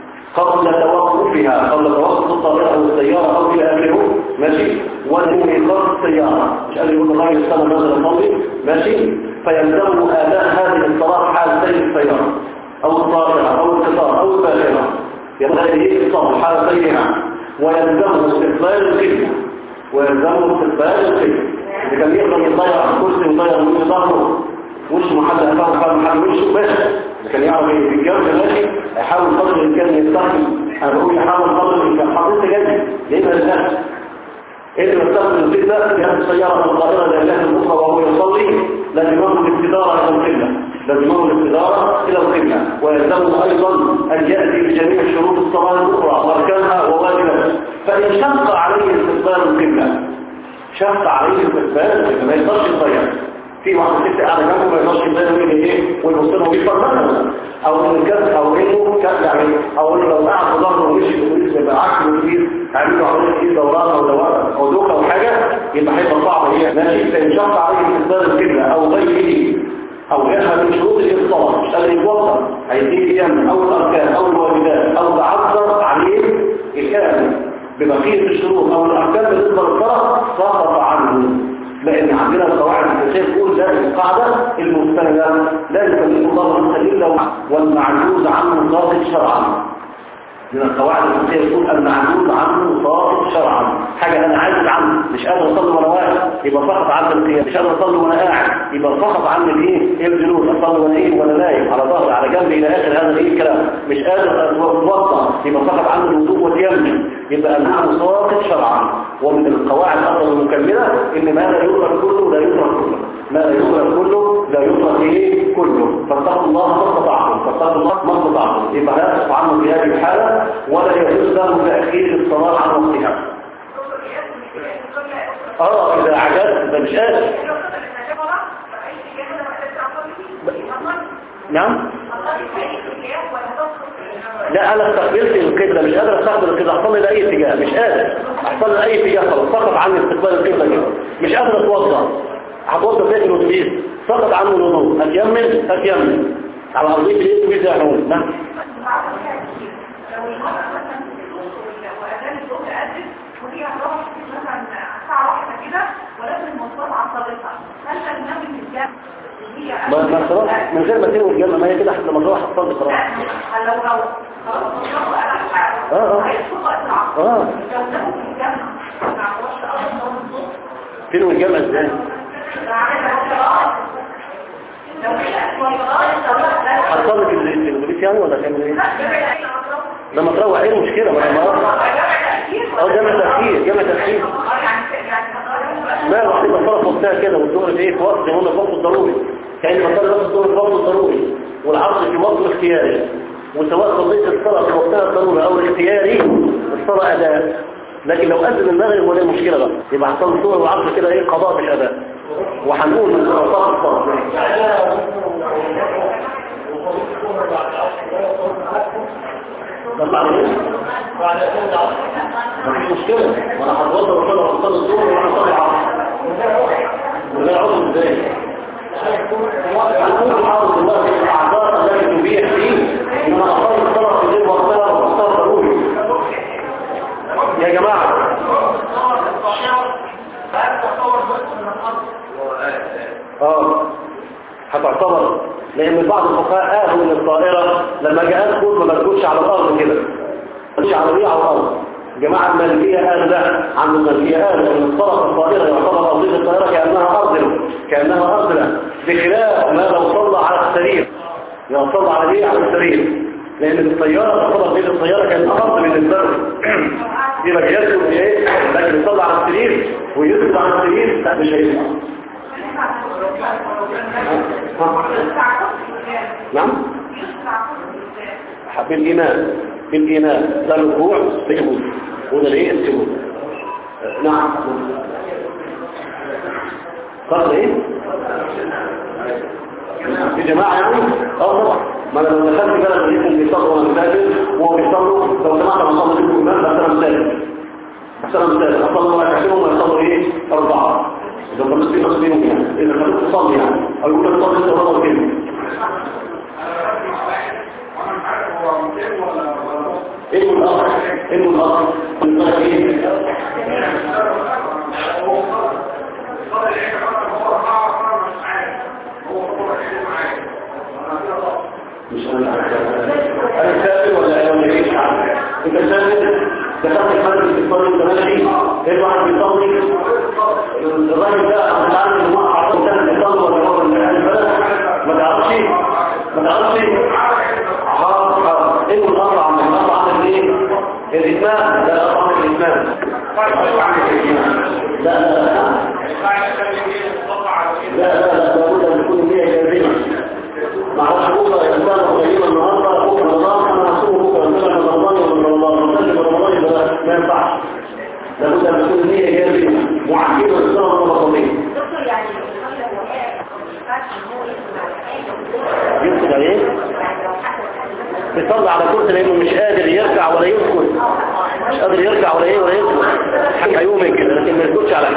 قبل توقفها قبل توقف الطائرة أو السيارة أو إلى آخره ماشي وأنه إيقاف السيارة مش قال يقول الله يستمر نزل الماضي ماشي فيلزم آداء هذه الصلاة حال سير السيارة أو الطائرة أو القطار أو الباخرة يبقى هذه الصلاة حال سيرها ويلزم استقبال القبلة ويلزم استقبال القبلة إذا كان يقدر يضيع الكرسي ويضيع من ظهره وش محل أفهم فهم محل وشه بس كان يعرف في الجو ماشي يحاول قدر الإمكان يستخدم أنا بقول يحاول قدر الإمكان حضرتك جدي ليه ما الناس إيه اللي يستخدم الفكرة في هذه السيارة القاهرة لله الأخرى وهو يصلي لازمه الاستدارة إلى القبلة لازمه الاستدارة إلى القبلة ويلزمه أيضا أن يأتي بجميع شروط الصلاة الأخرى وأركانها وواجباتها فإن شق عليه استقبال القبلة شق عليه استقبال القبلة ما يقدرش يضيع في واحد ست قاعده جنبه ما يقدرش يبان من ايه ويبص له ويفكر مثلا او ان كان او انه كان يعني او انه لو قعد في ظهره ومشي بالبوليس يبقى عكس كبير هيعملوا عمليه كتير دوران او دوار او دوكه او حاجه يبقى هيبقى صعب هي ماشي فان شق عليه استقبال القبله او غيره او غيرها من شروط الصلاه مش قادر يتوصل هيديه يعمل او الاركان او الواجبات او تعذر عليه الكامل ببقيه الشروط او الاركان بالنسبه للصلاه سقط عنه لأن عندنا القواعد الفقهية تقول لا القاعدة المستندة لا يكلف الله نفسا إلا والمعجوز عنه صادق شرعا من القواعد الفقهية تقول المعجوز عنه صادق شرعا حاجة أنا عاجز عنه مش قادر أصلي وأنا واقف يبقى سقط عني القيام مش قادر أصلي وأنا قاعد يبقى سقط عني الإيه الجلوس أصلي وأنا إيه وأنا نايم على ظهري على جنبي إلى آخر هذا الإيه الكلام مش قادر أتوضأ يبقى سقط عني الوضوء واليمن يبقى أنه ساقط شرعا ومن القواعد أصلا المكملة إن ما لا يدرك كله لا يدرك كله ما لا يدرك كله لا يدرك إيه كله فاتقوا الله ما استطعتم فاتقوا الله ما استطعتم يبقى لا يصف عنه في هذه الحالة ولا يجوز له تأخير الصلاة عن وقتها اه إذا عجزت ده مش قادر نعم لا انا استقبلت القبلة مش قادر استقبل القبلة احصل لي لاي اتجاه مش قادر احصل لي لاي اتجاه خلاص سقط عني استقبال القبلة كده مش قادر اتوضا هتوضا زي الاتوبيس سقط عنه الوضوء اتيمم اتيمم على ارضيه الاتوبيس يا حمود نعم ما ما خلاص من غير ما تنوي الجنة ما هي كده لما تروح تصلي خلاص اه اه اه تنوي الجنة ازاي هتصلي في الاتوبيس يعني ولا تعمل ايه لما تروح ايه المشكلة ما ما اه جمع تفكير جمع تفكير لا واحد بصرة في وقتها كده والظهر في ايه في وقت زي ما قلنا في وقت الضروري كأن بصرة بس الظهر في وقت الضروري والعصر في وقت الاختياري وسواء صليت الصلاة في وقتها الضروري او الاختياري الصلاة أداء لكن لو أذن المغرب ولا مشكلة بقى يبقى هنصلي الظهر والعصر كده ايه قضاء بالأداء وهنقول من صلاة الصلاة بس على ايه؟ مفيش مشكلة وانا هتوضى وصلى وصلى الظهر وانا صلي العصر وده عضو ازاي هنقول الحافظ الله في الاعذار التي تبيح فيه ان انا اصلي الصلاه في غير وقتها وقتها ضروري يا جماعه اه هتعتبر لان بعض الفقهاء قالوا ان الطائره لما جاء تدخل ما تدخلش على الارض كده مش عربيه على الارض جماعة المالكية قالوا لا عند المالكية قالوا ان الطرف الطائرة يعتبر أرضية الطائرة كأنها أرض كأنها أرض بخلاف ما لو صلى على السرير لو صلى على ايه على السرير لأن الطيارة تعتبر بين الطيارة كأنها أرض بالنسبة له يبقى يسكن في ايه لكن يصلى على السرير ويسكن على السرير لا مش هينفع نعم بالإيمان بالإيمان ده الركوع سجود وده الايه السجود نعم قصد ايه في جماعة يعني اه طبعا ما انا لو دخلت بلد وليكم بيصلوا وانا مسافر وهو بيصلوا لو سمعت انا اصلي بكم امام بس انا مسافر بس انا مسافر اصلي ركعتين ويصلوا ايه اربعه اذا كنت في نصبيهم يعني اذا كنت تصلي يعني او يقول لك صلي انت ولا كده ايه الاخر ايه الاخر الفرق ايه مش انا انا سافر ولا انا ايه انت سافر دخلت الفرق في الصلاه انت ماشي ايه واحد بيصلي الراجل ده انت عارف ان هو عطاه ده بيصلي ولا هو من اهل البلد ما تعرفش ما تعرفش حاضر حاضر ايه الامر عن الامر عن الايه الاتمام لا الامر عن الاتمام لا لا لا لا لا لا لابد ان تكون النية جازمة ما اعرفش بكره الاسلام قيمة النهارده بكره رمضان انا هصوم بكره مثلا رمضان ولا رمضان رمضان رمضان يبقى ما ينفعش لابد ان تكون النية جازمة معجبة الاسلام والرمضانية يدخل ايه بيصلي على كرسي لانه مش قادر يرجع ولا يسكت مش قادر يرجع ولا ايه ولا يسكت حاجه يومين كده لكن ما يسكتش على حد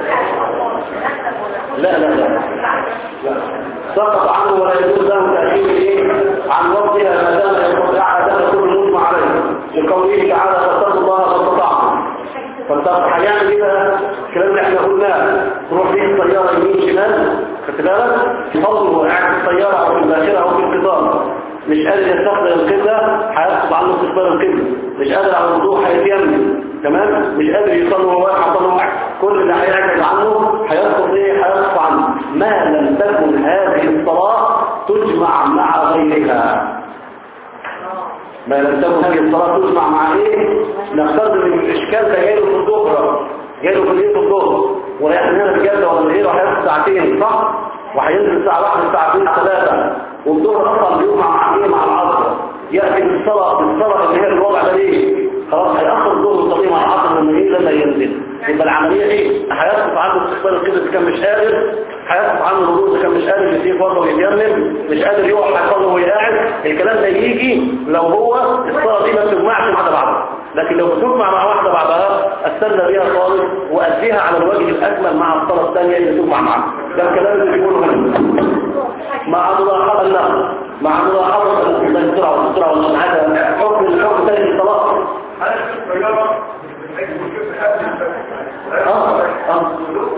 لا لا لا لا سقط عنه ولا يجوز له تأثير ايه عن وقتها ما دام يستطيع دام كل المجمع عليه لقوله تعالى فاتقوا الله ما استطعتم فانت هيعمل ايه بقى الكلام اللي احنا قلناه تروح بيه الطياره يمين شمال خدت بالك يفضل هو قاعد في الطياره او في الباخره او في القطار مش قادر يستقبل القبله هيسقط عنه استقبال القبله مش قادر على الوضوء هيتيمم تمام مش قادر يصلي وهو واقع صلاه واحد كل اللي هيعجز عنه هيسقط ايه هيسقط عنه ما لم تكن هذه الصلاه تجمع مع غيرها ما لم تكن هذه الصلاة تجمع مع ايه نفترض ان الاشكال ده جاي له في الظهر جاي له في الليل في الظهر ورايح من هنا الجلده ولا ايه وهياخد ساعتين صح وهينزل الساعه 1 الساعه 2 3 والظهر اصلا بيجمع مع ايه مع العصر ياتي بالصلاه بالصلاه اللي هي الوضع ده ليه خلاص هيأخر الظهر يصلي مع العصر لما ايه لما ينزل يبقى العمليه ايه هيسقط عنه استقبال القبله كان مش قادر هيسقط عنه الوضوء كان مش قادر يسيب فرضه ويتيمم متيمم مش قادر يقف هيصلي وهو قاعد الكلام ده يجي لو هو الصلاه دي ما بتجمعش مع بعضها لكن لو بتجمع مع واحده بعضها استنى بيها خالص واديها على الوجه الاكمل مع الصلاه الثانيه اللي تجمع معاها ده الكلام اللي بيقوله هنا مع ملاحظه النقل مع ملاحظه الاسره والاسره والمعاده حكم الحكم ثاني الطلاق اه اه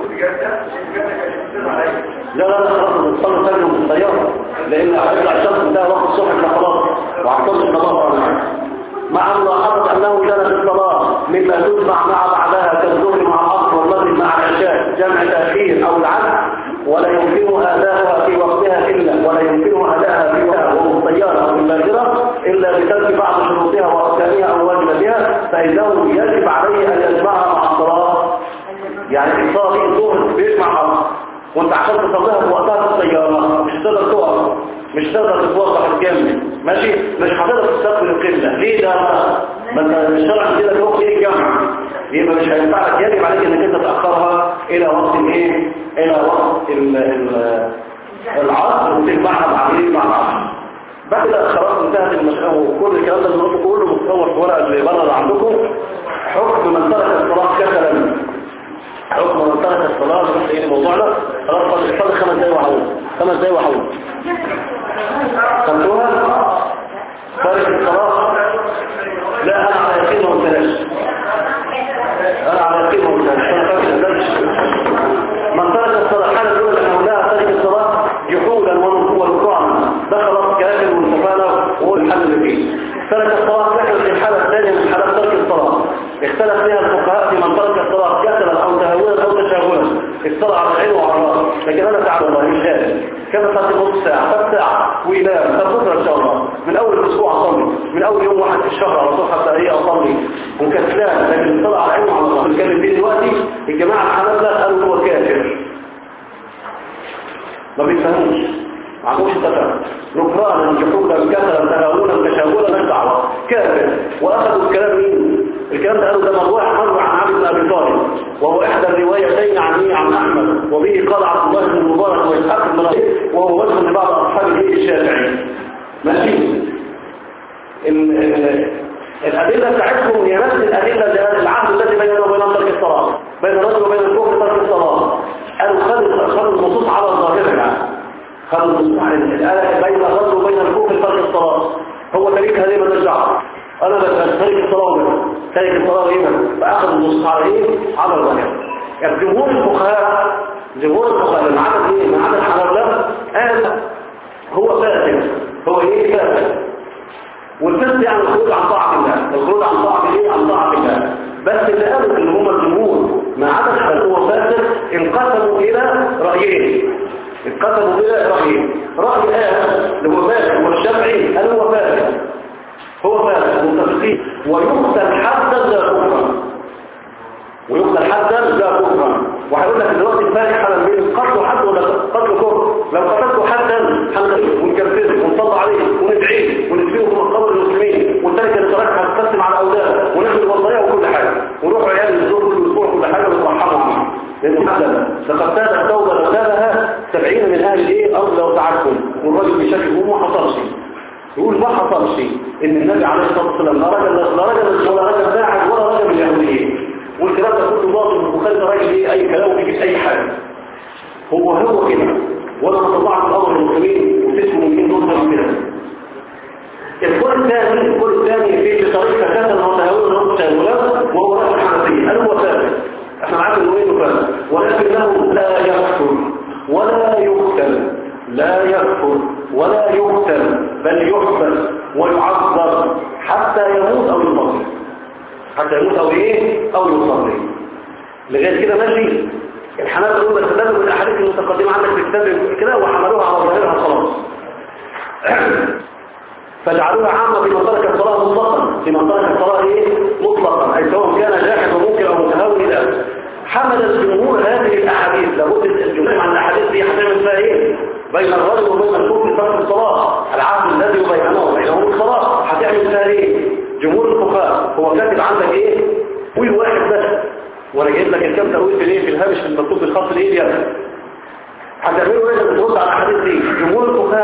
لا لا لا خلاص بتصلي ثاني في الطياره لان هيطلع الشمس انتهى وقت الصبح ده خلاص وهتصلي الصلاه مع ملاحظه انه جلس الصلاه مما تجمع مع بعدها كالظهر مع العصر والمغرب مع العشاء جمع تاخير او العدل ولا يمكن اداؤها في وقتها الا ولا يمكن اداءها في وقتها وهو الطياره او الباخره الا بترك بعض شروطها واركانها او واجباتها فانه يجب عليه ان يجمعها مع الصلاه يعني الصلاه دي الظهر بيجمع بعض وانت عشان تصليها في وقتها في الطياره مش هتقدر تقف مش هتقدر تتوقف الجنب ماشي مش هتقدر تستقبل القبله ليه ده ما انت الشرع كده له ايه الجمع يبقى مش هينفع لك يجب عليك انك انت تاخرها الى وقت الايه الى وقت ال- ال- العصر وتجمعها بعدين مع العصر بعد كده خلاص انتهت المسألة وكل الكلام ده اللي كله متصور في ورقه اللي بره اللي عندكم حكم من ترك الصلاه كسلا حكم من ترك الصلاة نروح ايه موضوعنا خلاص فاضل فاضل خمس دقايق وحول خمس دقايق وحول خمسوها ترك الصلاة لا انا على يقين ما قلتلاش انا على يقين ما قلتلاش من ترك الصلاة حالة الأولى أنه لا ترك الصلاة جحودا ونكرانا ده خلاص كافر وانتفانا وهو الحل اللي فيه ترك الصلاة تحدث في الحالة الثانية من حالات ترك الصلاة اختلف فيها الفقهاء في من ترك الصلاة كسلا أو تهونا أو تشاغلا الصلاة على العين وعلى الراس لكن أنا تعالى الله مش هذا كما صارت نص ساعة ثلاث ساعة وينام طب بكرة إن شاء الله من أول الأسبوع أصلي من أول يوم واحد في الشهر على طول حتى هي أصلي وكسلان لكن الصلاة على العين وعلى الراس بنتكلم فيه دلوقتي الجماعة الحنابلة قالوا هو كافر ما بيفهموش ما عندوش تفهم نكرانا جحودا كسلا تهاونا تشاغلا مش دعوه كافر واخذوا الكلام مين الكلام ده قالوا ده مروح مروح عن علي بن ابي طالب وهو احدى الروايتين عن مين عن احمد وبه قال عبد الله بن المبارك واسحاق بن ربيع وهو وجه لبعض اصحاب الدين الشافعي ماشي ال- ال- الأدلة بتاعتكم هي نفس الأدلة ده العهد الذي بيننا وبين ترك الصلاة بين الرجل وبين الكفر ترك الصلاة قالوا خلوا خلوا النصوص على ظاهرها خلوا النصوص على الآية بين الرجل وبين الكفر ترك الصلاة هو تاريخ هذه من الشعب أنا بس تاريخ الصلاة وبس تاريخ الصلاة إيه فأخذ النصوص على إيه على ظاهرها يعني جمهور الفقهاء جمهور الفقهاء من عدد إيه من عدد حنابلة قال هو فاسد هو إيه فاسد والفسق يعني الخروج عن طاعة الله الخروج عن طاعة ايه عن طاعة الله بس اللي قالوا ان هم الجمهور ما عدا حد هو فاسد انقسموا الى رايين انقسموا الى رايين راي قال اللي هو فاسد والشافعي قال هو فاسد هو فاسد متفقين ويقتل حدا لا كفرا ويقتل حدا لا كفرا وهيقول لك دلوقتي الفارق حالا بين القتل حد ولا قتل كفر لو قتلته حدا هنقتله ونكفره ونصلي عليه وندعيه وندفنه في مقابر المسلمين والتركه اللي تركها هتقسم على الاولاد وناخد الوصايا وكل حاجه ونروح عيال الزور كل اسبوع كل حاجه ونرحمهم معاهم لانه حدا لقد تاب التوبه لو تابها 70 من اهل الايه ارض لو تعرفون والراجل بيشكك هو ما حصلش يقول ما حصلش ان النبي عليه الصلاه والسلام لا رجل لا رجل ولا رجل باعد ولا رجل من اليهوديين والكلام ده كله باطل والبخاري ده راجل ايه اي كلام ويجيب اي حاجه هو هو كده ولا تطلعت الامر المسلمين وتسموا ممكن نظر كده القول الثاني القول الثاني في بطريقه كذا وتهاون وتهاونات وهو راس الحنفيه هل هو ثابت احنا عارفين انه ايه فاسد ولكنه لا يكفر ولا يقتل لا يكفر ولا يقتل بل يحبس ويعذب حتى يموت او يصلي حتى يموت او ايه او يصلي لغايه كده ماشي الحنابلة دول استدلوا بالاحاديث المتقدمه عندك في الكتاب كده وحملوها على ظاهرها خلاص فجعلوها عامة في منطقة الصلاة مطلقا في منطقة الصلاة ايه مطلقا اي سواء كان جاحد وممكن او متهاون الى حمل الجمهور هذه الاحاديث لابد الجمهور عن الاحاديث دي هتعمل فيها ايه بين الرجل وبين الكفر ترك الصلاة العهد الذي بيننا وبينهم الصلاة هتعمل فيها ايه جمهور الفقهاء هو كاتب عندك ايه قول واحد بس وانا جايب لك الكام تأويل في الايه في الهامش في المكتوب بالخط الايه يعني هتعملوا ايه لما ترد على الاحاديث دي جمهور الفقهاء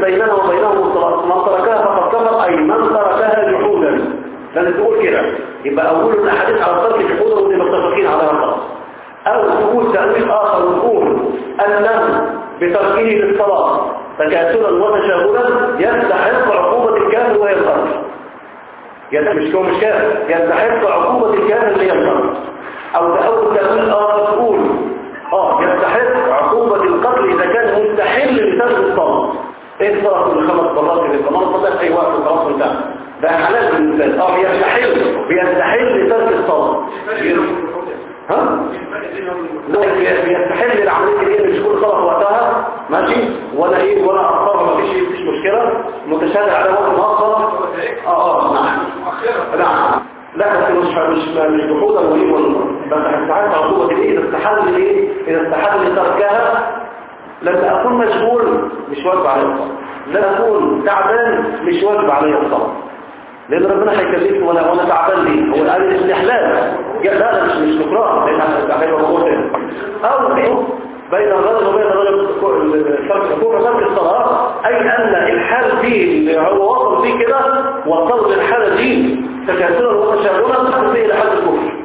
بيننا وبينهم الصلاة من تركها فقد كفر أي من تركها جحودا لازم تقول كده يبقى أول الأحاديث على ترك جحودا ودي متفقين على خلاص أو تقول تأويل آخر وتقول أنه بتركه للصلاة تكاسلا وتشاغلا يستحق عقوبة الكافر وهي القتل يعني مش كون مش كافر يستحق عقوبة الكافر اللي هي القتل أو تأول تأويل آخر تقول اه يستحق عقوبة القتل إذا كان مستحل لترك الصلاة ايه الصلاة من خمس مرات في الصلاة صلاة في أي وقت خلاص انتهى ده حلال بالنسبة اه يستحل بيستحل لترك الصلاة ها؟ لا بيستحل العملية دي مش كل صلاة في وقتها ماشي ولا ايه ولا اخطار ما فيش مفيش مشكلة متشابه على وقت مؤخر اه اه نعم نعم لا بس مش مش مش بحوضة وليه ولا بس هتتعرف عقوبة ايه اذا استحل ايه اذا استحل تركها لما اكون مشغول مش واجب علي الصلاة لما اكون تعبان مش واجب علي الصلاة لان ربنا هيكلمني وانا وانا تعبان ليه هو قال لي استحلال لا لا مش مش نكران لان هيبقى موجود او بين الرجل وبين الرجل كفر ترك الصلاه اي ان الحال دي اللي هو وصل فيه كده وصل للحاله دي تكاثرا وتشاغلا تصل به الى حد الكفر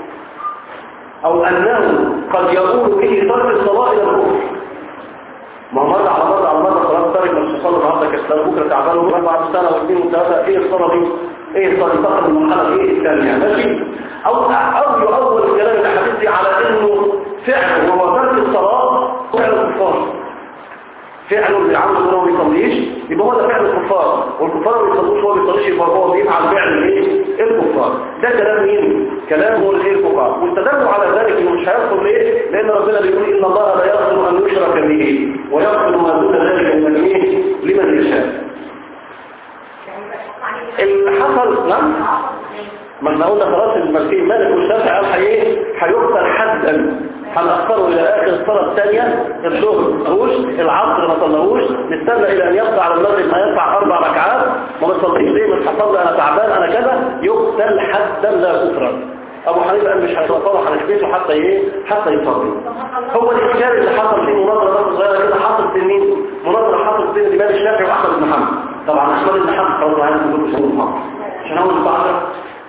او انه قد يقول به ترك الصلاه الى الكفر ما مرة على مرة على مرة صلاة تارك مش صلى النهارده كسلان بكرة تعبان وبكرة بعد سنة واثنين وثلاثة ايه الصلاة دي؟ ايه الصلاة دي؟ تاخد المرحلة ايه الثانية ماشي؟ او او يؤول الكلام الحديث دي على انه فعل وهو ترك الصلاة فعل الكفار فعل اللي عنده انه ما بيصليش يبقى هو ده فعل الكفار والكفار ما بيصلوش هو ما بيصليش يبقى هو بيفعل فعل ايه؟ الكفار ده كلام مين؟ كلام هو الايه الكفار واستدلوا على ذلك انه مش هيغفر ليه؟ لان ربنا بيقول ان الله لا يغفر ان يشرك به ويغفر ما دون ذلك من ايه؟ لمن يشاء اللي حصل نعم ما احنا قلنا خلاص الملكين مالك والشافعي قال ايه هيقتل حدا هنأخره الى اخر الصلاة الثانية الظهر ما صلوش العصر ما صلوش نستنى الى ان يقطع على المغرب هيقطع اربع ركعات ما بتصليش ليه مش حصل انا تعبان انا كذا يقتل حدا لا كفرا ابو حنيفه قال مش هيصلح على بيته حتى ايه حتى يصلي هو الاشكال اللي حصل فيه مناظره بس صغيره كده حصل بين مين مناظره حصلت بين الامام الشافعي واحمد بن حنبل طبعا احمد بن حنبل خلاص عايز يقول شهور مصر عشان هو اللي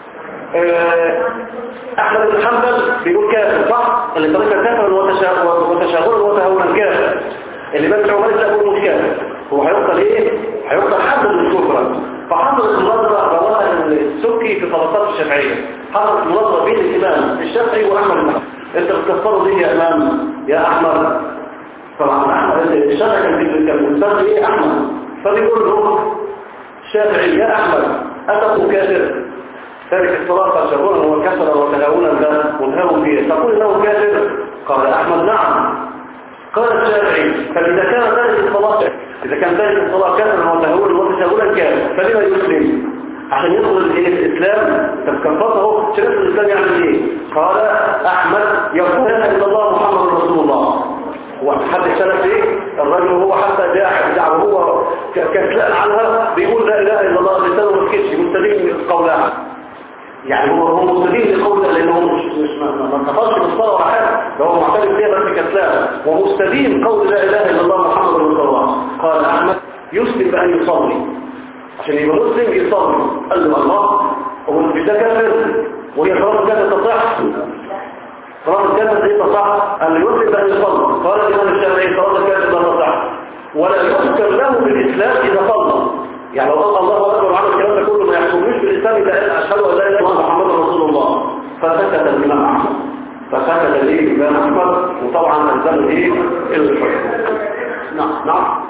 احمد بن حنبل بيقول كافر صح اللي طريقه كافر وتشاغلا وتهونا كافر الامام العمري لا يقول مش كافر هو هيقتل ايه هيقتل حد من الكفر فحصلت المناظره رواها السكي في طبقات الشافعيه حصلت مناظره بين الامام الشافعي واحمد بن حنبل انت بتكفروا ليه يا امام يا احمد طبعا احمد الشافعي كان كان مستوى ايه احمد فبيقول له الشافعي يا احمد اتقوا كافر تارك الصلاة فشغولا هو كسر وتهاونا ذا منهاو فيه تقول انه كافر قال احمد نعم قال الشافعي فاذا كان تارك الصلاة اذا كان تارك الصلاة كسرا وتهاونا وتشاغلا كافر فلما يسلم عشان يدخل الاسلام طب كفرته شرط الاسلام يعمل ايه قال احمد يقول لا اله الا الله محمد رسول الله وحد السلف ايه الرجل هو حتى جاء دعوه هو كسلان عنها بيقول لا اله الا الله لسانه ما سكتش مستدين قولها يعني هو هو مستدين لقول لانه هو مش مش ما انتقلش بالصلاه ولا حاجه ده هو معترف بيها بس كسلان ومستدين قول لا اله الا الله محمد رسول الله قال احمد يسلم بان يصلي عشان يبقى مسلم يصلي قال له الله هو مش ده كافر وهي صلاه كانت تصح صلاه كانت دي تصح قال له يسلم بان يصلي قال الامام الشافعي صلاه كانت لا تصح ولا يذكر له في الاسلام اذا صلى يعني لو قال الله اكبر وعمل الكلام ده كله ما يحكموش بالاسلام اذا اشهد ان لا اله الا الله محمد رسول الله فسكت الامام احمد فسكت الايه الامام احمد وطبعا الزم ايه الحكم نعم نعم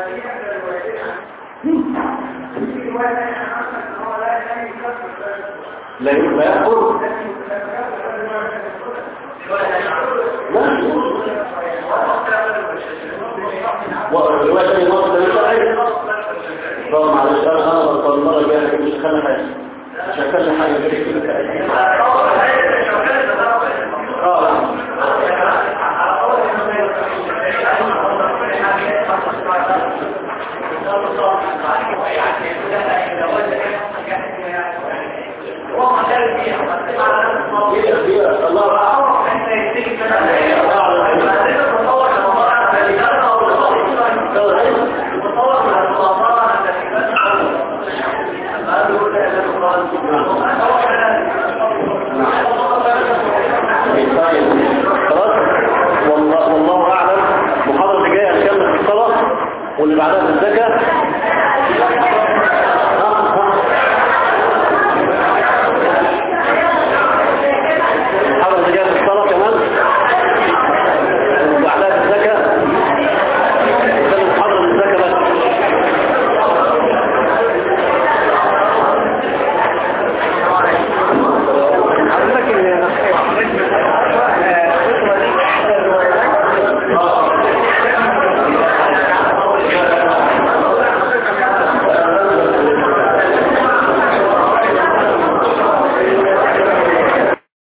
لا لا يأخذ والرواية ثانية مرة ثانية شرعي طبعا معلش انا انا بطل المرة الجاية مش هخلي حاجة مش هخلي حاجة